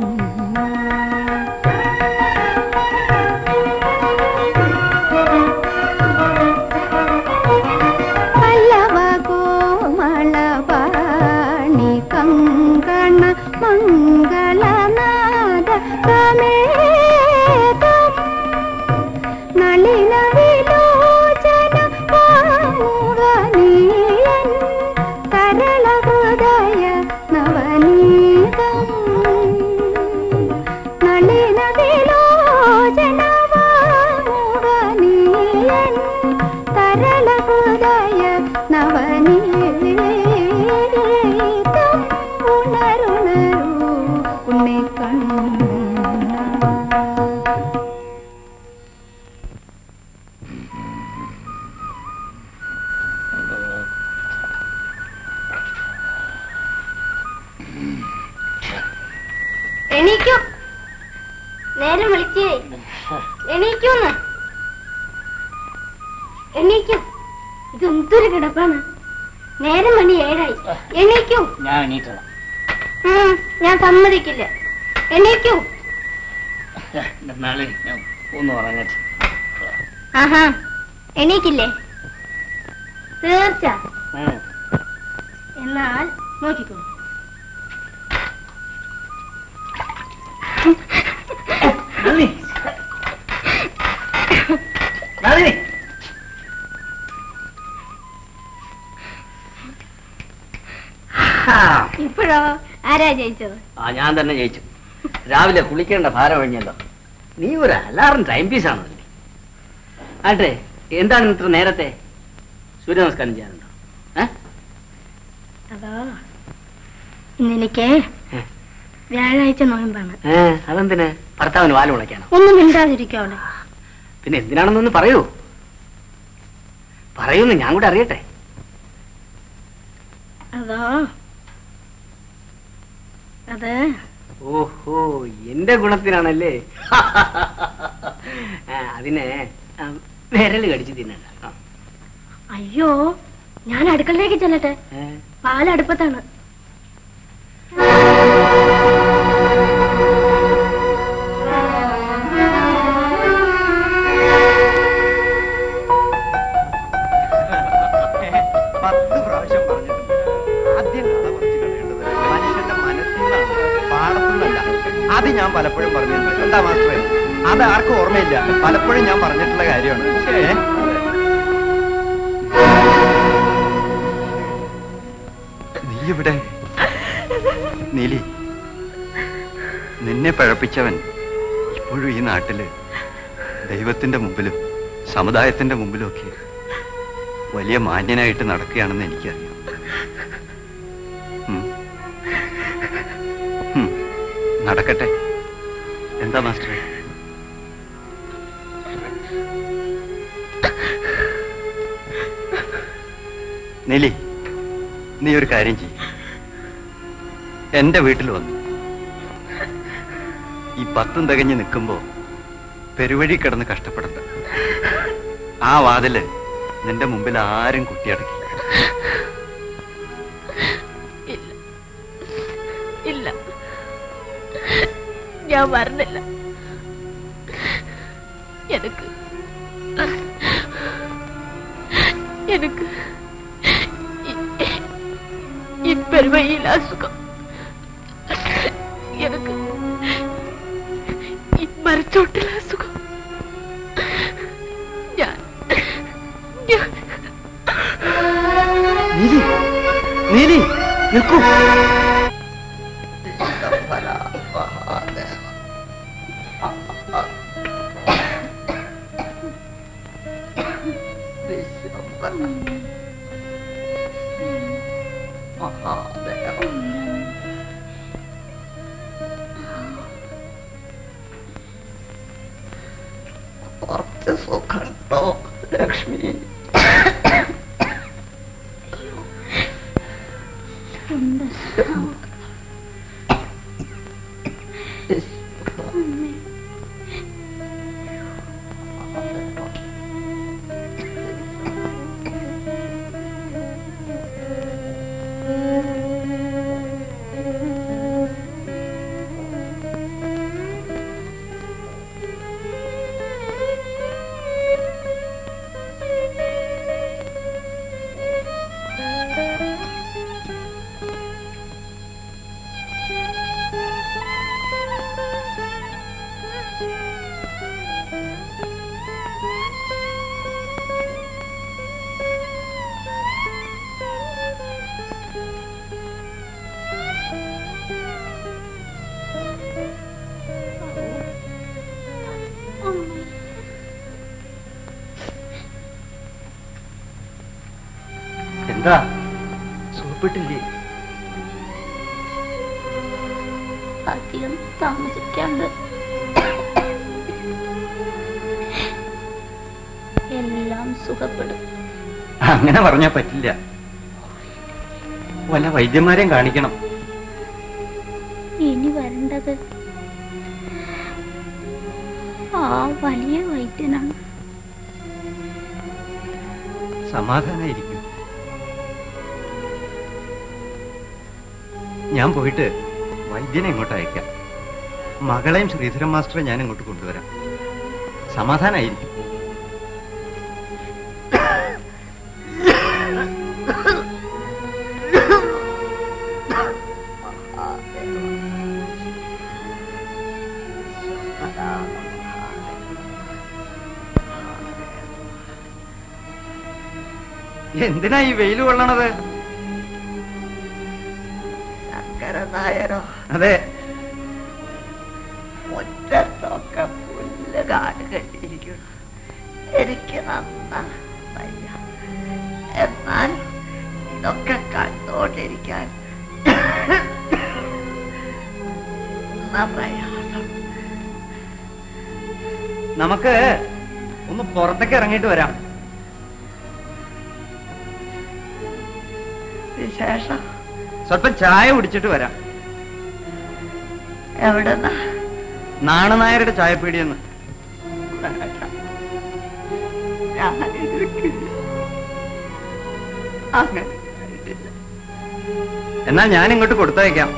പല്ലവ കോമളപാണി കങ്കണ മംഗളനാദ സമേതം നളിന എണീക്കൂന്ന് എണീക്കൂ ഇത് എന്തൊരു കിടപ്പാണ് നേരം മണി ഏഴായി എണീക്കൂ ഞാൻ എണീറ്റോളാം ഉം, ഞാൻ സമ്മതിക്കില്ല എണീക്കൂ നാളെ ഞാൻ ഒന്ന് ഉറങ്ങട്ടെ ആഹാ എണീക്കില്ലേ തീർച്ച ഉം. എന്നാൽ നോക്കിക്കോ നളിനി നളിനി ആ, ഇപ്പോഴോ ആരാ ജയിച്ചത് ആ ഞാൻ തന്നെ ജയിച്ചു രാവിലെ കുളിക്കേണ്ട ഭാരം കഴിഞ്ഞല്ലോ നീ ഒരു അലാറം ടൈം പീസ് ആണല്ലേ ആട്ടെ എന്താണ് ഇത്ര നേരത്തെ സൂര്യ നമസ്കാരം ചെയ്യാനുണ്ടോ ഏ? അതോ ഇന്നെനിക്ക് വ്യാഴാഴ്ച നോയമ്പാണ് ഏ അതെന്തിന് ഭർത്താവിന് വാല് വിളയ്ക്കാനോ ഒന്നും മിണ്ടാതിരിക്കോ അവിടെ പിന്നെ എന്തിനാണെന്നൊന്ന് പറയൂ പറയൂന്ന് ഞാൻ കൂടെ അറിയട്ടെ അതോ അത് ഓഹോ എന്റെ ഗുണത്തിനാണല്ലേ ആ, അതിനെ ആ, വിരല് കടിച്ച് തിന്നണ്ട ആ. അയ്യോ ഞാൻ അടുക്കളയിലേക്ക് ചെല്ലട്ടെ ഏ? പാലടുപ്പത്താണ് പത്ത് പ്രാവശ്യം പറഞ്ഞിട്ടുണ്ട് ആദ്യം കഥ പറിച്ച് കളയേണ്ടത് മനുഷ്യന്റെ മനസ്സിൽ നിന്നാണ് പാടത്തുനിന്നല്ല അത് ഞാൻ പലപ്പോഴും പറഞ്ഞിട്ടുണ്ട് എന്താ മാസ്റ്ററെ അത് ആർക്കും ഓർമ്മയില്ല പലപ്പോഴും ഞാൻ പറഞ്ഞിട്ടുള്ള കാര്യമാണ് ഏ? നീ ഇവിടെ നീലി നിന്നെ പഴപ്പിച്ചവൻ ഇപ്പോഴും ഈ നാട്ടില് ദൈവത്തിന്റെ മുമ്പിലും സമുദായത്തിന്റെ മുമ്പിലും ഒക്കെ വലിയ മാന്യനായിട്ട് നടക്കുകയാണെന്ന് എനിക്കറിയാം ഉം. ഉം. നടക്കട്ടെ എന്താ മാസ്റ്റർ നീലി നീ ഒരു കാര്യം ചെയ്യും എന്റെ വീട്ടിൽ വന്നു ഈ പത്തും തികഞ്ഞ് നിൽക്കുമ്പോ പെരുവഴി കിടന്ന് കഷ്ടപ്പെടണ്ട ആ വാതില് നിന്റെ മുമ്പിൽ ആരും കുട്ടിയടക്കി ഇല്ല ഞാൻ വരണില്ല எனக்கு எனக்கு இ- இப்பெருமையில் அசுகம் எனக்கு ഇമ്മരച്ചോട്ടിൽ അസുഖം ഞാൻ ഞാൻ നീലി നീലി നിൽക്കൂ കുറച്ച് സുഖമുണ്ടോ ലക്ഷ്മി എന്താ സുഖപ്പെട്ടില്ലേ അധികം താമസിക്കാണ്ട് എല്ലാം സുഖപ്പെടും അങ്ങനെ പറഞ്ഞാ പറ്റില്ല വല്ല വൈദ്യന്മാരെയും കാണിക്കണം ഇനി വരേണ്ടത് ആ വലിയ വൈദ്യനാണ് സമാധാനായിരിക്കും ഞാൻ പോയിട്ട് വൈദ്യനെ ഇങ്ങോട്ട് അയക്കാം മകളെയും ശ്രീധരൻ മാസ്റ്ററെ ഞാൻ ഇങ്ങോട്ട് കൊണ്ടുവരാം സമാധാനായിരിക്കും എന്തിനാ ഈ വെയിൽ കൊള്ളണത് ശങ്കരൻ നായരോ അതെ മുറ്റത്തൊക്കെ പുല്ല് കാട് കെട്ടിയിരിക്കുന്നു എനിക്ക് നന്നാ വയ്യ എന്നാൽ ഇതൊക്കെ കണ്ടോണ്ടിരിക്കാൻ എന്നാ പ്രയാസം നമുക്ക് ഒന്ന് പുറത്തേക്ക് ഇറങ്ങിയിട്ട് വരാം വിശേഷം സ്വല്പം ചായ കുടിച്ചിട്ട് വരാം എവിടെന്നാ നാണനായരുടെ ചായപ്പീടിയെന്ന് ഞാനിരിക്കും അങ്ങനെ എന്നാൽ ഞാൻ ഇങ്ങോട്ട് കൊടുത്തയക്കാം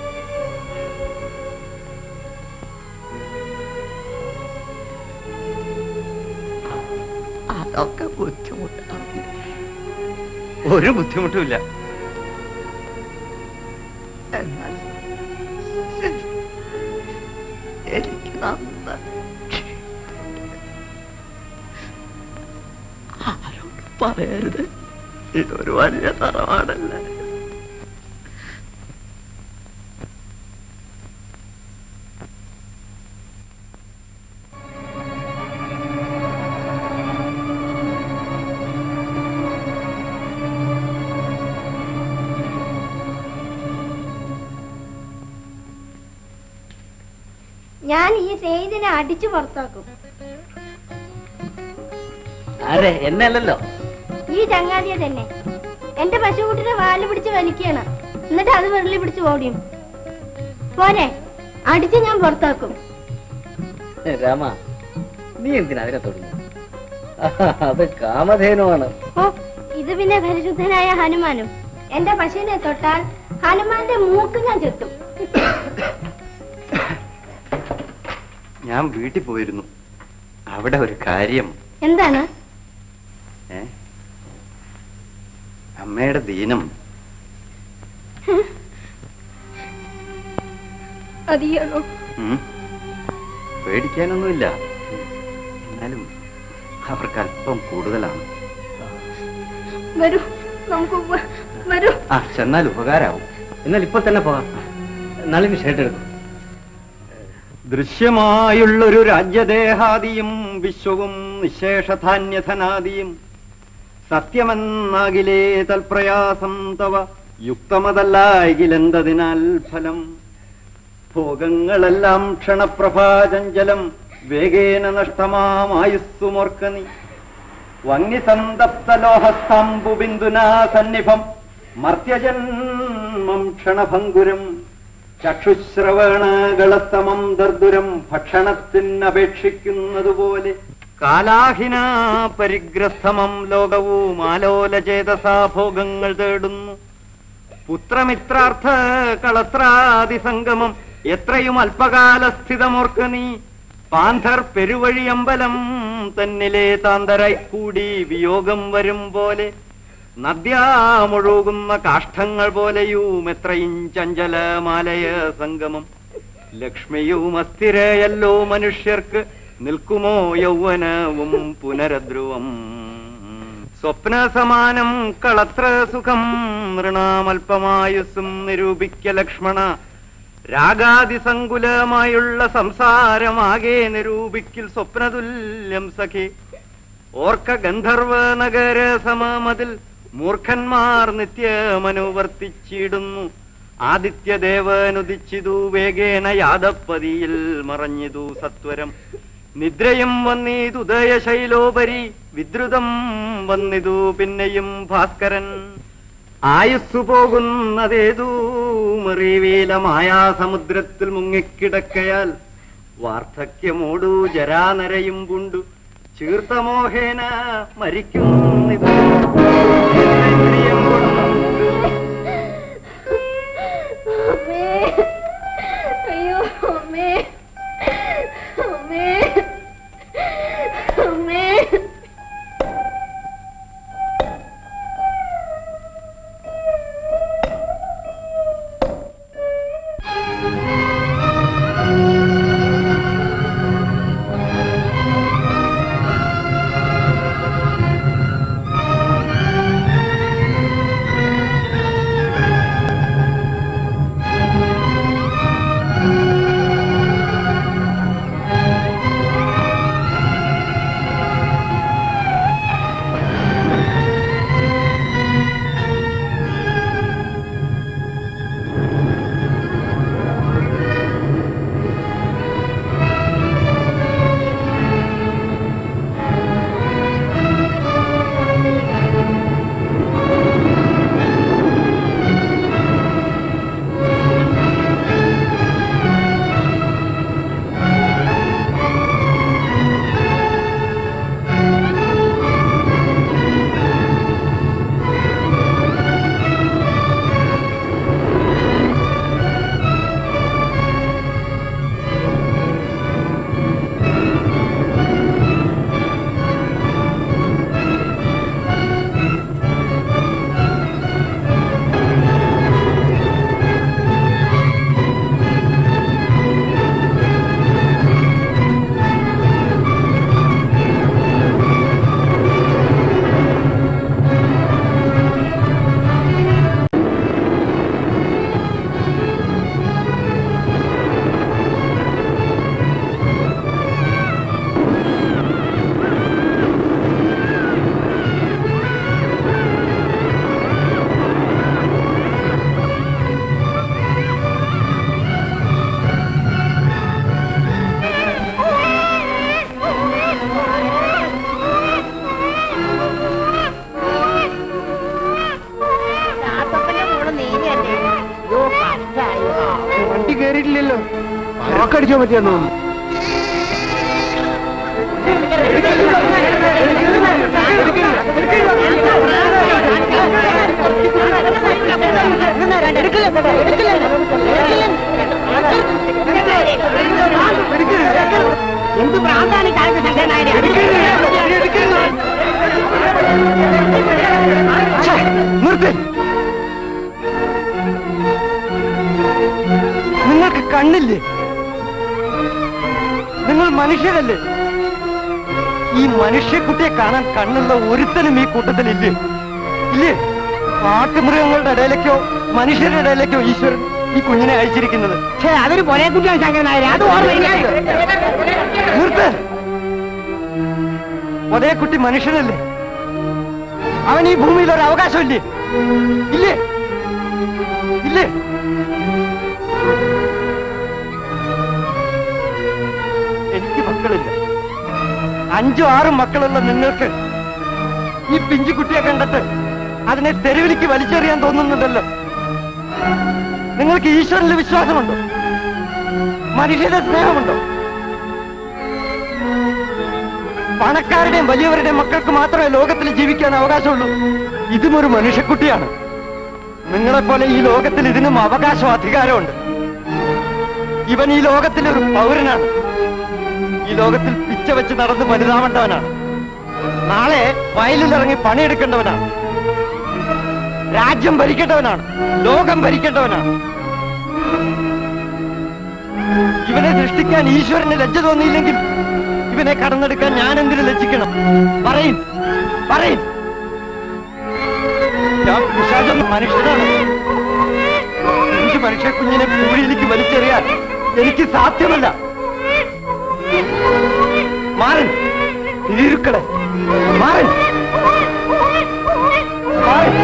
അതൊക്കെ ബുദ്ധിമുട്ടാണ് ഒരു ബുദ്ധിമുട്ടുമില്ല എന്നാൽ ശരി. എനിക്ക് നന്നായി ആരോട് പറയരുത് ഇതൊരു വലിയ തറവാടല്ലേ ഞാൻ ഈ സെയ്തിനെ അടിച്ചു പുറത്താക്കും ആരെ എന്നല്ലല്ലോ ഈ ചങ്ങാതിയെ തന്നെ എന്റെ പശുക്കുട്ടിനെ വാല് പിടിച്ച് വലിക്കുകയാണ് എന്നിട്ട് അത് വിരളി പിടിച്ച് ഓടിയും പോരെ അടിച്ച് ഞാൻ പുറത്താക്കും രാമ നീ എന്തിനാ അതിനെ തൊടുന്നു അത് കാമധേനുവാണ് ഓ ഇത് പിന്നെ പരിശുദ്ധനായ ഹനുമാനും എന്റെ പശുവിനെ തൊട്ടാൽ ഹനുമാന്റെ മൂക്ക് ഞാൻ ചെത്തും ഞാൻ വീട്ടിൽ പോയിരുന്നു അവിടെ ഒരു കാര്യം എന്താണ് ഏ അമ്മയുടെ ദീനം അതിയാണോ ഉം. പേടിക്കാനൊന്നുമില്ല എന്നാലും അവർക്ക് അല്പം കൂടുതലാണ് വരൂ നമുക്ക് വ- വരൂ ആ ചെന്നാൽ ഉപകാരാവും എന്നാൽ ഇപ്പൊ തന്നെ പോകാം നളിന് ഷർട്ട് എടുക്കും ദൃശ്യമായുള്ളൊരു രാജ്യദേഹാദിയും വിശ്വവും നിശേഷധാന്യധനാദിയും സത്യമെന്നാകിലേ തൽപ്രയാസം തവ യുക്തമതല്ലായിലെന്തതിനാൽ ഫലം ഭോഗങ്ങളെല്ലാം ക്ഷണപ്രഭാചഞ്ചലം വേഗേന നഷ്ടമാമായുസ്സുമോർക്ക നീ വങ്ങിസന്തപ്തലോഹസ്തംബു ബിന്ദുനാ സന്നിഭം മർത്യജന്മം ക്ഷണഭങ്കുരം ചക്ഷുശ്രവണകളസ്തമം ദർദുരം ഭക്ഷണത്തിനപേക്ഷിക്കുന്നതുപോലെ കാലാഹിന പരിഗ്രസ്തമം ലോകവും ആലോലചേതസാ ഭോഗങ്ങൾ തേടുന്നു പുത്രമിത്രാർത്ഥ കളത്രാദിസംഗമം എത്രയും അല്പകാലസ്ഥിതമോർക്ക നീ പാന്ധർ പെരുവഴിയമ്പലം തന്നിലെ താന്തരായി കൂടി വിയോഗം വരും പോലെ നദ്യാമൊഴുകുന്ന കാഷ്ഠങ്ങൾ പോലെയും എത്രയും ചഞ്ചലമാലയ സംഗമം ലക്ഷ്മിയും അസ്ഥിരയല്ലോ മനുഷ്യർക്ക് നിൽക്കുമോ യൗവനവും പുനരദ്രുവം സ്വപ്ന സമാനം കളത്ര സുഖം നൃണാമൽപമായുസ്സും നിരൂപിക്ക ലക്ഷ്മണ രാഗാതിസങ്കുലമായുള്ള സംസാരമാകെ നിരൂപിക്കിൽ സ്വപ്നതുല്യം സഖി ഓർക്ക ഗന്ധർവ നഗര സമമതിൽ മൂർഖന്മാർ നിത്യമനുവർത്തിച്ചിടുന്നു ആദിത്യദേവനുദിച്ചിതു വേഗേന യാദപ്പതിയിൽ മറഞ്ഞിതു സത്വരം നിദ്രയും വന്നീതുദയ ശൈലോപരി വിദ്രുതം വന്നിതു പിന്നെയും ഭാസ്കരൻ ആയുസ്സു പോകുന്നതേതൂ മറിവീല മായാസമുദ്രത്തിൽ മുങ്ങിക്കിടക്കയാൽ വാർദ്ധക്യമോടു ജരാനരയും പുണ്ടു ചീർത്തമോഹേന മരിക്കുന്നിതു നേത്രേന്ദ്രിയം കൊണ്ടു അമ്മേ അയ്യോ അമ്മേ അമ്മേ അമ്മേ വണ്ടി കയറിയിട്ടില്ലല്ലോ നോക്കടിച്ചോ പറ്റിയെന്ന് തോന്നുന്നു എന്ത് പ്രാന്താണ് കാലത്ത് നിർത്ത് നിങ്ങൾക്ക് കണ്ണില്ലേ നിങ്ങൾ മനുഷ്യരല്ലേ ഈ മനുഷ്യക്കുട്ടിയെ കാണാൻ കണ്ണുള്ള ഒരുത്തനും ഈ കൂട്ടത്തിലില്ലേ ഇല്ലേ കാട്ടുമൃഗങ്ങളുടെ ഇടയിലേക്കോ മനുഷ്യരുടെ ഇടയിലേക്കോ ഈശ്വരൻ ഈ കുഞ്ഞിനെ അയച്ചിരിക്കുന്നത് പക്ഷേ അതൊരു പൊലേ കുട്ടിയാണ് ശങ്കരൻ നായർ അത് ഓർമ്മയില്ല നിർത്ത് ഒരേ കുട്ടി മനുഷ്യനല്ലേ അവൻ ഈ ഭൂമിയിൽ ഒരു അവകാശമില്ലേ ഇല്ലേ ഇല്ലേ എനിക്ക് മക്കളില്ല അഞ്ചും ആറും മക്കളുള്ള നിങ്ങൾക്ക് ഈ പിഞ്ചുകുട്ടിയെ കണ്ടിട്ട് അതിനെ തെരുവിലേക്ക് വലിച്ചെറിയാൻ തോന്നുന്നുണ്ടല്ലോ നിങ്ങൾക്ക് ഈശ്വരനിൽ വിശ്വാസമുണ്ടോ മനുഷ്യരുടെ സ്നേഹമുണ്ടോ പണക്കാരുടെയും വലിയവരുടെയും മക്കൾക്ക് മാത്രമേ ലോകത്തിൽ ജീവിക്കാൻ അവകാശമുള്ളൂ ഇതും ഒരു മനുഷ്യക്കുട്ടിയാണ് നിങ്ങളെപ്പോലെ ഈ ലോകത്തിൽ ഇതിനും അവകാശവും അധികാരമുണ്ട് ഇവൻ ഈ ലോകത്തിലെ ഒരു പൗരനാണ് ഈ ലോകത്തിൽ പിച്ച വെച്ച് നടന്ന് വലുതാവേണ്ടവനാണ് നാളെ വയലിലിറങ്ങി പണിയെടുക്കേണ്ടവനാണ് രാജ്യം ഭരിക്കേണ്ടവനാണ് ലോകം ഭരിക്കേണ്ടവനാണ് ഇവനെ സൃഷ്ടിക്കാൻ ഈശ്വരന് ലജ്ജ തോന്നിയില്ലെങ്കിൽ ഇവനെ കടന്നെടുക്കാൻ ഞാൻ എന്തിനു ലജ്ജിക്കണം പറയും പറയും ഞാൻ പിശാചം മനുഷ്യനാണ് എനിക്ക് മനുഷ്യ കുഞ്ഞിനെ പൂഴിയിലേക്ക് വലിച്ചെറിയാൻ എനിക്ക് സാധ്യമല്ല മാറൻ തിരുക്കളെ മാറൻ മാറൻ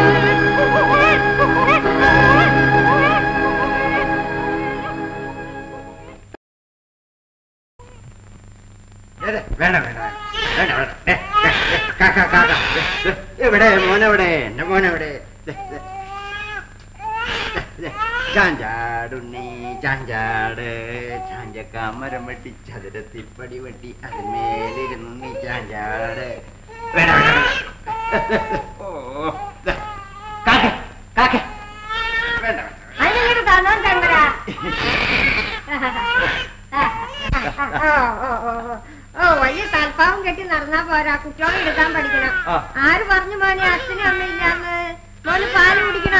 വേണ്ട വേണ്ട വേണ്ട വേണ്ട വേണ്ട ദേ, ദേ, ദേ, കാക്ക കാക്ക ദേ, ദേ, എവിടെ മോനെവിടെ എന്റെ മോനെവിടെ ദേ, ദേ. ദേ, ദേ, ചാഞ്ചാട് ചാഞ്ചാടുണ്ണി ചാഞ്ചാട് ചാഞ്ചക്കാമരം വെട്ടി ചതുരത്തിപ്പടി വെട്ടി അതിന്മേലിരുന്നു നീ ചാഞ്ചാട് വേണ്ട വേണ്ട വേണ്ട. ഓ ദാ. കാക്ക കാക്ക വേണ്ട വേണ്ട അതിനിങ്ങോട്ട് തന്നോ ചങ്കര ഓ ഓ ഓ ഓ ഓ വലിയ തൽപ്പാവും കെട്ടി നടന്നാ പോരാ കുട്ടിയോടെ എടുക്കാൻ പഠിക്കണം ആ. ആര് പറഞ്ഞു മോനെ അച്ഛനും അമ്മയില്ലാന്ന് മോന് പാല് കുടിക്കണ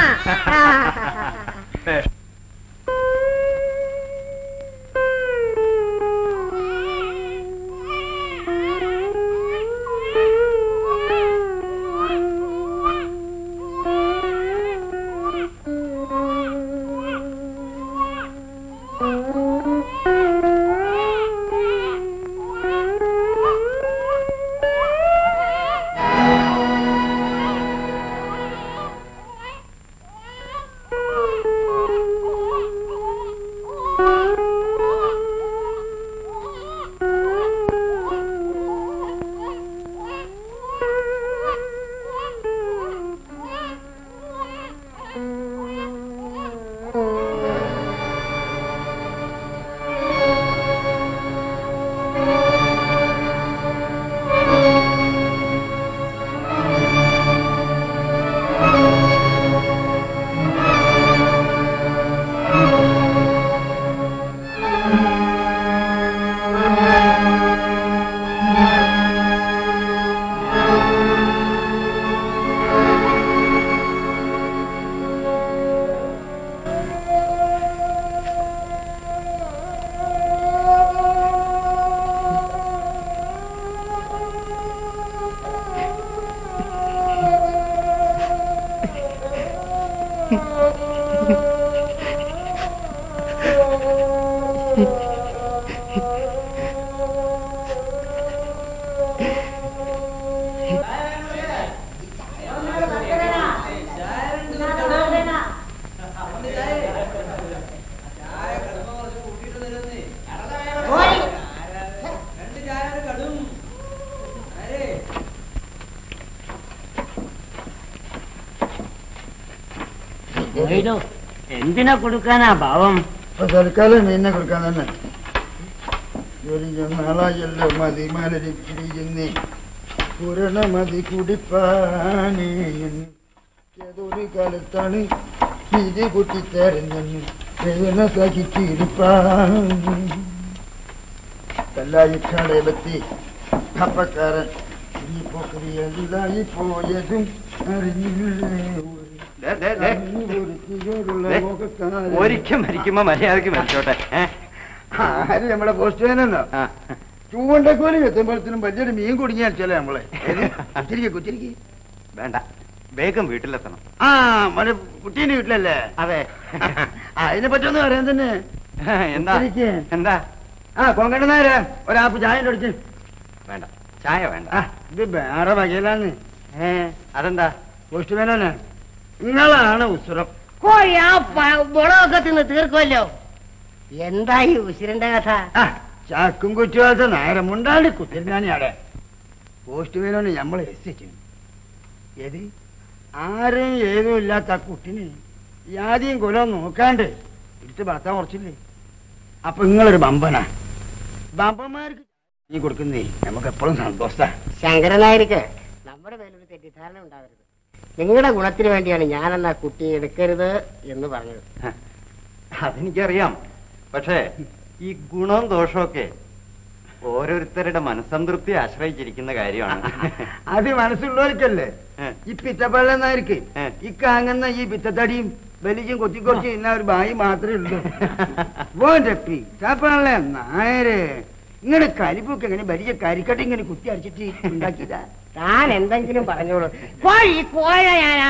എന്തിനാ കൊടുക്കാനാ ഭാവം ഇപ്പൊ തൽക്കാലം നിന്നെ കൊടുക്കാൻ തന്നെ ഒരു നാളായല്ലോ മതി മലരി പിരിയുന്നേ പുരണ മതി കുടിപ്പാനേ ഏതൊരു കാലത്താണ് ഇത് പൊട്ടിത്തേരഞ്ഞെന്ന് വേദന സഹിച്ചിരിപ്പാൻ കല്ലായി കടലെത്തി കപ്പക്കാരൻ ഈ പൊക്കറിയല്ലായി പോയതും അറിഞ്ഞില്ലേ ദേ, ദേ, ദേ. ദേ, ഒരിക്കൽ മരിക്കുമ്പോ മര്യാദക്ക് മരിച്ചോട്ടെ ഏ? ആര് നമ്മളെ പോസ്റ്റ്മാനോ ആ. ചൂണ്ടക്കോലി എത്തുമ്പോഴത്തേനും വലിയൊരു മീൻ കുടുങ്ങിയ അടിച്ചാലേ നമ്മളെ കുത്തിരിക്ക കുത്തിരിക്ക വേണ്ട വേഗം വീട്ടിലെത്തണം ആ മറ്റേ കുട്ടീന്റെ വീട്ടിലല്ലേ അതെ അതിനെ പറ്റൊന്നും അറിയാൻ തന്നെ എന്താ കുത്തിരിക്ക്. എന്താ ആ കൊങ്കണ്ട നേരെ ഒരാപ്പ് ചായ അടിച്ച് വേണ്ട ചായ വേണ്ട ആ ഇത് വേറെ വകയിലാന്ന് ഏ അതെന്താ പോസ്റ്റ്മാനാണ് നിങ്ങളാണ് ഉസുരം കോഴി ആ പ- മുളകൊക്കെ തിന്ന് തീർക്കുമല്ലോ എന്തായി ഉശിരന്റെ കഥ ആ ചാക്കും കുറ്റുപോലത്തെ നേരം മുണ്ടാണ്ട് കുത്തിരുന്നാണ് അവിടെ പോസ്റ്റ്മാനോട് നമ്മൾ എത്തിച്ചു ഏത് ആരും ഏതും ഇല്ലാത്ത ആ കുട്ടിന് യാതിയും കുലവും നോക്കാണ്ട് എടുത്ത് വളർത്താൻ കുറച്ചില്ലേ അപ്പൊ നിങ്ങളൊരു ബമ്പനാ ബമ്പന്മാർക്ക് നീ കൊടുക്കുന്നേ നമുക്ക് എപ്പോഴും സന്തോഷ ശങ്കരനായർക്ക് നമ്മുടെ മേലൊരു തെറ്റിദ്ധാരണ ഉണ്ടാവരുത് നിങ്ങളുടെ ഗുണത്തിന് വേണ്ടിയാണ് ഞാനെന്നാ കുട്ടി എടുക്കരുത് എന്ന് പറഞ്ഞത് അതെനിക്കറിയാം പക്ഷേ ഈ ഗുണവും ദോഷമൊക്കെ ഓരോരുത്തരുടെ മനസ്സംതൃപ്തി ആശ്രയിച്ചിരിക്കുന്ന കാര്യമാണ് അത് മനസ്സുള്ളവർക്കല്ലേ ഏ. ഈ പിത്തപ്പള്ള നായർക്ക് ഏ. ഈ കാങ്ങുന്ന ഈ പിത്തത്തടിയും വലിച്ചും കൊത്തി കൊത്തി ഇന്ന ഒരു ബായി മാത്രമേ ഉള്ളൂ ഓന്റെ പിത്തപ്പള്ള നായര് ഇങ്ങനെ കരിപ്പൊക്കെ ഇങ്ങനെ വലിയ കരിക്കട്ട ഇങ്ങനെ കുത്തി അടിച്ചിട്ട് ഉണ്ടാക്കിയതാ താൻ എന്തെങ്കിലും പറഞ്ഞോളൂ കോഴി കോഴയാനാ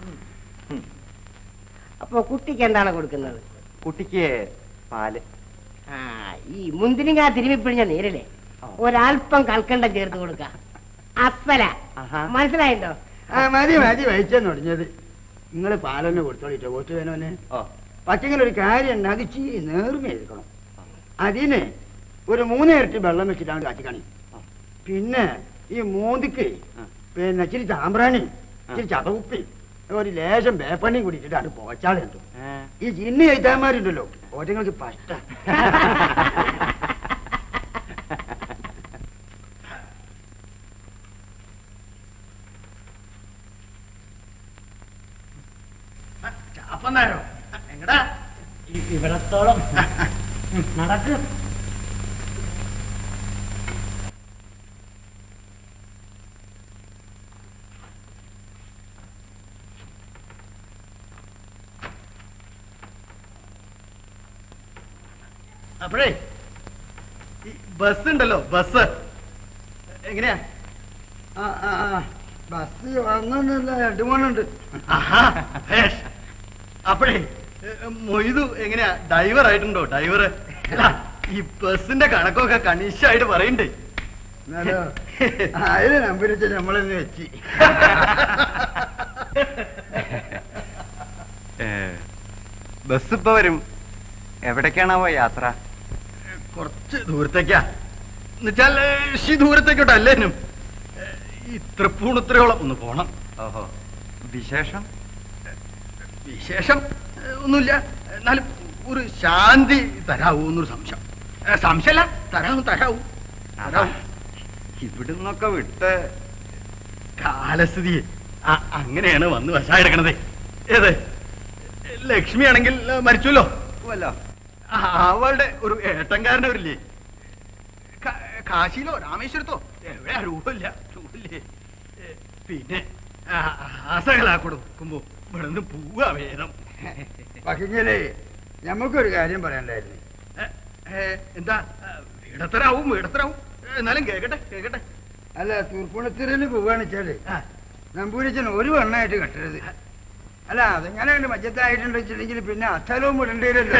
അപ്പൊ കുട്ടിക്ക് എന്താണ് കൊടുക്കുന്നത് കുട്ടിക്ക് പാല് ആ ഈ മുന്തിരിങ്ങ തിരുമിപ്പിഴിഞ്ഞ നീരില്ലേ ഒരല്പം കൽക്കണ്ടം ചേർത്ത് കൊടുക്ക അപ്പല ആഹാ. മനസ്സിലായിട്ടോ ആ മതി മതി വഹിച്ചാൻ തുടങ്ങിയത് നിങ്ങൾ പാലന്നെ കൊടുത്തോളിട്ടോ വോട്ട് വേണോനെ ഓ പക്ഷെങ്കിൽ ഒരു കാര്യം ഉണ്ട് അത് ചീ നേർമയായിരിക്കണം അതിന് ഒരു മൂന്ന് ഇരട്ടി വെള്ളം വെച്ചിട്ടാണ് കാച്ചിക്കണി പിന്നെ ഈ മൂന്നിക്ക് ആ. പിന്നെ ഇച്ചിരി ചാമ്പ്രാണി ഇച്ചിരി ചതവുപ്പി ഒരു ലേശം വേപ്പണ്ണിയും കുടിച്ചിട്ട് അത് പോച്ചാളുണ്ട് ഈ ജിന്നി എഴുത്താന്മാരുണ്ടല്ലോ ഓറ്റങ്ങൾക്ക് പഷ്ട ചാപ്പന്നാരോ എങ്ങടാ ഇവിടത്തോളം നടക്ക് അപ്പോഴേ ഈ ബസ് ഉണ്ടല്ലോ ബസ് എങ്ങനെയാ ആ ആ ആ ബസ് വന്നില്ല രണ്ടു മൂന്നുണ്ട് ആഹാ, ഭേഷ്. അപ്പോഴേ ഏ, മൊയ്തു എങ്ങനെയാ ഡ്രൈവർ ആയിട്ടുണ്ടോ ഡ്രൈവർ ഈ ബസിന്റെ കണക്കൊക്കെ കണീശായിട്ട് പറയണ്ടേ എന്നാലോ അതിന് നമ്പർ വെച്ച് നമ്മളെന്നെ വെച്ച് ബസ് ഇപ്പൊ വരും എവിടേക്കാണാവോ യാത്ര കുറച്ച് ദൂരത്തേക്കാ എന്നുവെച്ചാൽ ഈ ദൂരത്തേക്കോട്ട് അല്ലേനും ഈ തൃപ്പൂണിത്രയോളം ഒന്ന് പോണം ഓഹോ വിശേഷം വിശേഷം ഏ, ഒന്നുമില്ല എന്നാലും ഒരു ശാന്തി തരാവൂ എന്നൊരു സംശയം ഏ, സംശയമല്ല തരാവും തരാവും തരാവും ഇവിടുന്നൊക്കെ വിട്ട് കാലസ്ഥിതി അ- അങ്ങനെയാണ് വന്ന് വശായെടുക്കണത് ഏത് ലക്ഷ്മി ആണെങ്കിൽ ഏ, മരിച്ചുല്ലോ വല്ലോ ആ, അവളുടെ ഒരു ഏട്ടൻകാരനവരില്ലേ ക- കാശിയിലോ രാമേശ്വരത്തോ എവിടെ രൂപമില്ല രൂപമില്ലേ ഏ, പിന്നെ ആസകളാ കൊടുക്കുമ്പോ ഇവിടെ നിന്ന് പോവാ വേദം പക്ഷേ നമുക്കൊരു കാര്യം പറയണ്ടായിരുന്നു ഏ, എന്താ ആ, വീടത്തരാവും വീടത്തരാവും എന്നാലും കേക്കട്ടെ കേക്കട്ടെ അല്ല തൂർപ്പുണത്തിരല് പോവാന്ന് വെച്ചാല് നമ്പൂരിച്ചൻ ഒരു വണ്ണായിട്ട് കെട്ടരുത് അല്ല അതെങ്ങനെയുണ്ട് മജ്ജത്തായിട്ടുണ്ടെന്ന് വെച്ചിട്ടുണ്ടെങ്കിൽ പിന്നെ അസ്ഥലവും വിടേണ്ടിയല്ലോ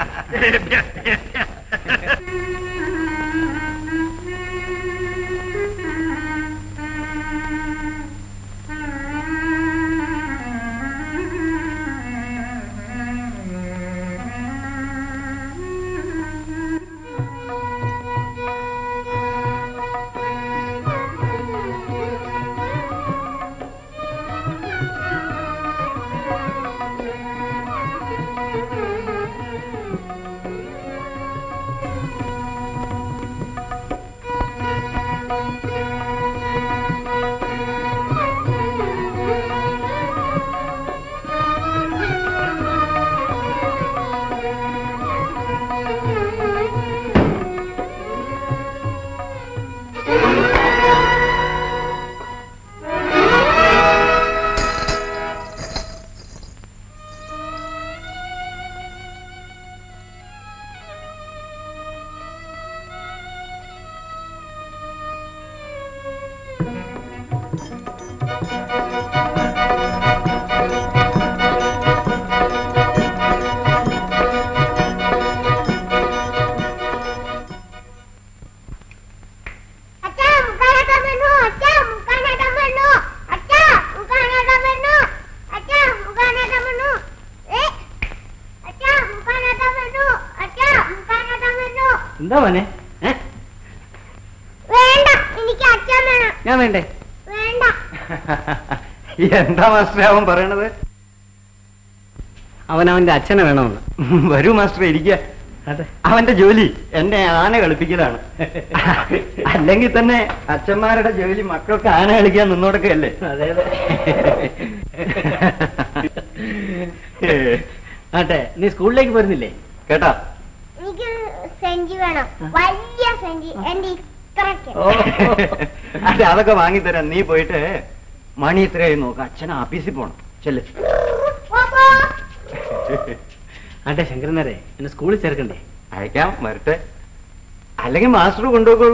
അച്ഛാ മുക്കാനാക്കാൻ വരണു അച്ഛാ മുക്കാനാക്കാൻ വരണു അച്ഛാ മുക്കാനാക്കാൻ വരണു അച്ഛാ മുക്കാനാക്കാൻ വരണു ഏ അച്ഛാ മുക്കാനാക്കാൻ വരണു അച്ഛാ മുക്കാനാക്കാൻ വരണു എന്താ മോനെ ഏ? വേണ്ട എനിക്ക് അച്ഛൻ വേണം ഞാൻ വേണ്ടേ വേണ്ട എന്താ മാസ്റ്റർ അവൻ പറയണത് അവൻ അവന്റെ അച്ഛനെ വേണമെന്ന് വരൂ മാസ്റ്റർ ഇരിക്കുക അതെ അവന്റെ ജോലി എന്നെ ആന കളിപ്പിക്കലാണ് അല്ലെങ്കിൽ തന്നെ അച്ഛന്മാരുടെ ജോലി മക്കൾക്ക് ആന കളിക്കാൻ നിന്നോടൊക്കെയല്ലേ അതെ അതെ ആട്ടെ നീ സ്കൂളിലേക്ക് പോരുന്നില്ലേ കേട്ടാ എനിക്ക് സെഞ്ചി വേണം വലിയ സെഞ്ചി എന്റെ ഇത്രയ്ക്ക് അതെ അതൊക്കെ വാങ്ങിത്തരാം നീ പോയിട്ട് മണി ഇത്രയായി നോക്ക അച്ഛൻ ആഫീസിൽ പോണം ചെല്ല് പോപ്പോ. ആട്ടെ ശങ്കരനരെ എന്നെ സ്കൂളിൽ ചേർക്കണ്ടേ അയക്കാം വരട്ടെ അല്ലെങ്കിൽ മാസ്റ്റർ കൊണ്ടുപോയിക്കോളൂ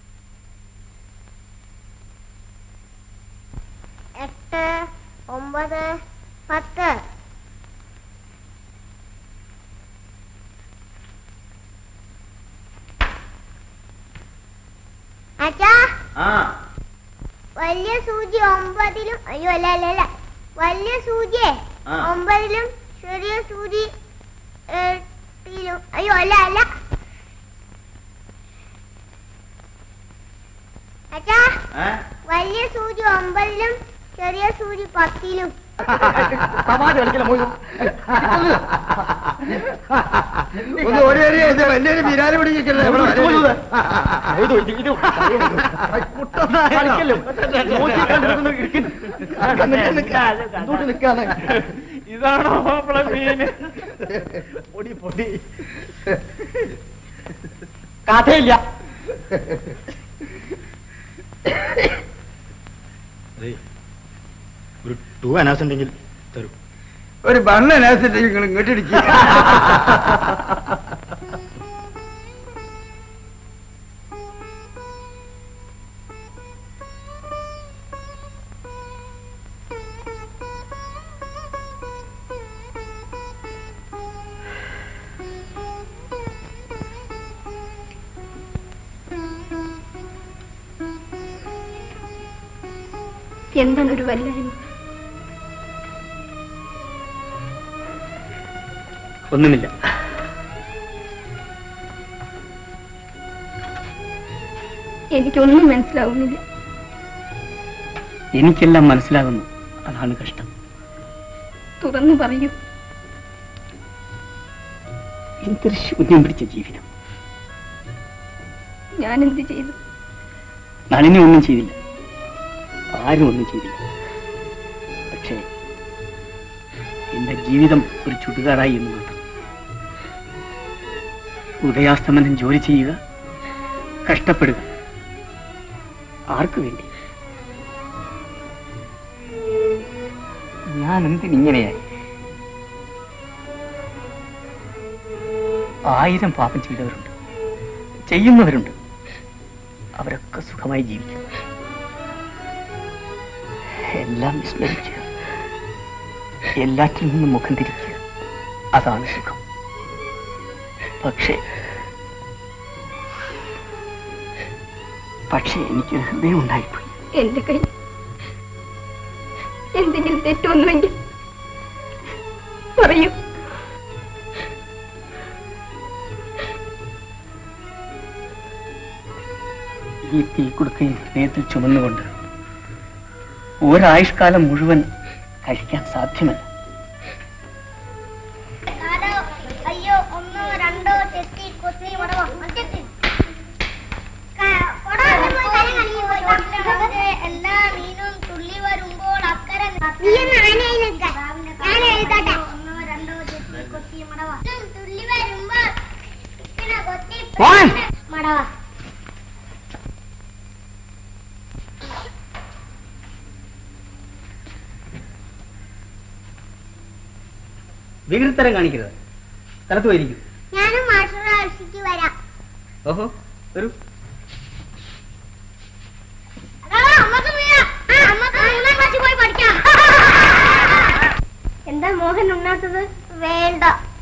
എട്ട് ഒമ്പത് പത്ത് അച്ഛാ ആ വലിയ സൂചി ഒമ്പതിലും അയ്യോ അല്ല അല്ല അല്ല വലിയ സൂചിയെ ആ. ഒമ്പതിലും ചെറിയ സൂചി എട്ടിലും അയ്യോ അല്ല അല്ല അച്ഛാ ഏ? വലിയ സൂചി ഒമ്പതിലും ചെറിയ സൂചി പത്തിലും തമാശ കളിക്കല മോയ് ഒന്ന് ഒരു ഒരു ഇത് വലിയൊരു വിരാല് പിടിക്കല്ലേ ഇതാണോ മാപ്പിള മീന് പൊടി പൊടി കഥയില്ല ഒരു ടൂ അനാസ് ഉണ്ടെങ്കിൽ തരൂ ഒരു ബണ്ണനാസിട്ട് നിങ്ങൾ ഇങ്ങോട്ടിടിക്കുക എന്താണ് ഒരു വല്ലായ്മ ഒന്നുമില്ല എനിക്കൊന്നും മനസ്സിലാവുന്നില്ല എനിക്കെല്ലാം മനസ്സിലാകുന്നു അതാണ് കഷ്ടം തുറന്നു പറയൂ എന്തൊരു ശൂന്യം പിടിച്ച ജീവിതം ഞാൻ എന്ത് ചെയ്തു നളിനി ഒന്നും ചെയ്തില്ല ആരും ഒന്നും ചെയ്തില്ല പക്ഷേ എന്റെ ജീവിതം ഒരു ചുടുകാടായി എന്ന് മാത്രം ഉദയാസ്തമനം ജോലി ചെയ്യുക കഷ്ടപ്പെടുക ആർക്കു വേണ്ടി ഞാൻ എന്തിനിങ്ങനെയായി ആയിരം പാപം ചെയ്തവരുണ്ട് ചെയ്യുന്നവരുണ്ട് അവരൊക്കെ സുഖമായി ജീവിക്കും എല്ലാം വിസ്മരിക്കുക എല്ലാറ്റിൽ നിന്നും മുഖം തിരിക്കുക അതാണ് സുഖം പക്ഷേ പക്ഷേ എനിക്ക് ഹൃദയം ഉണ്ടായിപ്പോയി എന്റെ കൈ എന്തെങ്കിലും തെറ്റുവന്നുവെങ്കിൽ പറയൂ ഈ തീക്കുടുക്കയും ഹൃദയത്തിൽ ചുമന്നുകൊണ്ട് ഒരായുഷ്കാലം മുഴുവൻ കഴിക്കാൻ സാധ്യമല്ല അയ്യോ ഒന്നോ രണ്ടോ തെറ്റി കൊത്തി മടവോ അഞ്ചെത്തി എല്ലാ മീനും തുള്ളി വരുമ്പോൾ അക്കരെ ഞാൻ എഴുതട്ടെ ഒന്നോ രണ്ടോ തെറ്റി കൊത്തി മടവ തുള്ളി വരുമ്പോൾ ഇങ്ങനെ കൊത്തി മോൻ! മടവ വികൃതരം കാണിക്കരുത് സ്ഥലത്ത് പോയിരിക്കും ഞാനും മാസ്റ്റർ ആവശ്യക്ക് വരാം ഓഹോ ഒരു ആ, അമ്മക്ക് വീഴാം. ആ, അമ്മക്ക് മൂന്നാം ക്ലാസ്സിൽ പോയി പഠിക്കാം എന്താ മോഹൻ ഉണ്ണാത്തത് വേണ്ട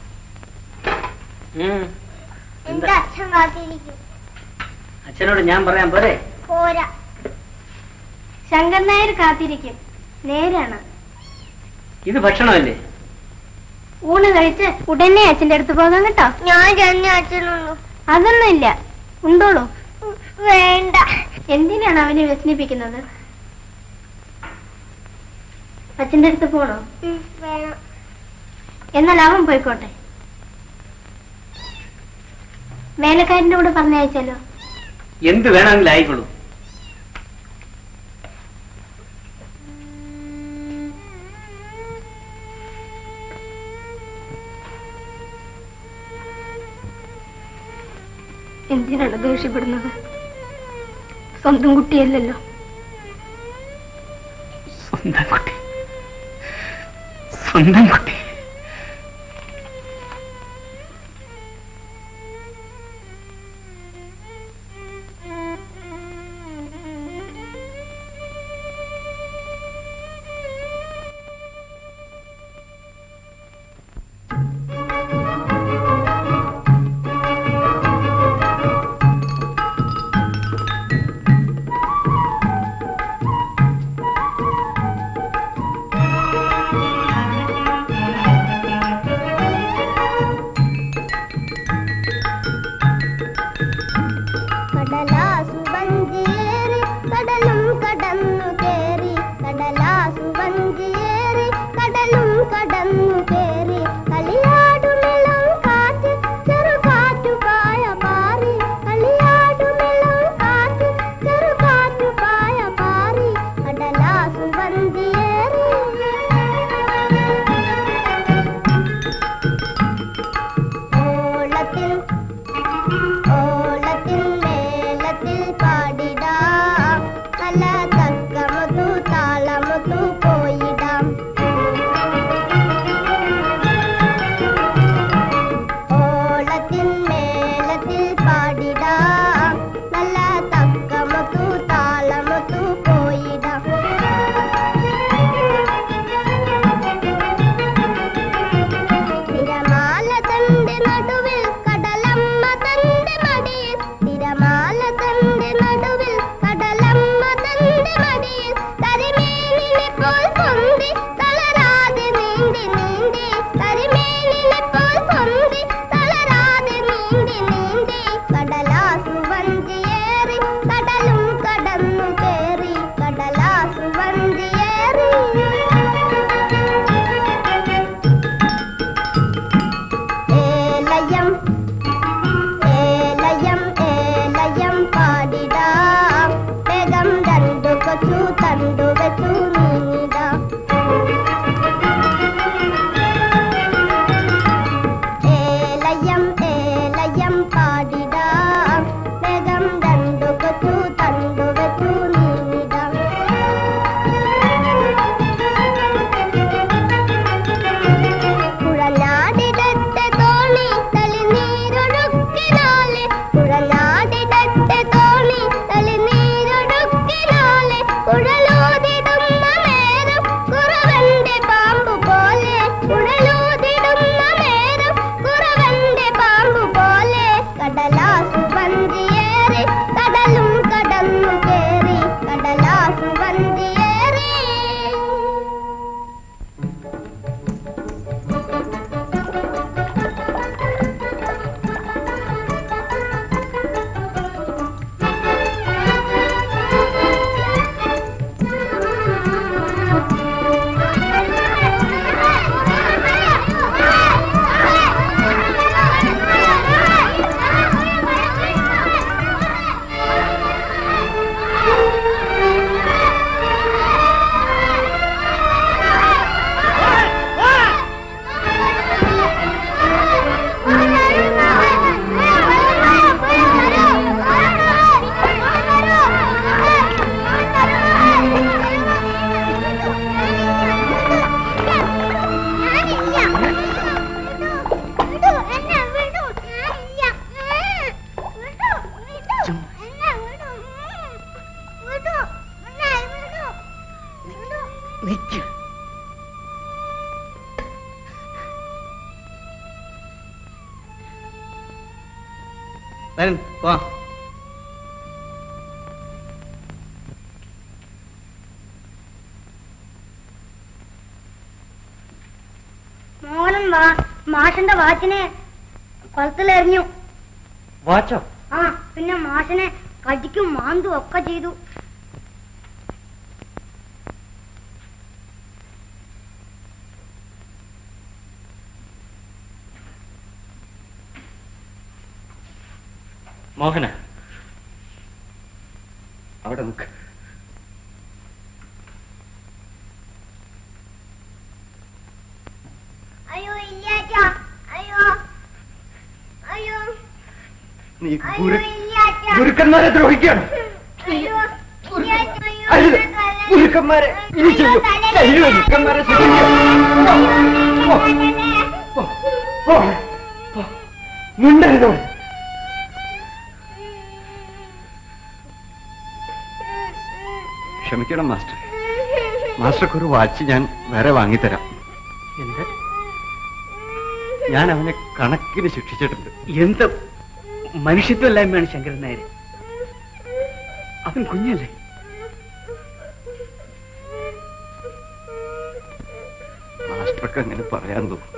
എന്റെ അച്ഛൻ കാത്തിരിക്കും അച്ഛനോട് ഞാൻ പറയാൻ പോരെ പോരാ ശങ്കർ നായർ കാത്തിരിക്കും നേരാണ് ഇത് ഭക്ഷണമല്ലേ ഊണ് കഴിച്ച് ഉടനെ അച്ഛന്റെ അടുത്ത് പോകാൻ കേട്ടോ ഞാൻ ചെന്നെ അച്ഛനുള്ളൂ അതൊന്നും ഇല്ല ഉണ്ടോളൂ വേണ്ട എന്തിനാണ് അവനെ വ്യസനിപ്പിക്കുന്നത് അച്ഛന്റെ അടുത്ത് പോണോ ഉം, വേണം എന്നാൽ അവൻ പോയിക്കോട്ടെ വേലക്കാരന്റെ കൂടെ പറഞ്ഞയച്ചാലോ എന്ത് വേണമെങ്കിലും ആയിക്കോളൂ എന്തിനാണ് ദേഷ്യപ്പെടുന്നത് സ്വന്തം കുട്ടിയല്ലല്ലോ സ്വന്തം കുട്ടി സ്വന്തം കുട്ടി തണ്ടു വെച്ചു നീങ്ങിടാ ഏലയം ഏലയം പാടിടാം വേഗം രണ്ടു കൊച്ചു തണ്ടു വെച്ചു നീങ്ങിടാം കുഴനാടിടത്തെ തോണി തളിനീരൊഴുക്കിനാലെ കുഴനാടിടത്തെ തോണി തളിനീരൊഴുക്കിനാലെ കുഴലൂതിടുന്ന നേരം കുറവന്റെ പാമ്പു പോലെ കുഴലൂതിടുന്ന നേരം കുറവന്റെ പാമ്പു പോലെ കടലാസു വഞ്ചിയേറി കടലും കടന്നു കേറി കടലാസു വഞ്ചിയേറി വരൻ പോ മോനും വാ മാഷിന്റെ വാച്ചിനെ കുളത്തിലെറിഞ്ഞു വാച്ചോ ആ പിന്നെ മാഷിനെ കടിക്കും മാന്തും ഒക്കെ ചെയ്തു മോഹന അവിടെ നിൽക്ക് അയ്യോ ഇല്ലാച്ചാ അയ്യോ അയ്യോ നീ അയ്യോ ഗുരു ഇല്ലാച്ചാ ഗുരുക്കന്മാരെ ദ്രോഹിക്കുകയാണ് അയ്യോ ഇല്ലാച്ചാ, അയ്യോ, അരുത് എന്നെ തല- ഗുരുക്കന്മാരെ ഇനി ചെയ്യൂ അയ്യോ ഗുരുക്കന്മാരെ ശിക്ഷിക്കൂ. പോ. പോ. പോ. പോ. മിണ്ടരുത് അവിടെ. ക്ഷമിക്കണം മാസ്റ്റർ മാസ്റ്റർക്ക് ഒരു വാച്ച് ഞാൻ വേറെ വാങ്ങിത്തരാം എന്ത് ഞാൻ അവനെ കണക്കിന് ശിക്ഷിച്ചിട്ടുണ്ട് എന്ത് മനുഷ്യത്വമില്ലായ്മയാണ് ശങ്കരൻ നായർ അവൻ കുഞ്ഞല്ലേ മാസ്റ്റർക്ക് അങ്ങനെ പറയാൻ തോന്നും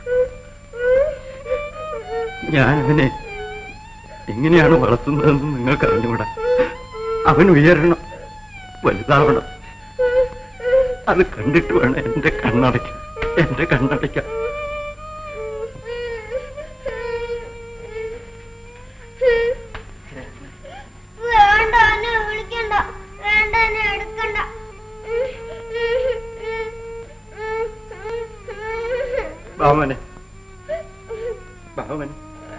ഞാൻ അവനെ എങ്ങനെയാണ് വളർത്തുന്നതെന്ന് നിങ്ങൾക്ക് അറിഞ്ഞുകൂടാ അവൻ ഉയരണം വലുതാവണം അത് കണ്ടിട്ട് വേണം എന്റെ കണ്ണടയ്ക്കാൻ എന്റെ കണ്ണടയ്ക്കാൻ വേണ്ട എന്നെ വിളിക്കണ്ട വേണ്ട എന്നെ എടുക്കണ്ട ബാമനെ ബാമനെ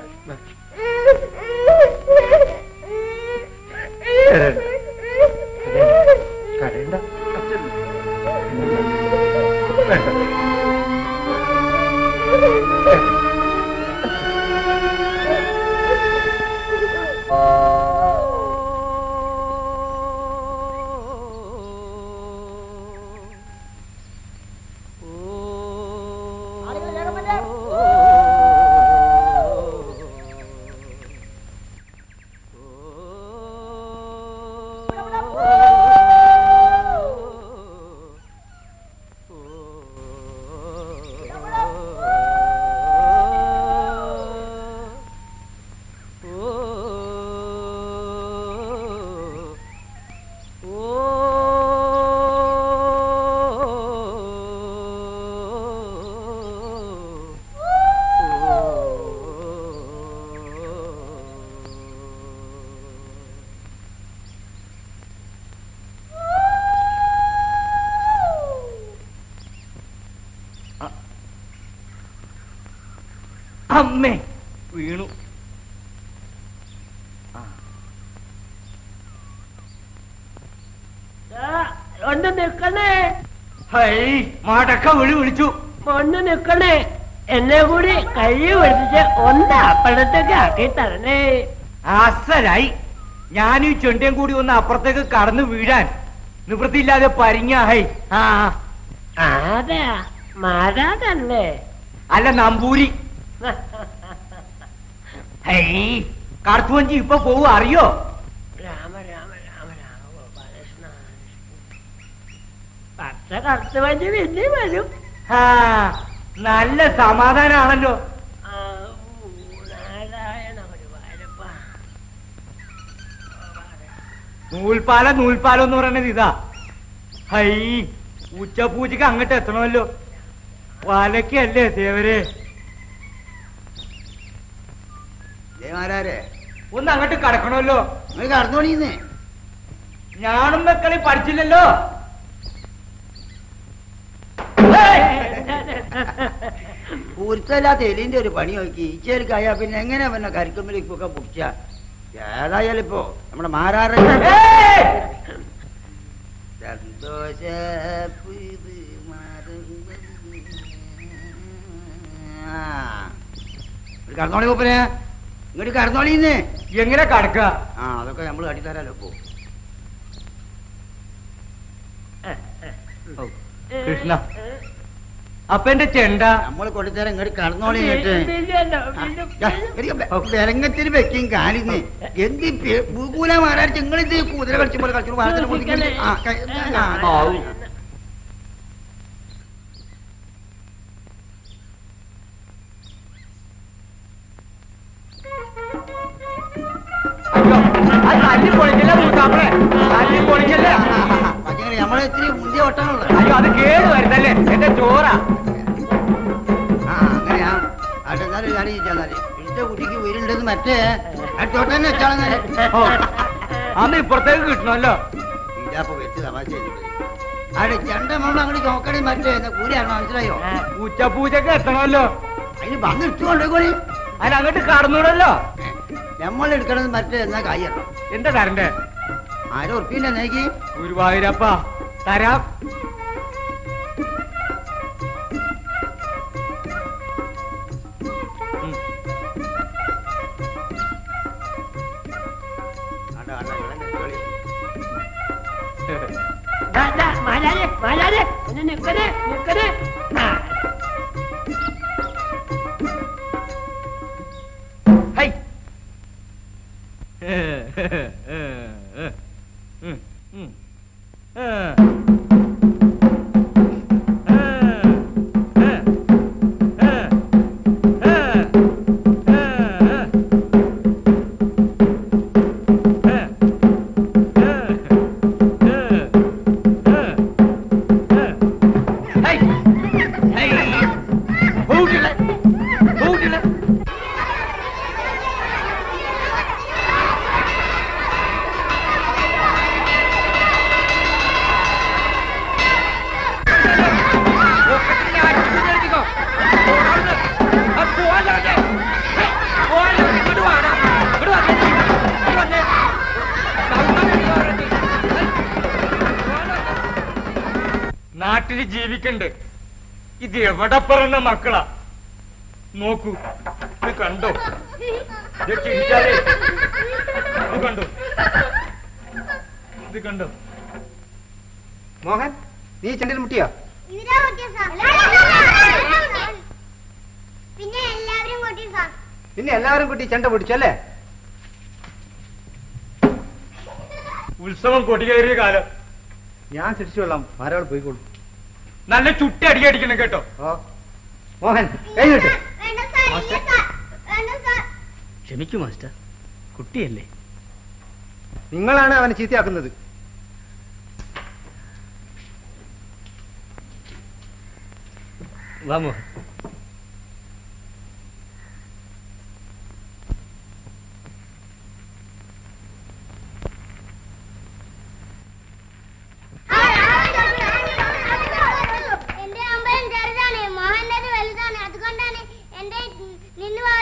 കരയണ്ട അച്ഛൻ വേണ്ട ആളുകൾ വേഗം വന്നേ. അമ്മേ വീണു ഒന്ന് നിക്കണേ ഹൈ മാടക്ക വിളി വിളിച്ചു ഒന്ന് നിക്കണേ എന്നെ കൂടി കൈ പിടിച്ച് ഒന്ന് അപ്പഴത്തേക്ക് ആക്കി തരണേ അസലായി ഞാൻ ഈ ചെണ്ടയും കൂടി ഒന്ന് അപ്പുറത്തേക്ക് കടന്നു വീഴാൻ നിവൃത്തിയില്ലാതെ പരിങ്ങ ഹൈ ആ ആരാ മാരാതല്ലേ അല്ല നമ്പൂരി ഹൈ കറുത്തുവഞ്ചി ഇപ്പൊ പോവും അറിയോ രാമ രാമ രാമ രാമ ഗോപാലകൃഷ്ണ പച്ച കറുത്ത് വഞ്ചി പിന്നെ വരും ആ നല്ല സമാധാനാണല്ലോ ആ, ഊ, നാരായണ ഗുരുവായൂരപ്പ നൂൽപ്പാല നൂൽപ്പാലം എന്ന് പറയുന്നത് ഇതാ ഹൈ ഉച്ചപൂജക്ക് അങ്ങോട്ട് എത്തണമല്ലോ വലക്കല്ലേ ദേവരെ ദേവാരാരെ ഒന്ന് അങ്ങോട്ട് കടക്കണമല്ലോ നിങ്ങൾ കടന്നോളിന്നേ ഞാനും വെക്കളി പഠിച്ചില്ലല്ലോ പൂർത്തല്ലാത്ത എലിന്റെ ഒരു പണി നോക്കി ഈച്ചേൽക്കായ പിന്നെ എങ്ങനെ പിന്നെ കരിക്കുമ്പിലേക്കൊക്കെ പിടിച്ച ഏതായാലും ഇപ്പോ നമ്മുടെ മാരാറ സന്തോഷ കടന്നോളി മൂപ്പനെ ഇങ്ങോട്ട് കടന്നോളിന്ന് എങ്ങനെ കടക്ക ആ അതൊക്കെ നമ്മൾ കാട്ടിത്തരാലോ ഇപ്പോ കൃഷ്ണ അപ്പൊ എന്റെ ചെണ്ട നമ്മൾ കൊടുത്തരാം ഇങ്ങോട്ട് കടന്നോളി ഇങ്ങോട്ട് പിന്നെ വിലങ്ങത്തിന് വെക്കും കാലിന്ന് എന്ത് ഭൂകൂല മാറാൻ നിങ്ങളിത് കുതിര കളിച്ച പോലെ കളിച്ചു ഭാരതത്തിന് കൊടുക്കണ്ടേ? ആ, ക- ആ, ആ. തല്ലി പൊളിക്കല്ലേ മൂത്താപ്പളെ തല്ലി പൊളിക്കല്ലേ പച്ചക്കറി നമ്മളെ ഇത്തിരി മുന്തിയ ഒട്ടാണുള്ളത് അയ്യോ അത് കേട് വരുന്നല്ലേ എന്റെ ചോറാ ആ അങ്ങനെയാ അത് എന്നാലും ഞാൻ ചോദിച്ചാൽ ഇഷ്ട കുട്ടിക്ക് ഉയരുണ്ടെന്ന് മറ്റേ ചോട്ടെ തന്നെ വെച്ചാളെന്നാല് ഓ, അന്ന് ഇപ്പുറത്തേക്ക് കിട്ടണമല്ലോ ഇതാപ്പൊ വെച്ച് തമാശ അവിടെ ചെണ്ട നമ്മൾ അങ്ങോട്ട് നോക്കണേ മറ്റേ കൂലിയാണോ മനസ്സിലായോ ഉച്ചപൂജക്ക് എത്തണമല്ലോ അതിന് വന്ന് ഇട്ടുകൊണ്ടേക്കോളി അതിന് അങ്ങോട്ട് കടന്നൂടല്ലോ നമ്മൾ എടുക്കണത് മറ്റേ എന്നാ കായ്യണം എന്താ തരണ്ടേ ആരും ഉറപ്പില്ല നേക്ക് ഗുരുവായൂരപ്പ തരാം ഉം. മാലാരെ മാലാരെ ഒന്ന് നിക്കണേ നിക്കണേ ആ, ഹൈ നാട്ടില് ജീവിക്കണ്ട് ഇത് എവിടെ പറഞ്ഞ മക്കളാ നോക്കൂ ഇത് കണ്ടോ ഇത് ചിരിച്ചാലേ ഇത് കണ്ടോ ഇത് കണ്ടോ മോഹൻ നീ ചെണ്ടിൽ മുട്ടിയോ ഇതിനാ പറ്റിയ സാർ പിന്നെ എല്ലാവരും കൂട്ടി സാർ പിന്നെ എല്ലാവരും കൂട്ടി ചെണ്ട പിടിച്ചല്ലേ ഉത്സവം കൊടികയറിയ കാലം ഞാൻ തിരിച്ചുകൊള്ളാം ആരോട് പോയിക്കോളൂ നല്ല ചുട്ടി അടി അടിക്കണം കേട്ടോ ഓ മോഹൻ കഴിഞ്ഞിട്ട് വേണ്ട സാർ ഇല്ല സാർ വേണ്ട സാർ ക്ഷമിക്കൂ മാസ്റ്റർ കുട്ടിയല്ലേ നിങ്ങളാണ് അവനെ ചീത്തയാക്കുന്നത് വാമോ എന്റെ അമ്പലം ചെറുതാണ് മോഹന്റെ വലുതാണ് അതുകൊണ്ടാണ് എന്റെ നിന്ന്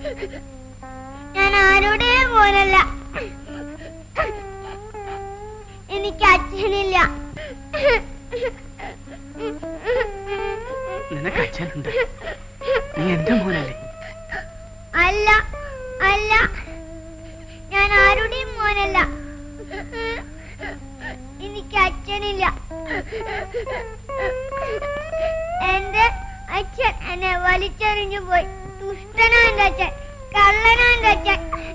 ഞാൻ ആരുടെയും മോനല്ല എനിക്ക് അച്ഛനില്ല നിനക്ക് അച്ഛനുണ്ട് നീ എന്റെ മോനല്ലേ അല്ല അല്ല ഞാൻ ആരുടെയും മോനല്ല എനിക്ക് അച്ഛനില്ല എന്റെ അച്ഛൻ എന്നെ വലിച്ചെറിഞ്ഞു പോയി ദുഷ്ടനാ എന്റെ അച്ഛൻ കള്ളനാ എന്റെ അച്ഛൻ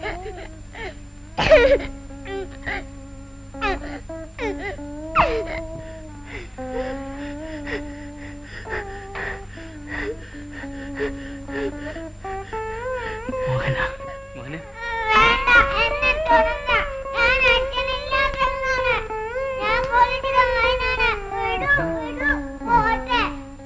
മോഹന മോനെ വേണ്ട എന്നെ തൊടണ്ട ഞാൻ അച്ഛനില്ലാത്തവനാണ് ഞാൻ പോലീസിലെ മകനാണ് വിടൂ വിടൂ പോട്ടെ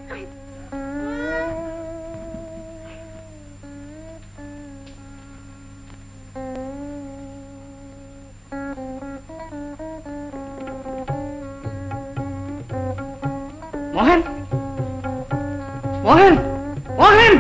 മോഹൻ മോഹൻ മോഹൻ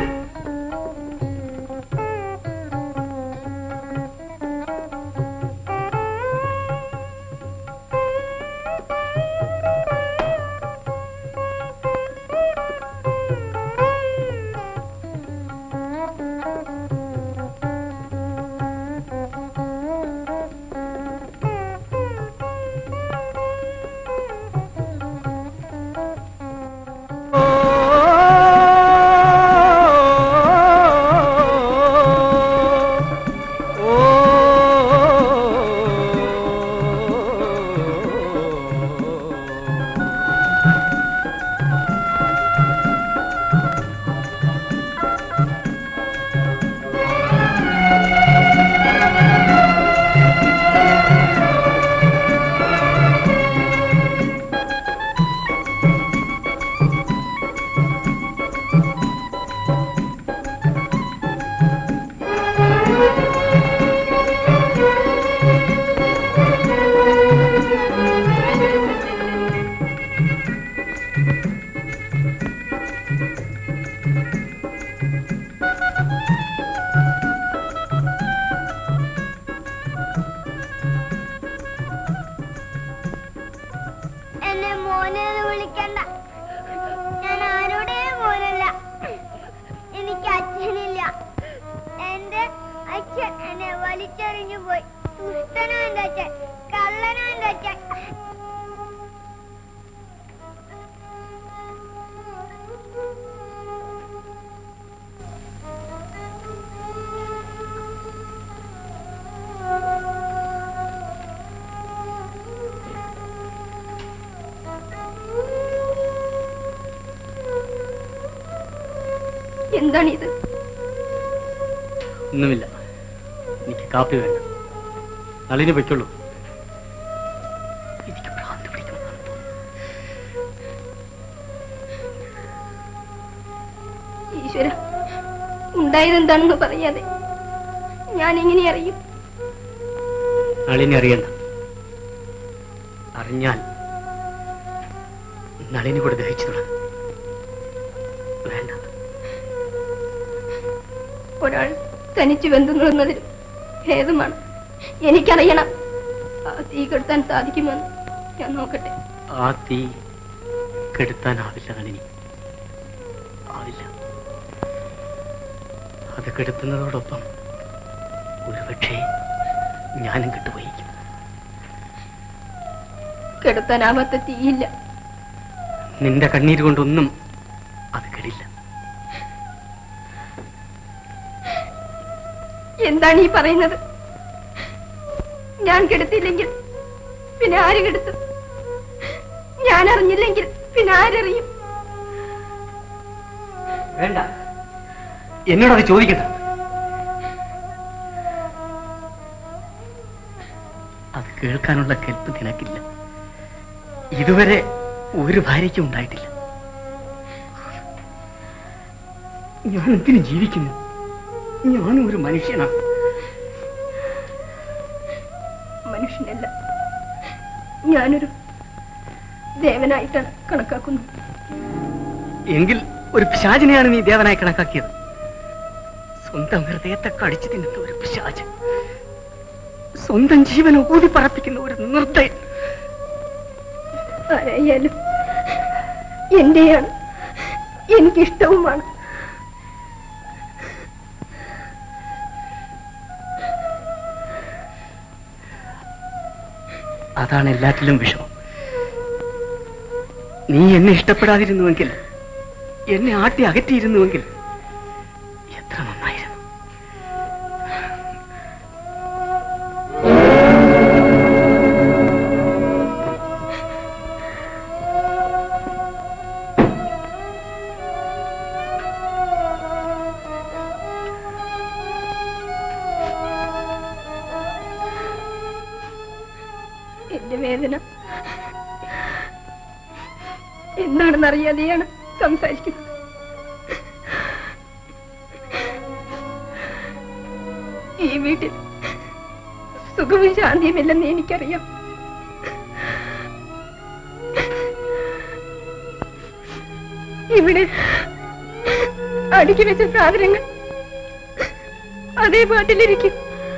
എന്നെ മോനെ എന്ന് വിളിക്കണ്ട ഞാൻ ആരുടെയും മോനല്ല എനിക്ക് അച്ഛനില്ല എന്റെ അച്ഛൻ എന്നെ വലിച്ചെറിഞ്ഞു പോയി ദുഷ്ടനാ എന്റെ അച്ഛൻ കള്ളനാ എന്റെ അച്ഛൻ എന്താണിത് ഒന്നുമില്ല എനിക്ക് കാപ്പി വേണ്ട നളിന് വെക്കുള്ളൂ ഈശ്വര ഉണ്ടായത് എന്താണെന്ന് പറയാതെ ഞാൻ എങ്ങനെ അറിയും നളിനെ അറിയണ്ട അറിഞ്ഞാൽ നളിനി കൂടെ ദഹിച്ചു തുടങ്ങും വേണ്ട ഒരാൾ തനിച്ചു വെന്തുന്നതിലും ഭേദമാണ് എനിക്കറിയണം ആ തീ കെടുത്താൻ സാധിക്കുമെന്ന് ഞാൻ നോക്കട്ടെ ആ തീ കെടുത്താനാവില്ല നളിനി ആവില്ല അത് കെടുത്തുന്നതോടൊപ്പം ഒരുപക്ഷേ ഞാനും കെട്ടുപോയിരിക്കും കെടുത്താനാവാത്ത തീയില്ല നിന്റെ കണ്ണീര് കൊണ്ടൊന്നും അത് കെടില്ല എന്താണ് ഈ പറയുന്നത് ഞാൻ കെടുത്തില്ലെങ്കിൽ പിന്നെ ആര് കെടുത്തും ഞാൻ അറിഞ്ഞില്ലെങ്കിൽ പിന്നെ ആരറിയും വേണ്ട എന്നോടത് ചോദിക്കണ്ട അത് കേൾക്കാനുള്ള കെൽപ്പ് നിനക്കില്ല ഇതുവരെ ഒരു ഭാര്യയ്ക്കും ഉണ്ടായിട്ടില്ല ഞാൻ എന്തിനു ജീവിക്കുന്നു ഞാനും ഒരു മനുഷ്യനാണ് മനുഷ്യനല്ല ഞാനൊരു ദേവനായിട്ടാണ് കണക്കാക്കുന്നത് എങ്കിൽ ഒരു പിശാചിനെയാണ് നീ ദേവനായി കണക്കാക്കിയത് സ്വന്തം ഹൃദയത്തെ കടിച്ചു തിന്നുന്ന ഒരു പിശാച് സ്വന്തം ജീവൻ ഊതി പറപ്പിക്കുന്ന ഒരു നിർദ്ദയൻ ആരായാലും എന്റെയാണ് എനിക്കിഷ്ടവുമാണ് അതാണ് എല്ലാറ്റിലും വിഷമം നീ എന്നെ ഇഷ്ടപ്പെടാതിരുന്നുവെങ്കിൽ എന്നെ ആട്ടി അകറ്റിയിരുന്നുവെങ്കിൽ എത്ര നന്നായിരുന്നു എന്റെ വേദന എന്താണെന്ന് അറിയാതെയാണ് സംസാരിക്കുന്നത് ഈ വീട്ടിൽ സുഖവും ശാന്തിയുമില്ലെന്ന് എനിക്കറിയാം ഇവിടെ അടുക്കി വെച്ച സാധനങ്ങൾ അതേ പാട്ടിലിരിക്കും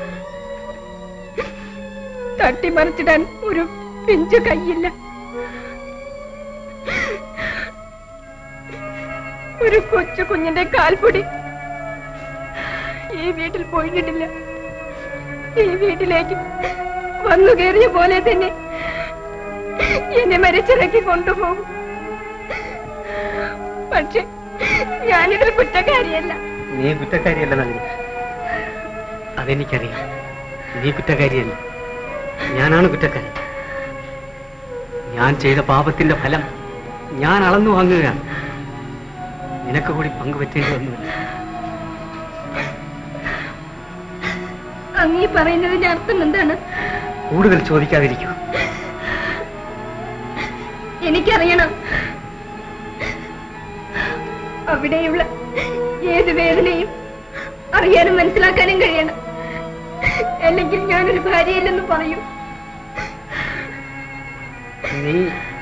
തട്ടിമറിച്ചിടാൻ ഒരു പിഞ്ചു കൈയില്ല ഒരു കൊച്ചു കുഞ്ഞിന്റെ കാൽപ്പൊടി ഈ വീട്ടിൽ പോയിട്ടില്ല ഈ വീട്ടിലേക്ക് വന്നു കയറിയ പോലെ തന്നെ എന്നെ മരിച്ചിറക്കി കൊണ്ടുപോകും പക്ഷെ ഞാനിതിൽ കുറ്റക്കാരിയല്ല നീ കുറ്റക്കാരിയല്ല നന്ദി അതെനിക്കറിയാം നീ കുറ്റക്കാരിയല്ല ഞാനാണ് കുറ്റക്കാരൻ ഞാൻ ചെയ്ത പാപത്തിന്റെ ഫലം ഞാൻ അളന്നു വാങ്ങുകയാണ് നിനക്ക് കൂടി പങ്കുപറ്റേണ്ടി വന്നില്ല അങ്ങീ പറയുന്നതിന്റെ അർത്ഥം എന്താണ് കൂടുതൽ ചോദിക്കാതിരിക്കൂ എനിക്കറിയണം അവിടെയുള്ള ഏത് വേദനയും അറിയാനും മനസ്സിലാക്കാനും കഴിയണം അല്ലെങ്കിൽ ഞാനൊരു ഭാര്യയില്ലെന്ന് പറയും നീ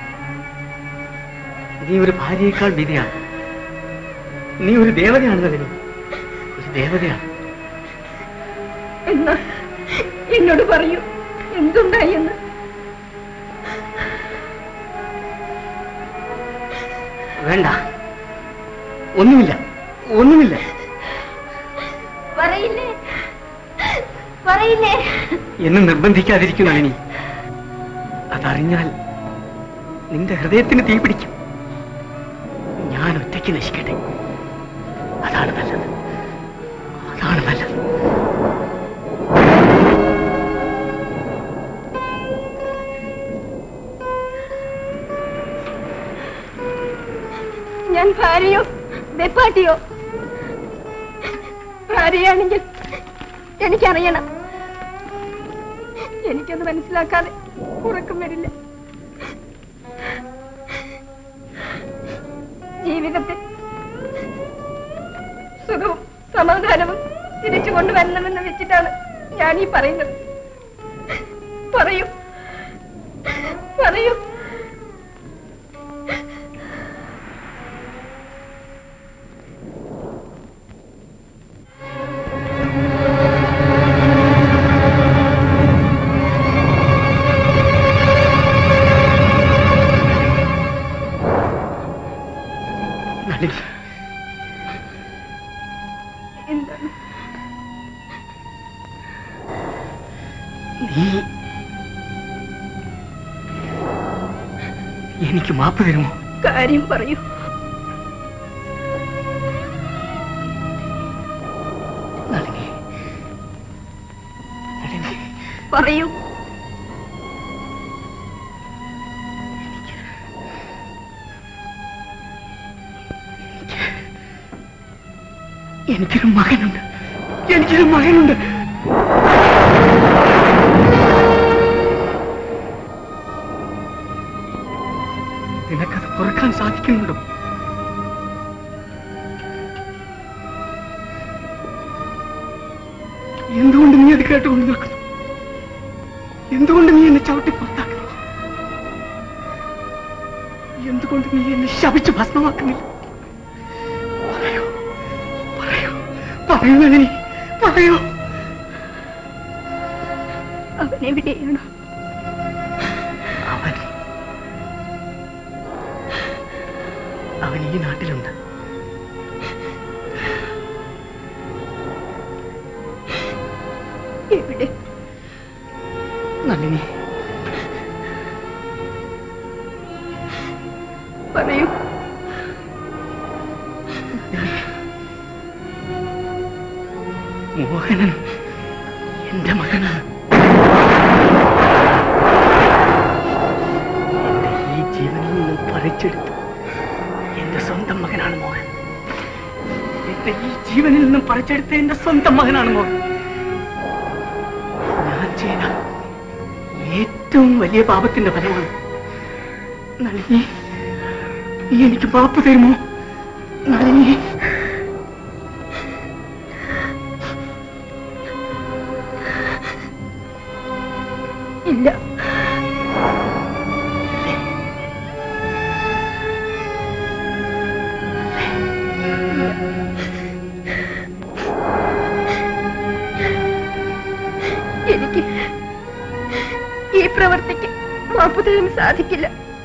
നീ ഒരു ഭാര്യയേക്കാൾ വിധിയാണ് നീ ഒരു ദേവതയാണ് നളിനി ഒരു ദേവതയാണ് എന്നാ എന്നോട് പറയൂ എന്തുണ്ടായി എന്ന് വേണ്ട ഒന്നുമില്ല ഒന്നുമില്ല പറയില്ലേ പറയില്ലേ എന്നെ നിർബന്ധിക്കാതിരിക്കും നളിനി അതറിഞ്ഞാൽ നിന്റെ ഹൃദയത്തിന് തീ പിടിക്കും ഞാൻ ഒറ്റയ്ക്ക് നശിക്കട്ടെ അതാണ് നല്ലത് അതാണ് നല്ലത് ഞാൻ ഭാര്യയോ വെപ്പാട്ടിയോ ഭാര്യയാണെങ്കിൽ എനിക്കറിയണം എനിക്കത് മനസ്സിലാക്കാതെ ഉറക്കം വരില്ല ജീവിതത്തിൽ സുഖവും സമാധാനവും തിരിച്ചു കൊണ്ടുവരണമെന്ന് വെച്ചിട്ടാണ് ഞാൻ ഈ പറയുന്നത് പറയൂ പറയൂ നളിനി എന്താണ് നീ എനിക്ക് മാപ്പ് തരുമോ കാര്യം പറയൂ നളിനി നളിനി പറയൂ എനിക്കൊരു മകനുണ്ട് എനിക്കൊരു മകനുണ്ട് നിനക്കത് പൊറുക്കാൻ സാധിക്കുന്നുണ്ടോ എന്തുകൊണ്ട് നീ അത് കേട്ടുകൊണ്ട് നിൽക്കുന്നു എന്തുകൊണ്ട് നീ എന്നെ ചവിട്ടി പുറത്താക്കുന്നില്ല എന്തുകൊണ്ട് നീ എന്നെ ശപിച്ച് ഭസ്മമാക്കുന്നില്ല പറയൂ പറയൂ പറയൂ നളിനി പറയൂ അവൻ എവിടെയാണ് അവൻ അവൻ ഈ നാട്ടിലുണ്ട് എവിടെ നളിനി പറയൂ മോഹനൻ എന്റെ മകനാണ് എന്റെ ഈ ജീവനിൽ നിന്ന് പറിച്ചെടുത്ത് എന്റെ സ്വന്തം മകനാണ് മോഹൻ എന്റെ ഈ ജീവനിൽ നിന്നും പറിച്ചെടുത്ത എന്റെ സ്വന്തം മകനാണ് മോഹൻ ഞാൻ ചെയ്ത ഏറ്റവും വലിയ പാപത്തിന്റെ ഫലമാണ് നളിനി നീ എനിക്ക് മാപ്പ് തരുമോ നളിനി ഇല്ല എനിക്ക് ഈ പ്രവൃത്തിക്ക് മാപ്പ് തരാൻ സാധിക്കില്ല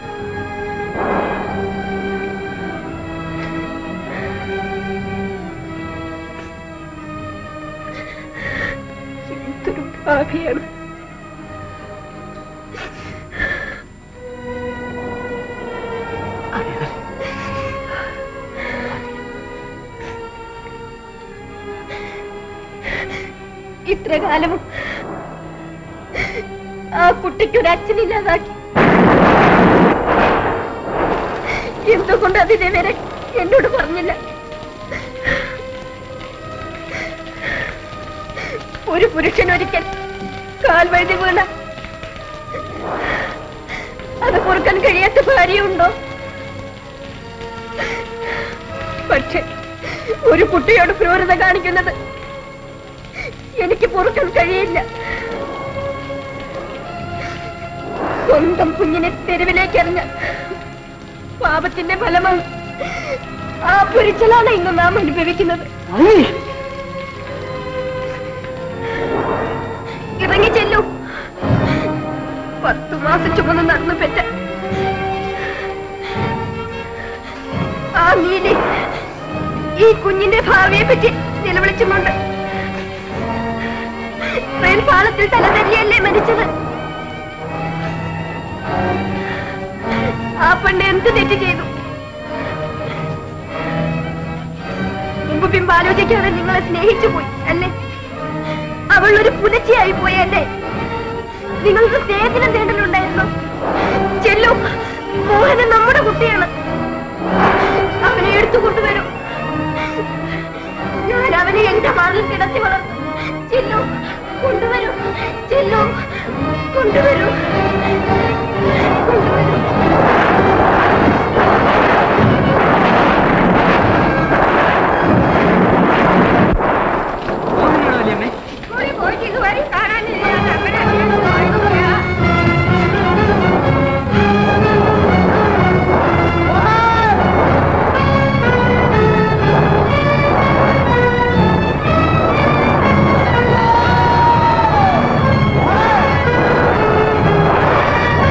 എന്തൊരു ഭാവിയാണ് ഇത്ര കാലവും ആ കുട്ടിക്ക് ഒരു അച്ഛനില്ലാതാക്കി എന്തുകൊണ്ട് അതിനെ വരെ എന്നോട് പറഞ്ഞില്ല ഒരു പുരുഷൻ ഒരിക്കൽ കാൽ വഴുതി വീണ അത് പൊറുക്കാൻ കഴിയാത്ത ഭാര്യയുണ്ടോ പക്ഷെ ഒരു കുട്ടിയോട് ക്രൂരത കാണിക്കുന്നത് എനിക്ക് പൊറുക്കാൻ കഴിയില്ല സ്വന്തം കുഞ്ഞിനെ തെരുവിലേക്ക് എറിഞ്ഞ പാപത്തിന്റെ ഫലമാണ് ആ പൊരിച്ചലാണ് ഇന്ന് നാം അനുഭവിക്കുന്നത് ഇറങ്ങി ചെല്ലൂ പത്തു മാസം ചുമന്ന് നടന്നു പെറ്റ ആ നീലി ഈ കുഞ്ഞിന്റെ ഭാവിയെ പറ്റി നിലവിളിച്ചുകൊണ്ട് ട്രെയിൻ പാളത്തിൽ തലതെല്ലിയല്ലേ മരിച്ചത് ആ പെണ്ണ് എന്ത് തെറ്റ് ചെയ്തു മുമ്പ് പിമ്പ് ആലോചിക്കാതെ നിങ്ങളെ സ്നേഹിച്ചു പോയി അല്ലേ അവൾ ഒരു പുലച്ചിയായി പോയി അല്ലേ നിങ്ങൾക്ക് സ്നേഹത്തിന് തേടലുണ്ടായിരുന്നു ചെല്ലു മോഹനൻ നമ്മുടെ കുട്ടിയാണ് അവനെ എടുത്തു കൊണ്ടുവരൂ ഞാൻ അവനെ എന്റെ മാറിൽ കിടത്തി വളർന്നു ചെല്ലു കൊണ്ടുവരൂ ചെല്ലു കൊണ്ടുവരൂ കൊണ്ടുവരൂ പോയി പോയിട്ട് ഇതുവരെ കാണാനില്ല നമ്മുടെ അവിടെ പോയിട്ടില്ല ആ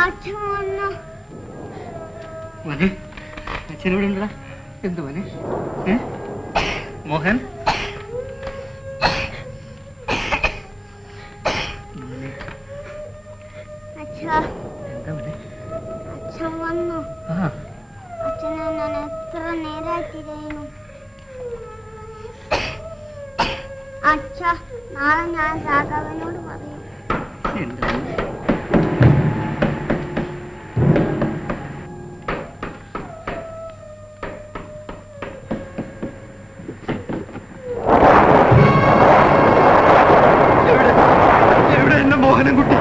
അച്ഛൻ വന്നു മോനെ അച്ഛനോട് ഉണ്ടടാ എന്ത് മോനെ ഏ? മോഹൻ മോനെ, അച്ഛാ എന്താ മോനെ അച്ഛൻ വന്നു ആ അച്ഛനെ ഞാൻ എത്ര നേരാക്കിയിരുന്നു അച്ഛ നാളെ ഞാൻ രാഘവനോട് പറയും എന്താ മോനെ? എവിടെ എന്റെ മോഹനം കുട്ടി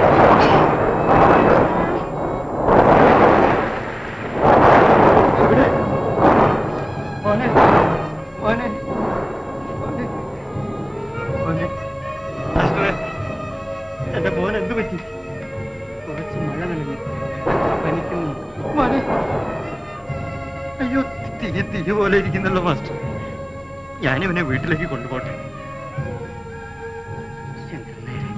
എവിടെ? മോനെ മോനെ മോനെ മോനെ മാസ്റ്ററെ, എന്റെ മോൻ എന്ത് പറ്റി കുറച്ച് മഴ നനഞ്ഞു പനിക്കുന്നു മോനെ അയ്യോ തീ തീ പോലെ ഇരിക്കുന്നല്ലോ മാസ്റ്റർ ഞാനിവനെ വീട്ടിലേക്ക് കൊണ്ടുപോട്ടെ ശങ്കരൻ നേരെ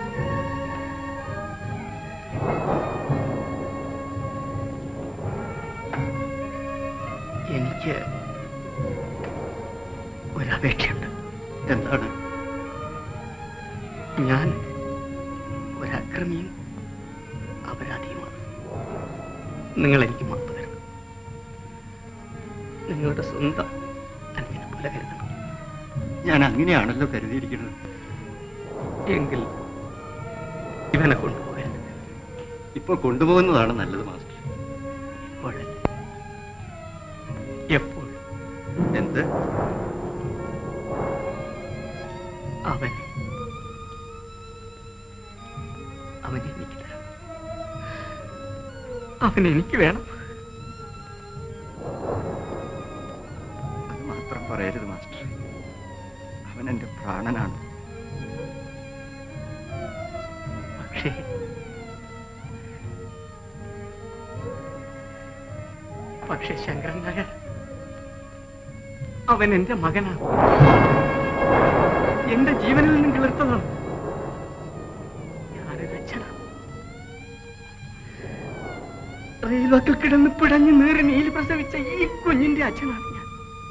എനിക്ക് ഒരപേക്ഷയുണ്ട് എന്താണ് ഞാൻ ഒരക്രമിയും അപരാധിയുമാണ് നിങ്ങൾ എനിക്ക് മാപ്പ് തരണം നിങ്ങളുടെ സ്വന്തം അന്യനെ പോലെ കരുതണം ഞാൻ അങ്ങനെയാണല്ലോ കരുതിയിരിക്കുന്നത് എങ്കിൽ ഇവനെ കൊണ്ടുപോകരുത് ഇപ്പൊ കൊണ്ടുപോകുന്നതാണ് നല്ലത് മാസ്റ്റർ ഇപ്പോഴല്ല എപ്പോൾ എന്ത് അവൻ അവനെ എനിക്ക് തരണം അവൻ എനിക്ക് വേണം അത് മാത്രം പറയരുത് മാസ്റ്റർ അവൻ എന്റെ പ്രാണനാണ് പക്ഷേ പക്ഷേ ശങ്കരൻ നായർ അവൻ എന്റെ മകനാണ് എന്റെ ജീവനിൽ നിന്ന് കിളിർത്തതാണ് ഞാനൊരു അച്ഛനാണ് റെയിൽവക്കിൽ കിടന്ന് പിടഞ്ഞ് നീറി നീല് പ്രസവിച്ച ഈ കുഞ്ഞിന്റെ അച്ഛനാണ് ഞാൻ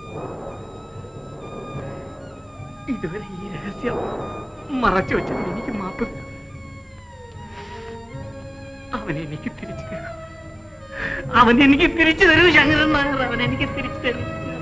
ഇതുവരെ ഈ രഹസ്യം മറച്ചു വെച്ചതിന് എനിക്ക് മാപ്പ് തരണം. അവനെ എനിക്ക് തിരിച്ചു തരൂ അവൻ എനിക്ക് തിരിച്ചു തരൂ ശങ്കരൻ നായർ അവൻ എനിക്ക് തിരിച്ചു തരൂ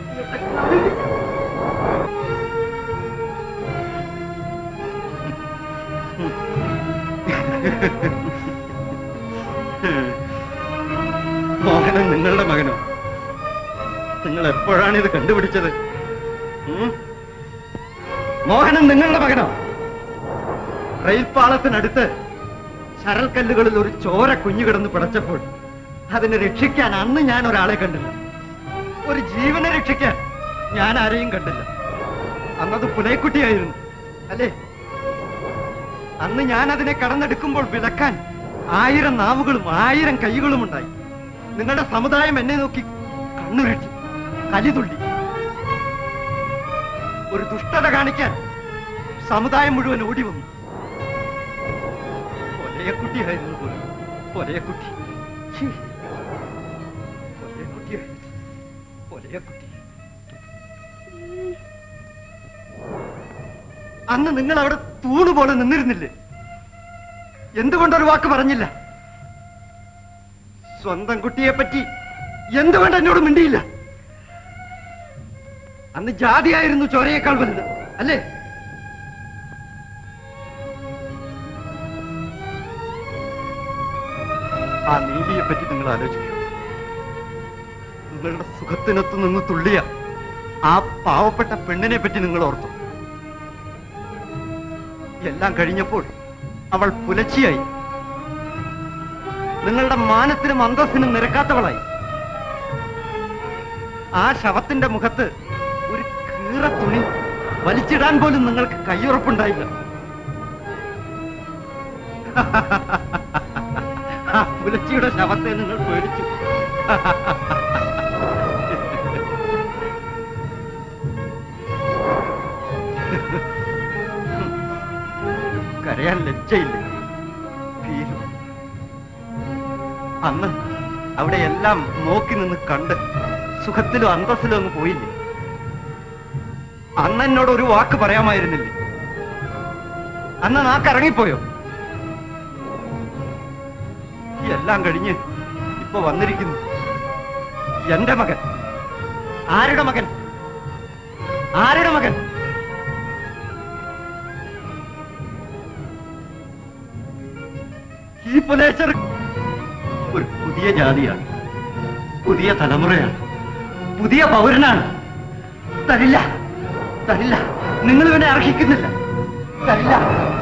മോഹനൻ നിങ്ങളുടെ മകനോ നിങ്ങൾ എപ്പോഴാണ് ഇത് കണ്ടുപിടിച്ചത് ഉം? മോഹനൻ നിങ്ങളുടെ മകനോ റെയിൽപാളത്തിനടുത്ത് ശരൽക്കല്ലുകളിൽ ഒരു ചോര കുഞ്ഞു കിടന്ന് പിടച്ചപ്പോൾ അതിനെ രക്ഷിക്കാൻ അന്ന് ഞാൻ ഒരാളെ കണ്ടില്ല ഒരു ജീവനെ രക്ഷിക്കാൻ ഞാൻ ആരെയും കണ്ടില്ല അന്നത് പുലയക്കുട്ടിയായിരുന്നു അല്ലേ അന്ന് ഞാൻ അതിനെ കടന്നെടുക്കുമ്പോൾ വിലക്കാൻ ആയിരം നാവുകളും ആയിരം കൈകളും ഉണ്ടായി നിങ്ങളുടെ സമുദായം എന്നെ നോക്കി കണ്ണുരട്ടി കലിതുള്ളി ഒരു ദുഷ്ടത കാണിക്കാൻ സമുദായം മുഴുവൻ ഓടി വന്നു പൊലയക്കുട്ടിയായിരുന്നു പോലും പൊലയക്കുട്ടി ഛീ. പൊലയക്കുട്ടിയായിരുന്നു പൊലയക്കുട്ടി അന്ന് നിങ്ങൾ അവിടെ തൂണുപോലെ നിന്നിരുന്നില്ലേ എന്തുകൊണ്ടൊരു വാക്ക് പറഞ്ഞില്ല സ്വന്തം കുട്ടിയെ പറ്റി എന്തുകൊണ്ട് എന്നോട് മിണ്ടിയില്ല അന്ന് ജാതിയായിരുന്നു ചോരയേക്കാൾ വലുത് അല്ലേ ആ നീലിയെ പറ്റി നിങ്ങൾ ആലോചിക്കൂ നിങ്ങളുടെ സുഖത്തിനൊത്തു നിന്ന് തുള്ളിയ ആ പാവപ്പെട്ട പെണ്ണിനെ പറ്റി നിങ്ങൾ ഓർത്തു എല്ലാം കഴിഞ്ഞപ്പോൾ അവൾ പുലച്ചിയായി നിങ്ങളുടെ മാനത്തിനും അന്തസ്സിനും നിരക്കാത്തവളായി ആ ശവത്തിന്റെ മുഖത്ത് ഒരു കീറ തുണി വലിച്ചിടാൻ പോലും നിങ്ങൾക്ക് കയ്യുറപ്പുണ്ടായില്ല ആ പുലച്ചിയുടെ ശവത്തെ നിങ്ങൾ പേടിച്ചു കരയാൻ ലജ്ജയില്ല ഭീരു അന്ന് അവിടെ എല്ലാം നോക്കി നിന്ന് കണ്ട് സുഖത്തിലും അന്തസ്സിലും അങ്ങ് പോയില്ലേ അന്ന് എന്നോട് ഒരു വാക്ക് പറയാമായിരുന്നില്ലേ അന്ന് നാക്കിറങ്ങിപ്പോയോ എല്ലാം കഴിഞ്ഞ് ഇപ്പൊ വന്നിരിക്കുന്നു എന്റെ മകൻ ആരുടെ മകൻ ആരുടെ മകൻ ഈ പുലേച്ചർ ഒരു പുതിയ ജാതിയാണ് പുതിയ തലമുറയാണ് പുതിയ പൗരനാണ് തരില്ല തരില്ല നിങ്ങൾ ഇവനെ അർഹിക്കുന്നില്ല തരില്ല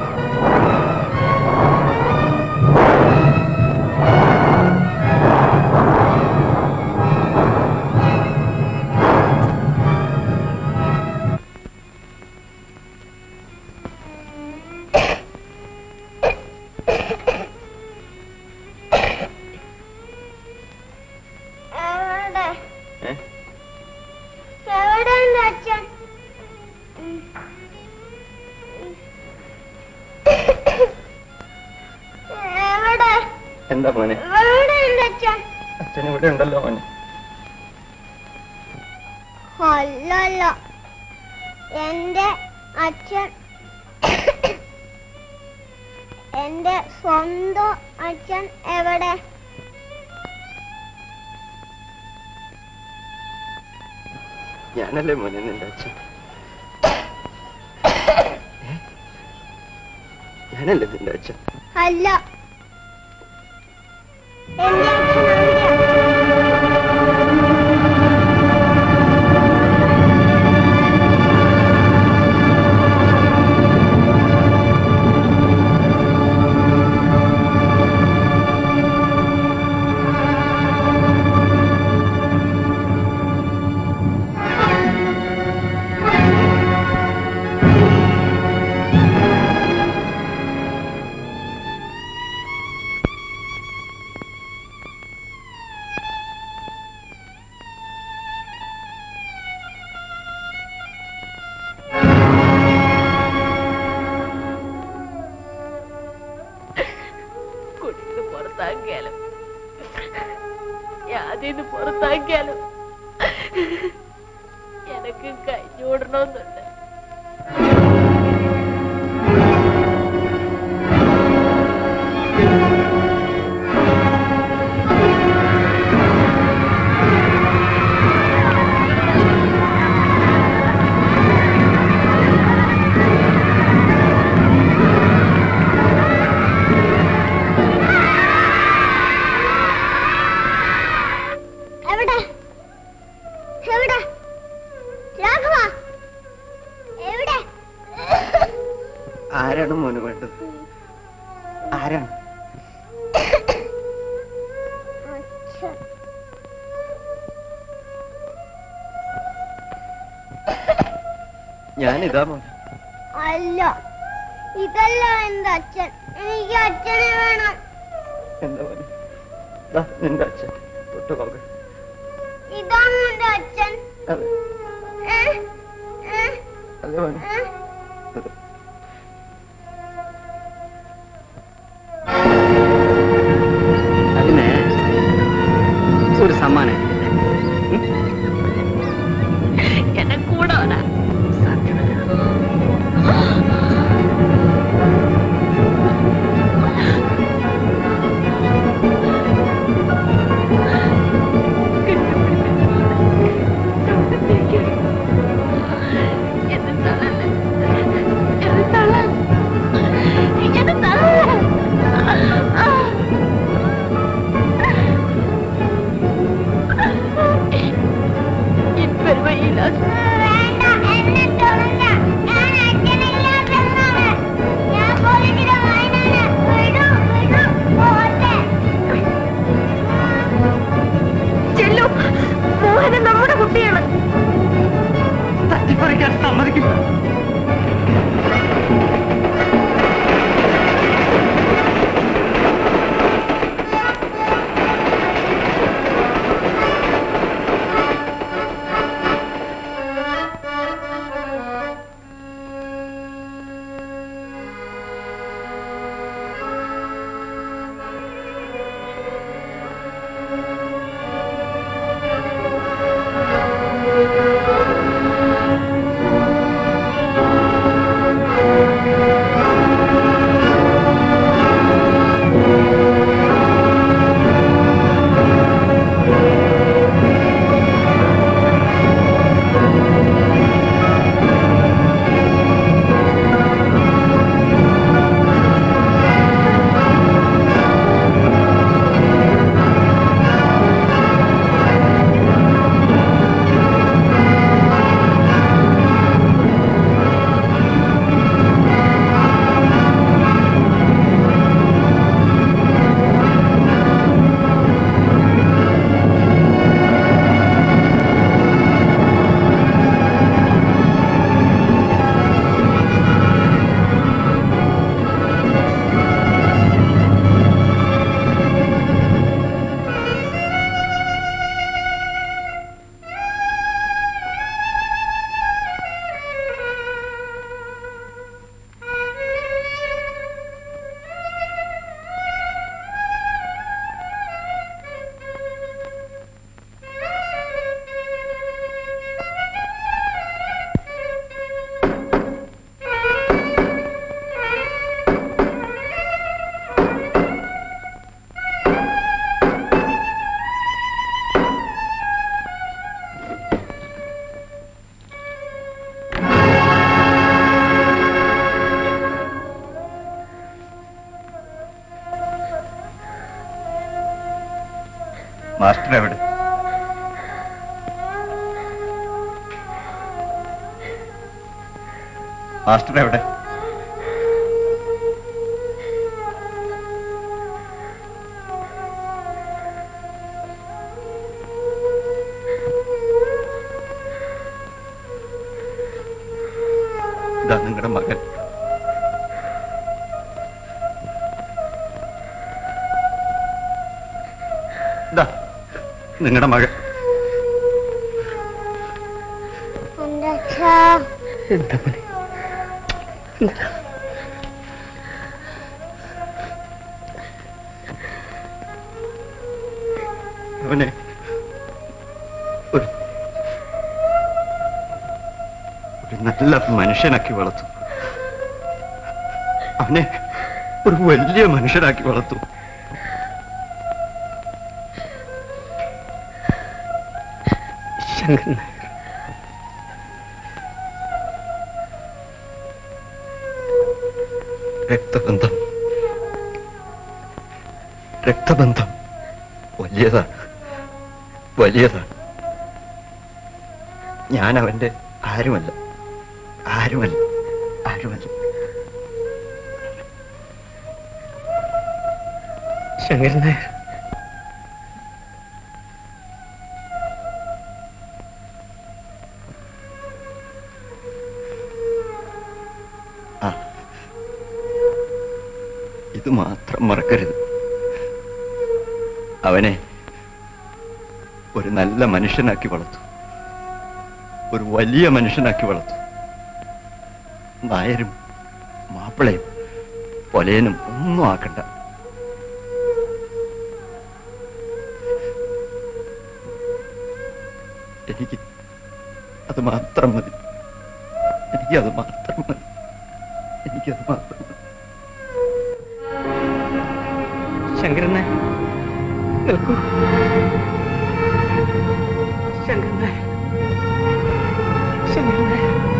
എവിടെ ഏ? എവിടെ ഉണ്ട് അച്ഛൻ എവിടെ എന്താ മോനെ എവിടെ ഉണ്ട് അച്ഛൻ അച്ഛൻ ഇവിടെ ഉണ്ടല്ലോ മോനെ അല്ലല്ല എന്റെ അച്ഛൻ എന്റെ സ്വന്തം അച്ഛൻ എവിടെ ഞാനല്ലേ മോനെ നിന്റെ അച്ഛൻ ഏ? ഞാനല്ലേ നിന്റെ അച്ഛൻ അല്ല എന്റെ അച്ഛൻ അവിടെയാ. കുട്ടിന് പുറത്താക്കിയാലും യാതിന്ന് പുറത്താക്കിയാലും എനക്ക് കഴിഞ്ഞോടണമെന്നുണ്ട് എവിടെ എവിടെ രാഘവ എവിടെ ആരാണ് മോന് വേണ്ടത് ആരാണ് അച്ഛൻ ഞാനിതാ മോനെ അല്ല ഇതല്ല എന്റെ അച്ഛൻ എനിക്ക് അച്ഛനെ വേണം എന്താ മോനെ ദാ നിന്റെ അച്ഛൻ തൊട്ട് നോക്ക് ഇതാണ് എന്റെ അച്ഛൻ അതെ ഏ? ഏ? അതെ മോനെ ഏ? അതെ. അതിന് ഒരു സമ്മാനം എന്നെ കൂടെ വരാ എന്നിട്ടാണല്ലേ മാസ്റ്റർ എവിടെ മാസ്റ്റർ എവിടെ ഇതാ നിങ്ങളുടെ മകൻ ഇതാ നിങ്ങളുടെ മകൻ എന്റെ അച്ഛാ എന്താ മോനെ അവനെ ഒരു ഒരു നല്ല മനുഷ്യനാക്കി വളർത്തു അവനെ ഒരു വലിയ മനുഷ്യനാക്കി വളർത്തു ശങ്കരൻ നായർ രക്തബന്ധം രക്തബന്ധം വലിയതാണ് വലിയതാണ് ഞാൻ അവന്റെ ആരുമല്ല ആരുമല്ല ആരുമല്ല ശങ്കരൻ നായർ ആ ഇത് മാത്രം മറക്കരുത് അവനെ ഒരു നല്ല മനുഷ്യനാക്കി വളർത്തു ഒരു വലിയ മനുഷ്യനാക്കി വളർത്തു നായരും മാപ്പിളയും പൊലയനും ഒന്നും ആക്കണ്ട എനിക്ക് അത് മാത്രം മതി എനിക്കത് മാത്രം മതി എനിക്കത് മാത്രം മതി ശങ്കരൻ നായർ നിൽക്കൂ ശങ്കരൻ നായർ ശങ്കരൻ നായർ